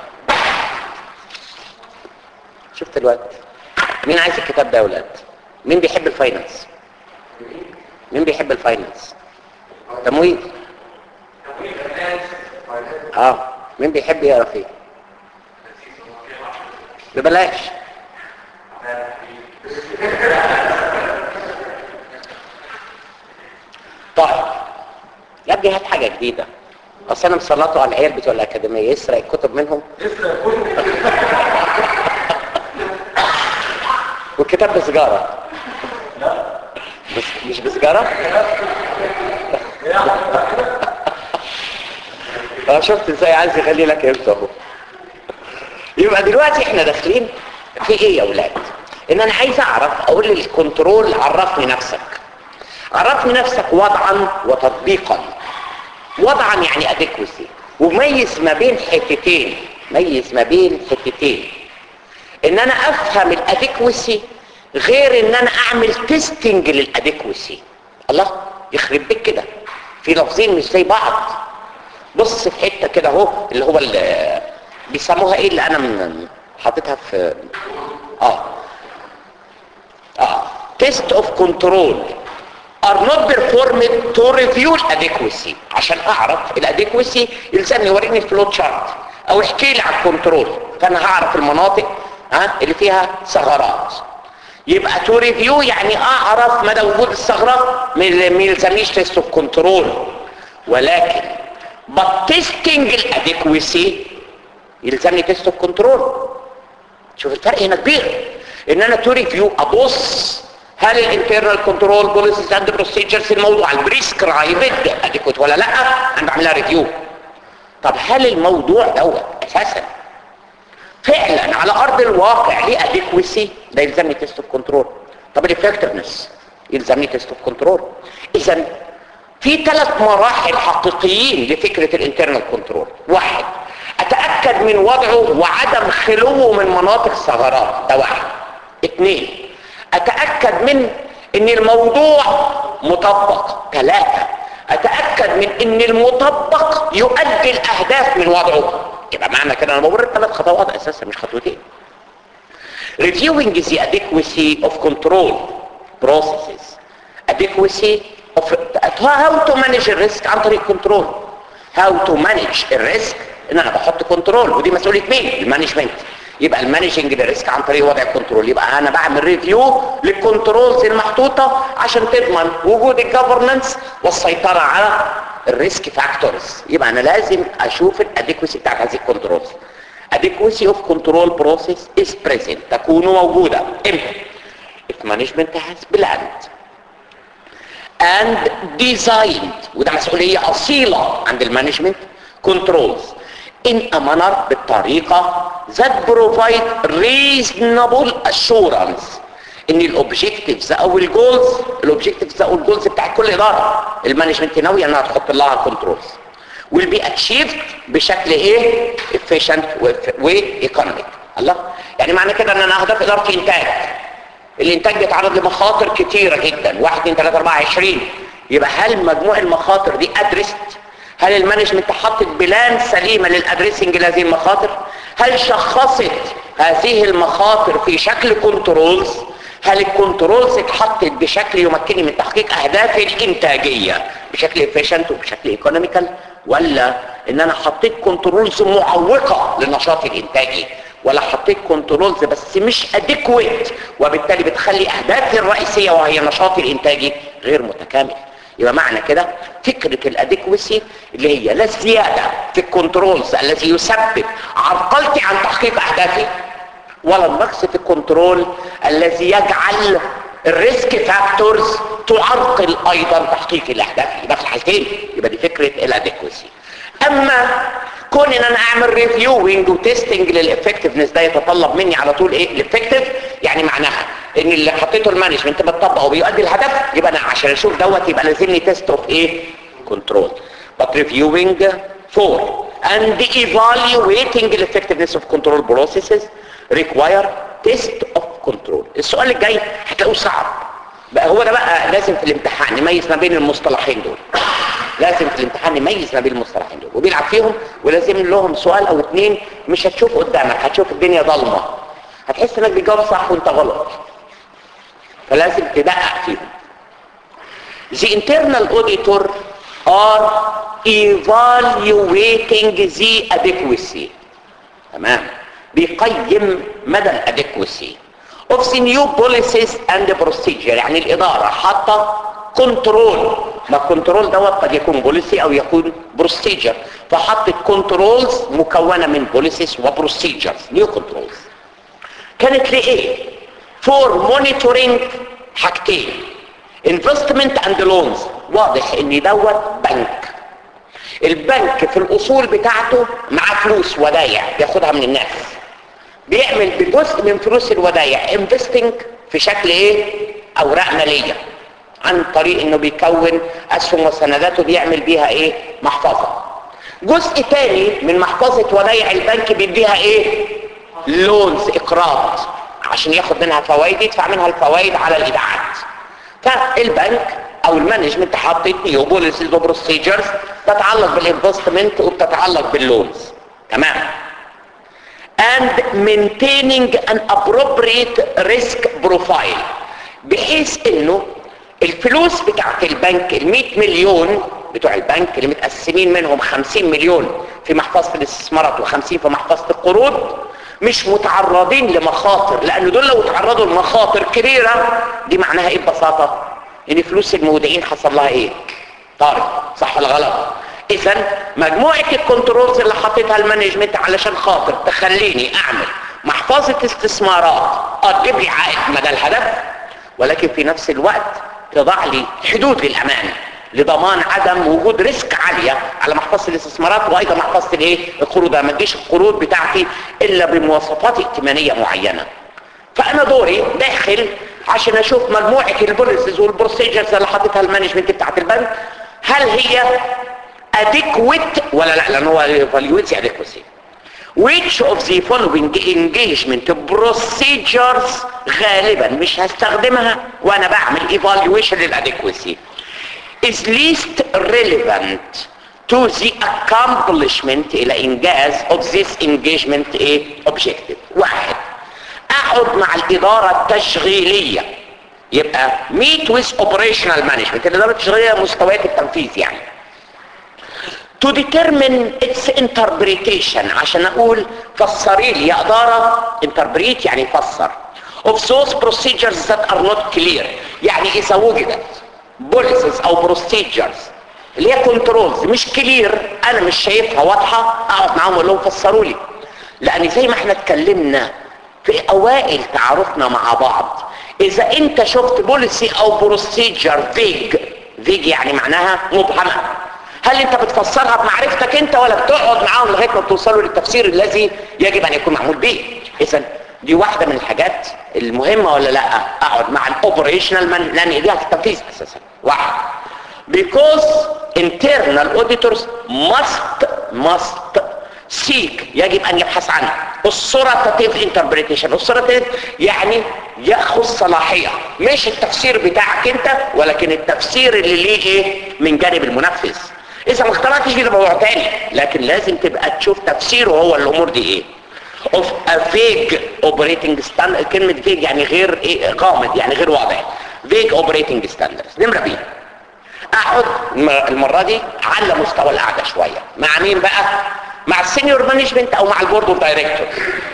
[SPEAKER 1] شفت الوقت مين عايز الكتاب ده يا ولاد مين بيحب الفاينانس مين بيحب الفاينانس تمويل اه مين بيحب يقرا فيه ببلاش طيب يا ابني هات حاجه جديده اصل انا مسلطه على العيال بتوع الاكاديميه يسرق الكتب منهم والكتاب بسجاره بس مش بسجاره اه شفت ازاي عايز يخلي لك قيمته اهو يبقى دلوقتي احنا داخلين في ايه يا اولاد ان انا عايز اعرف اقول للكنترول عرفني نفسك عرفني نفسك وضعا وتطبيقا وضعا يعني اديكوسي وميز ما بين حتتين ميز ما بين حتتين ان انا افهم الاديكوسي غير ان انا اعمل تيستنج للاديكوسي الله يخرب بيك كده في لفظين مش زي بعض بص في حته كده اهو اللي هو اللي بيسموها ايه اللي انا من حاططها في اه اه تيست اوف كنترول are not performed to review adequacy عشان اعرف الاديكوسي يلزمني يوريني الفلو تشارت او يحكي لي على الكنترول فانا هعرف المناطق ها اللي فيها ثغرات يبقى تو ريفيو يعني اعرف مدى وجود الثغرات ما يلزمنيش تيست اوف كنترول ولكن but testing الاديكوسي يلزمني تيست اوف كنترول شوف الفرق هنا كبير ان انا تو ريفيو ابص هل الانترنال كنترول بوليسيز اند بروسيجرز الموضوع البريسكرايبد اديكوت ولا لا انا بعملها ريفيو طب هل الموضوع دوت اساسا فعلا على ارض الواقع ليه اديكوسي ده يلزمني تيست اوف كنترول طب الافكتفنس يلزمني تيست اوف كنترول اذا في ثلاث مراحل حقيقيين لفكره الانترنال كنترول واحد اتاكد من وضعه وعدم خلوه من مناطق ثغرات ده واحد اثنين اتاكد من ان الموضوع مطبق ثلاثه اتاكد من ان المطبق يؤدي الاهداف من وضعه يبقى معنى كده انا بمر ثلاث خطوات اساسا مش خطوتين reviewing the adequacy of control processes adequacy of how to manage الريسك عن طريق كنترول how to manage الريسك ان انا بحط كنترول ودي مسؤوليه مين المانجمنت يبقى المانجنج للريسك عن طريق وضع الكنترول يبقى انا بعمل ريفيو للكنترولز المحطوطه عشان تضمن وجود الجفرنس والسيطره على الريسك فاكتورز يبقى انا لازم اشوف الاديكوسي بتاعت هذه الكنترولز adequacy of control process is present تكون موجودة امتى if management has planned and designed وده مسؤولية أصيلة عند المانجمنت controls in a manner بالطريقة that provide reasonable assurance ان الاوبجكتيفز او الجولز الاوبجكتيفز او الجولز بتاع كل اداره المانجمنت ناويه انها تحط لها كنترولز will be achieved بشكل ايه efficient وايكونوميك الله يعني معنى كده ان انا اهدف اداره انتاج الانتاج بيتعرض لمخاطر كتيره جدا 1 2 3 4 20 يبقى هل مجموع المخاطر دي ادرست هل المانجمنت حطت بلان سليمه للادريسنج لهذه المخاطر هل شخصت هذه المخاطر في شكل كنترولز هل الكنترولز اتحطت بشكل يمكنني من تحقيق اهدافي الانتاجيه بشكل افيشنت وبشكل ايكونوميكال ولا ان انا حطيت كنترولز معوقه للنشاط الانتاجي ولا حطيت كنترولز بس مش اديكويت وبالتالي بتخلي اهدافي الرئيسيه وهي النشاط الانتاجي غير متكامل يبقى معنى كده فكرة الاديكوسي اللي هي لا الزيادة في الكنترولز الذي يسبب عرقلتي عن تحقيق اهدافي ولا النقص في الكنترول الذي يجعل الريسك فاكتورز تعرقل ايضا تحقيق الاهداف يبقى في الحالتين يبقى دي فكره الاديكوسي اما كون ان انا اعمل ريفيوينج وتيستنج للافكتفنس ده يتطلب مني على طول ايه الافكتيف يعني معناها ان اللي حطيته المانجمنت بتطبقه وبيؤدي الهدف يبقى انا عشان اشوف دوت يبقى لازمني تيست اوف ايه كنترول but reviewing for and evaluating the effectiveness of control processes require test of control السؤال الجاي هتلاقوه صعب بقى هو ده بقى لازم في الامتحان نميز ما بين المصطلحين دول لازم في الامتحان نميز ما بين المصطلحين دول وبيلعب فيهم ولازم لهم سؤال او اتنين مش هتشوف قدامك هتشوف الدنيا ضلمه هتحس انك بتجاوب صح وانت غلط فلازم تدقق فيهم The internal auditor are evaluating the adequacy تمام بيقيم مدى الادكوسي of the new policies and procedure يعني الإدارة حاطة كنترول ما الكنترول دوت قد يكون بوليسي أو يكون بروسيجر فحطت كنترولز مكونة من بوليسيز وبروسيجرز نيو كنترولز كانت لإيه؟ فور مونيتورينج حاجتين انفستمنت اند لونز واضح ان دوت بنك البنك في الاصول بتاعته معاه فلوس ودايع بياخدها من الناس بيعمل بجزء من فلوس الودايع انفستنج في شكل ايه اوراق ماليه عن طريق انه بيكون اسهم وسندات وبيعمل بيها ايه محفظه جزء تاني من محفظه ودايع البنك بيديها ايه لونز اقراض عشان ياخد منها فوائد يدفع منها الفوائد على الايداعات فالبنك او المانجمنت حطت نيو بوليسيز وبروسيجرز تتعلق بالانفستمنت وبتتعلق باللونز تمام and maintaining an appropriate risk profile بحيث انه الفلوس بتاعت البنك ال 100 مليون بتوع البنك اللي متقسمين منهم 50 مليون في محفظه الاستثمارات و50 في محفظه القروض مش متعرضين لمخاطر لان دول لو تعرضوا لمخاطر كبيره دي معناها ايه ببساطه ان فلوس المودعين حصل لها ايه طارق صح ولا غلط اذا مجموعه الكنترولز اللي حاططها المانجمنت علشان خاطر تخليني اعمل محفظه استثمارات تجيب لي عائد مدى الهدف ولكن في نفس الوقت تضع لي حدود للامان لضمان عدم وجود ريسك عاليه على محفظه الاستثمارات وايضا محفظه الايه القروض ما تجيش القروض بتاعتي الا بمواصفات ائتمانيه معينه فانا دوري داخل عشان اشوف مجموعه البوليسز والبروسيجرز اللي حاططها المانجمنت بتاعت البنك هل هي adequate ولا لا لان هو evaluate adequacy which of the following engagement procedures غالبا مش هستخدمها وانا بعمل evaluation للadequacy is least relevant to the accomplishment الى انجاز of this engagement ايه objective واحد اقعد مع الادارة التشغيلية يبقى meet with operational management الادارة التشغيلية مستويات التنفيذ يعني to determine its interpretation عشان اقول فسري لي يا اداره interpret يعني فسر of those procedures that are not clear يعني اذا وجدت policies او procedures اللي هي كنترولز مش كلير انا مش شايفها واضحه اقعد معاهم اقول لهم فسروا لي لان زي ما احنا اتكلمنا في اوائل تعارفنا مع بعض اذا انت شفت بوليسي او بروسيجر فيج فيج يعني معناها مبهمه هل انت بتفسرها بمعرفتك انت ولا بتقعد معاهم لغايه ما توصلوا للتفسير الذي يجب ان يكون معمول به اذا دي واحده من الحاجات المهمه ولا لا اقعد مع الاوبريشنال مان لان ايديها في التنفيذ اساسا واحد because internal auditors must must seek يجب ان يبحث عنه الصورتاتيف انتربريتيشن الصورتاتيف يعني ياخذ صلاحيه مش التفسير بتاعك انت ولكن التفسير اللي ليه ايه من جانب المنفذ اذا ما اخترعتش كده موضوع تاني لكن لازم تبقى تشوف تفسيره هو الامور دي ايه of a vague operating standard كلمة vague يعني غير ايه غامض يعني غير واضح vague operating standards نمرة بي اقعد المرة دي على مستوى القعدة شوية مع مين بقى مع السينيور مانجمنت او مع البورد اوف دايركتور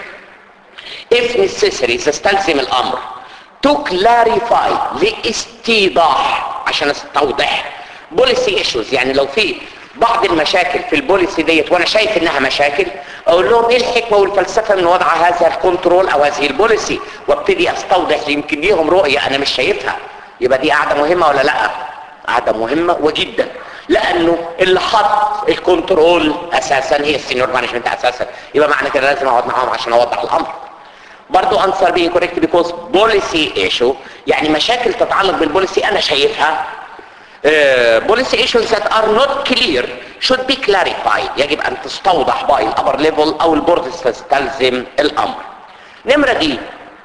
[SPEAKER 1] if necessary تستلزم الامر to clarify لاستيضاح عشان استوضح بوليسي ايشوز يعني لو في بعض المشاكل في البوليسي ديت وانا شايف انها مشاكل اقول لهم ايه الحكمه والفلسفه من وضع هذا الكنترول او هذه البوليسي وابتدي استوضح يمكن ليهم رؤيه انا مش شايفها يبقى دي قاعده مهمه ولا لا قاعده مهمه وجدا لانه اللي حط الكنترول اساسا هي السينيور مانجمنت اساسا يبقى معنى كده لازم اقعد معاهم عشان اوضح الامر برضو انسر بي كوريكت بيكوز بوليسي ايشو يعني مشاكل تتعلق بالبوليسي انا شايفها بوليسي ايشوز that are not clear should be clarified يجب ان تستوضح باي الابر ليفل او البورد تستلزم الامر نمرة دي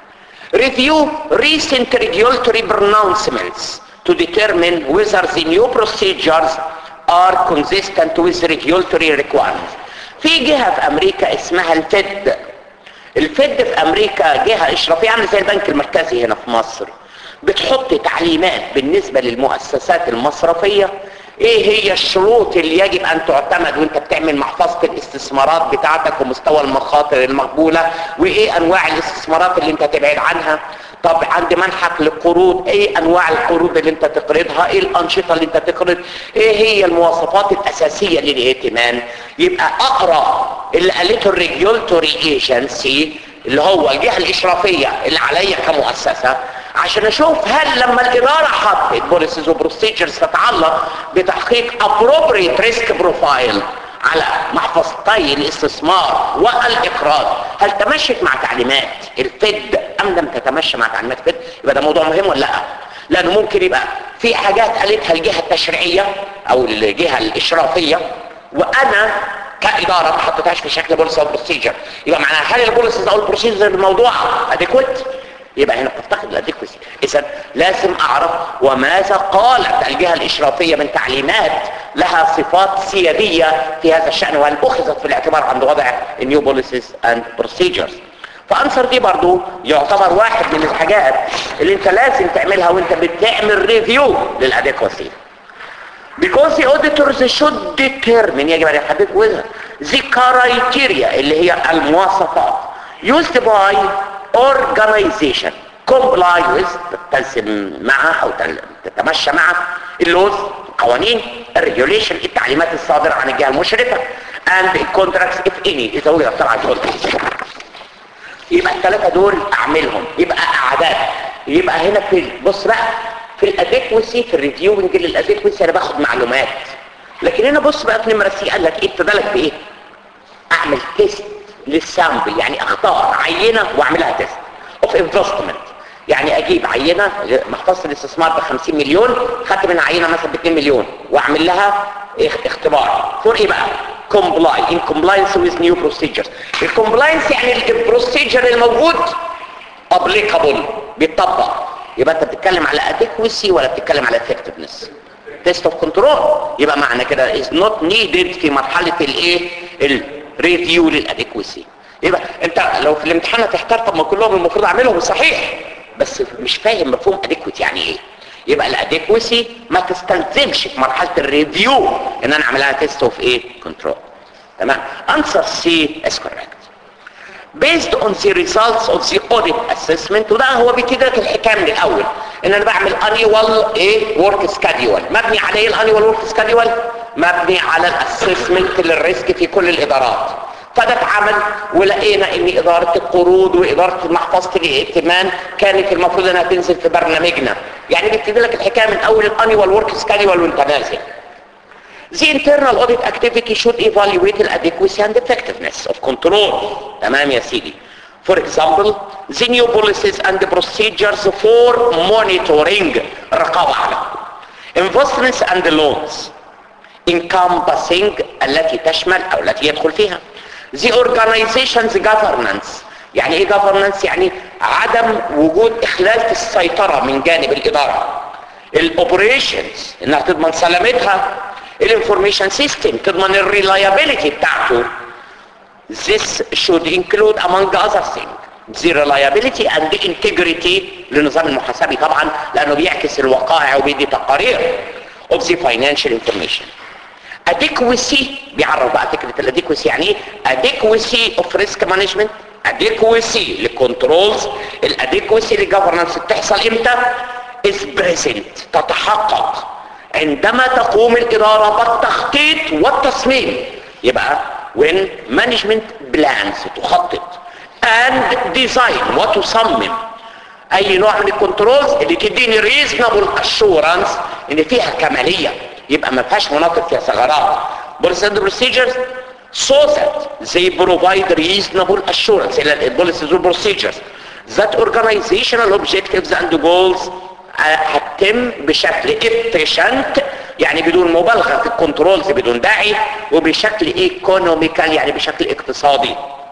[SPEAKER 1] review recent regulatory pronouncements to determine whether the new procedures are consistent with regulatory requirements في جهة في امريكا اسمها الفد الفد في امريكا جهة اشرافية عامله زي البنك المركزي هنا في مصر بتحط تعليمات بالنسبة للمؤسسات المصرفية ايه هي الشروط اللي يجب ان تعتمد وانت بتعمل محفظة الاستثمارات بتاعتك ومستوى المخاطر المقبولة وايه انواع الاستثمارات اللي انت تبعد عنها طب عند منحك للقروض ايه انواع القروض اللي انت تقرضها ايه الانشطة اللي انت تقرض ايه هي المواصفات الاساسية للائتمان يبقى اقرا اللي قالته الريجولتوري ايجنسي اللي هو الجهة الاشرافية اللي عليا كمؤسسة عشان اشوف هل لما الاداره حطت بوليسيز وبروسيجرز تتعلق بتحقيق appropriate risk profile على محفظتي الاستثمار والاقراض هل تمشت مع تعليمات الفد ام لم تتمشى مع تعليمات الفد يبقى ده موضوع مهم ولا لا لانه ممكن يبقى في حاجات قالتها الجهه التشريعيه او الجهه الاشرافيه وانا كاداره ما حطيتهاش في شكل بوليسي او بروسيجر يبقى معناها هل البوليسيز او البروسيجر الموضوع اديكوت يبقى هنا بتفتقد الاديكوسي اذا لازم اعرف وماذا قالت الجهه الاشرافيه من تعليمات لها صفات سياديه في هذا الشان وهل اخذت في الاعتبار عند وضع النيو بوليسيز اند بروسيجرز فانسر دي برضو يعتبر واحد من الحاجات اللي انت لازم تعملها وانت بتعمل ريفيو للاديكوسي because the auditors should determine يجب ان يحدد وذا the criteria اللي هي المواصفات used by organization comply with تلزم معها او تتمشى مع اللوز القوانين الريجوليشن التعليمات الصادرة عن الجهة المشرفة and the contracts if any اذا وجدت طبعا contracts يبقى الثلاثة دول اعملهم يبقى اعداد يبقى هنا في بص بقى في الاديكوسي في الريفيونج للاديكوسي انا باخد معلومات لكن هنا بص بقى في نمرة سي قال لك ايه ابتدى لك بايه اعمل تيست للسامبل يعني اختار عينة واعملها تيست اوف انفستمنت يعني اجيب عينة محفظة الاستثمار ب 50 مليون خدت من عينة مثلا ب 2 مليون واعمل لها اختبار فور ايه بقى comply in compliance with new procedures الكومبلاينس يعني البروسيجر الموجود applicable بيطبق يبقى انت بتتكلم على adequacy ولا بتتكلم على effectiveness test of control يبقى معنى كده is not needed في مرحلة الايه الريفيو للاديكوسي يبقى انت لو في الامتحان هتحتار طب ما كلهم المفروض اعملهم صحيح بس مش فاهم مفهوم اديكويت يعني ايه يبقى الاديكوسي ما تستلزمش في مرحله الريفيو ان انا اعملها تيست اوف ايه كنترول تمام answer C is correct based on the results of the audit assessment وده هو بيبتدي لك الحكايه من الاول ان انا بعمل annual ايه work schedule مبني على ايه الانيوال work schedule مبني على الاسسمنت للريسك في كل الادارات فده اتعمل ولقينا ان ادارة القروض وادارة محفظة الائتمان كانت المفروض انها تنزل في برنامجنا يعني بيبتدي لك الحكاية من اول الانيوال ورك سكادول وانت نازل The internal audit activity should evaluate the adequacy and effectiveness of control تمام يا سيدي For example, the new policies and the procedures for monitoring الرقابة على investments and loans encompassing التي تشمل او التي يدخل فيها the organization's governance يعني ايه governance يعني عدم وجود اخلال في السيطرة من جانب الادارة الاوبريشنز انها تضمن سلامتها الانفورميشن سيستم تضمن الريلايابيليتي بتاعته this should include among other things the reliability and the integrity للنظام المحاسبي طبعا لانه بيعكس الوقائع وبيدي تقارير of the financial information adequacy بيعرف بقى فكرة الاديكوسي يعني ايه adequacy of risk management adequacy للكنترولز الاديكوسي للجفرنس بتحصل امتى is present تتحقق عندما تقوم الإدارة بالتخطيط والتصميم يبقى when management plans تخطط and design وتصمم اي نوع من الكنترولز اللي تديني reasonable assurance ان فيها كمالية يبقى ما فيهاش مناطق فيها ثغرات policies and procedures so that they provide reasonable assurance الى policies and procedures that organizational objectives and goals هتتم بشكل efficient يعني بدون مبالغة في الكنترولز بدون داعي وبشكل ايكونوميكال يعني بشكل اقتصادي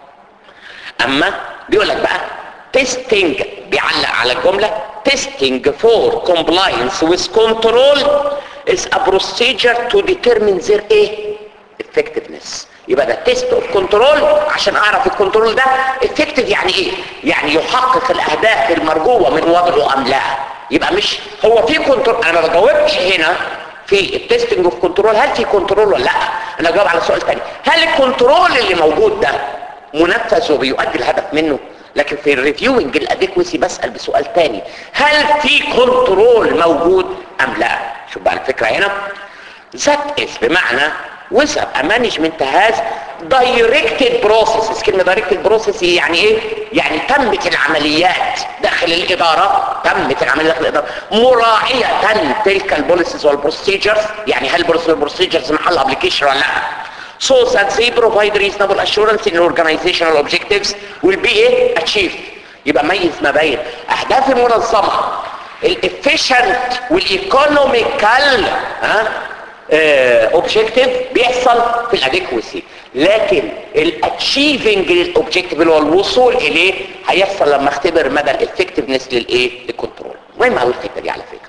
[SPEAKER 1] اما بيقول لك بقى testing بيعلق على الجملة testing for compliance with control is a procedure to determine their ايه effectiveness يبقى ده تيست اوف كنترول عشان اعرف الكنترول ده افكتيف يعني ايه يعني يحقق الاهداف المرجوه من وضعه ام لا يبقى مش هو في كنترول انا ما بجاوبش هنا في التستنج اوف كنترول هل في كنترول ولا لا انا بجاوب على سؤال ثاني هل الكنترول اللي موجود ده منفذ وبيؤدي الهدف منه لكن في الريفيوينج الاديكوسي بسال بسؤال ثاني هل في كنترول موجود ام لا شوف بقى الفكره هنا ذات از بمعنى وسب مانجمنت هاز دايركتد بروسيس كلمه دايركتد بروسيس يعني ايه يعني تمت العمليات داخل الاداره تمت العمليات داخل الاداره مراعيه تلك البوليسيز والبروسيجرز يعني هل البوليسيز والبروسيجرز محل ابلكيشن ولا لا so that they provide reasonable assurance in organizational objectives will be ايه achieved يبقى ميز ما بين اهداف المنظمه الافيشنت والايكونوميكال ها اوبجكتيف بيحصل في الاديكوسي لكن الاتشيفنج للاوبجكتيف اللي هو الوصول اليه هيحصل لما اختبر مدى الافكتفنس للايه للكنترول مهم قوي الفكره دي على فكره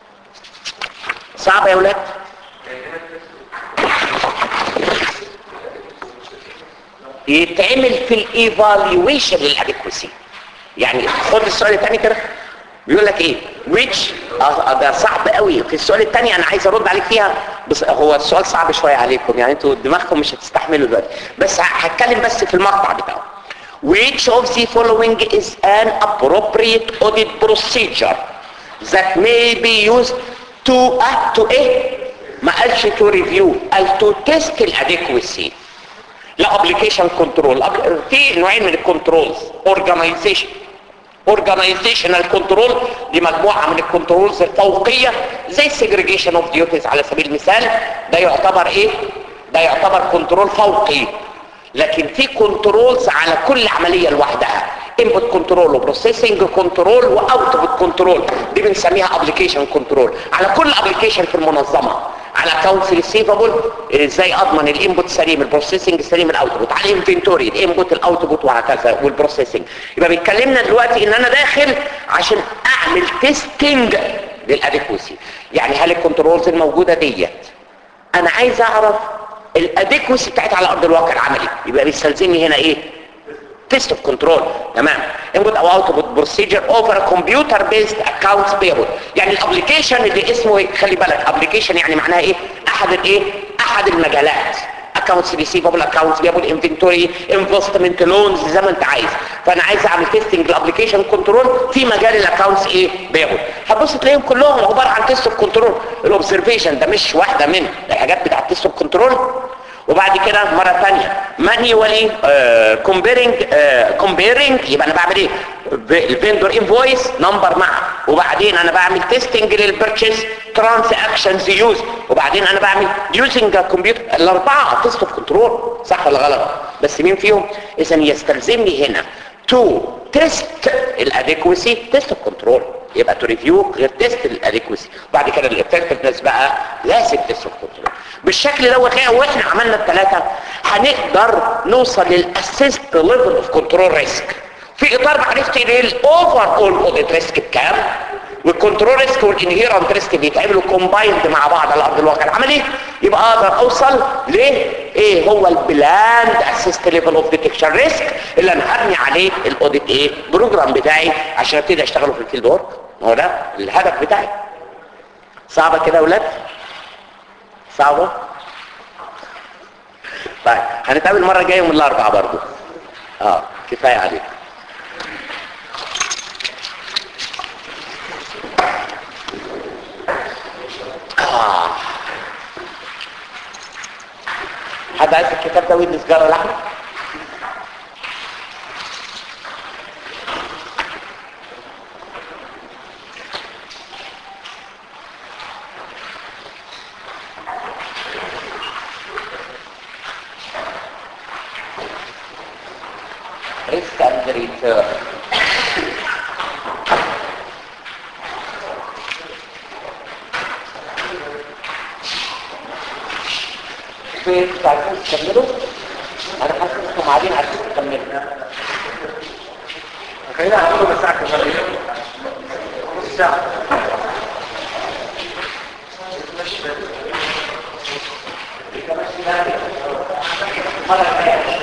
[SPEAKER 1] صعبه يا اولاد يتعمل في الايفالويشن للاديكوسي يعني خد السؤال الثاني كده بيقول لك ايه which آه ده صعب قوي في السؤال الثاني انا عايز ارد عليك فيها بس هو السؤال صعب شويه عليكم يعني انتوا دماغكم مش هتستحملوا دلوقتي بس هتكلم بس في المقطع بتاعه which of the following is an appropriate audit procedure that may be used to uh, to ايه ما قالش to review قال to test الاديكوسي لا ابلكيشن كنترول في نوعين من الكنترولز اورجانيزيشن اورجانيزيشنال كنترول دي مجموعه من الكنترولز الفوقيه زي السيجريجيشن اوف ديوتيز على سبيل المثال ده يعتبر ايه ده يعتبر كنترول فوقي لكن في كنترولز على كل عمليه لوحدها انبوت كنترول وبروسيسنج كنترول واوتبوت كنترول دي بنسميها ابلكيشن كنترول على كل ابلكيشن في المنظمه على اكونتس ريسيفبل ازاي اضمن الانبوت سليم البروسيسنج سليم الاوتبوت على الانفنتوري الانبوت الاوتبوت وهكذا والبروسيسنج يبقى بيتكلمنا دلوقتي ان انا داخل عشان اعمل تيستنج للاديكوسي يعني هل الكنترولز الموجوده ديت انا عايز اعرف الاديكوسي بتاعتها على ارض الواقع العملي يبقى بيستلزمني هنا ايه تيست اوف كنترول تمام انبوت او اوتبوت بروسيجر اوفر كمبيوتر بيست اكونتس بيبل يعني الابلكيشن اللي اسمه ايه خلي بالك ابلكيشن يعني معناها ايه احد الايه احد المجالات اكونتس ريسيفبل اكونتس بيبل انفنتوري انفستمنت لونز زي ما انت عايز فانا عايز اعمل تيستنج للابلكيشن كنترول في مجال الاكونتس ايه بيبل هتبص تلاقيهم كلهم عباره عن تيست اوف كنترول الاوبزرفيشن ده مش واحده من الحاجات بتاعت تيست اوف كنترول وبعد كده مرة ثانية مانيوالي كومبيرنج كومبيرنج يبقى انا بعمل ايه الفيندور انفويس نمبر مع وبعدين انا بعمل تيستنج للبرتشيز ترانس اكشنز يوز وبعدين انا بعمل يوزنج كمبيوتر الاربعه تيست اوف كنترول صح ولا غلط بس مين فيهم اذا يستلزمني هنا تو تيست الاديكوسي تيست اوف كنترول يبقى تو ريفيو غير تيست الاديكوسي وبعد كده الافكتفنس بقى لازم تيست اوف كنترول بالشكل دوت تلاقي واحنا عملنا الثلاثه هنقدر نوصل للاسيست ليفل اوف كنترول ريسك في اطار معرفتي للاوفر اول اوديت ريسك بكام والكنترول ريسك والانهيرنت ريسك بيتعملوا كومبايند مع بعض على ارض الواقع العملي يبقى اقدر اوصل ل ايه هو البلاند اسيست ليفل اوف ديتكشن ريسك اللي انا هبني عليه الاوديت ايه بروجرام بتاعي عشان ابتدي اشتغله في الفيلد ورك هو ده الهدف بتاعي صعبه كده يا اولاد صعبه طيب هنتقابل المره الجايه يوم الاربعاء برضه اه كفايه عليك آه. حد عايز الكتاب ده ويدي سجارة لحمة؟ risk and return فين مش عارفين تكملوا انا حاسس انكم قاعدين عارفين تكملوا
[SPEAKER 2] خلينا نعمله بس ساعة كمان نص ساعة
[SPEAKER 1] مرة ثانية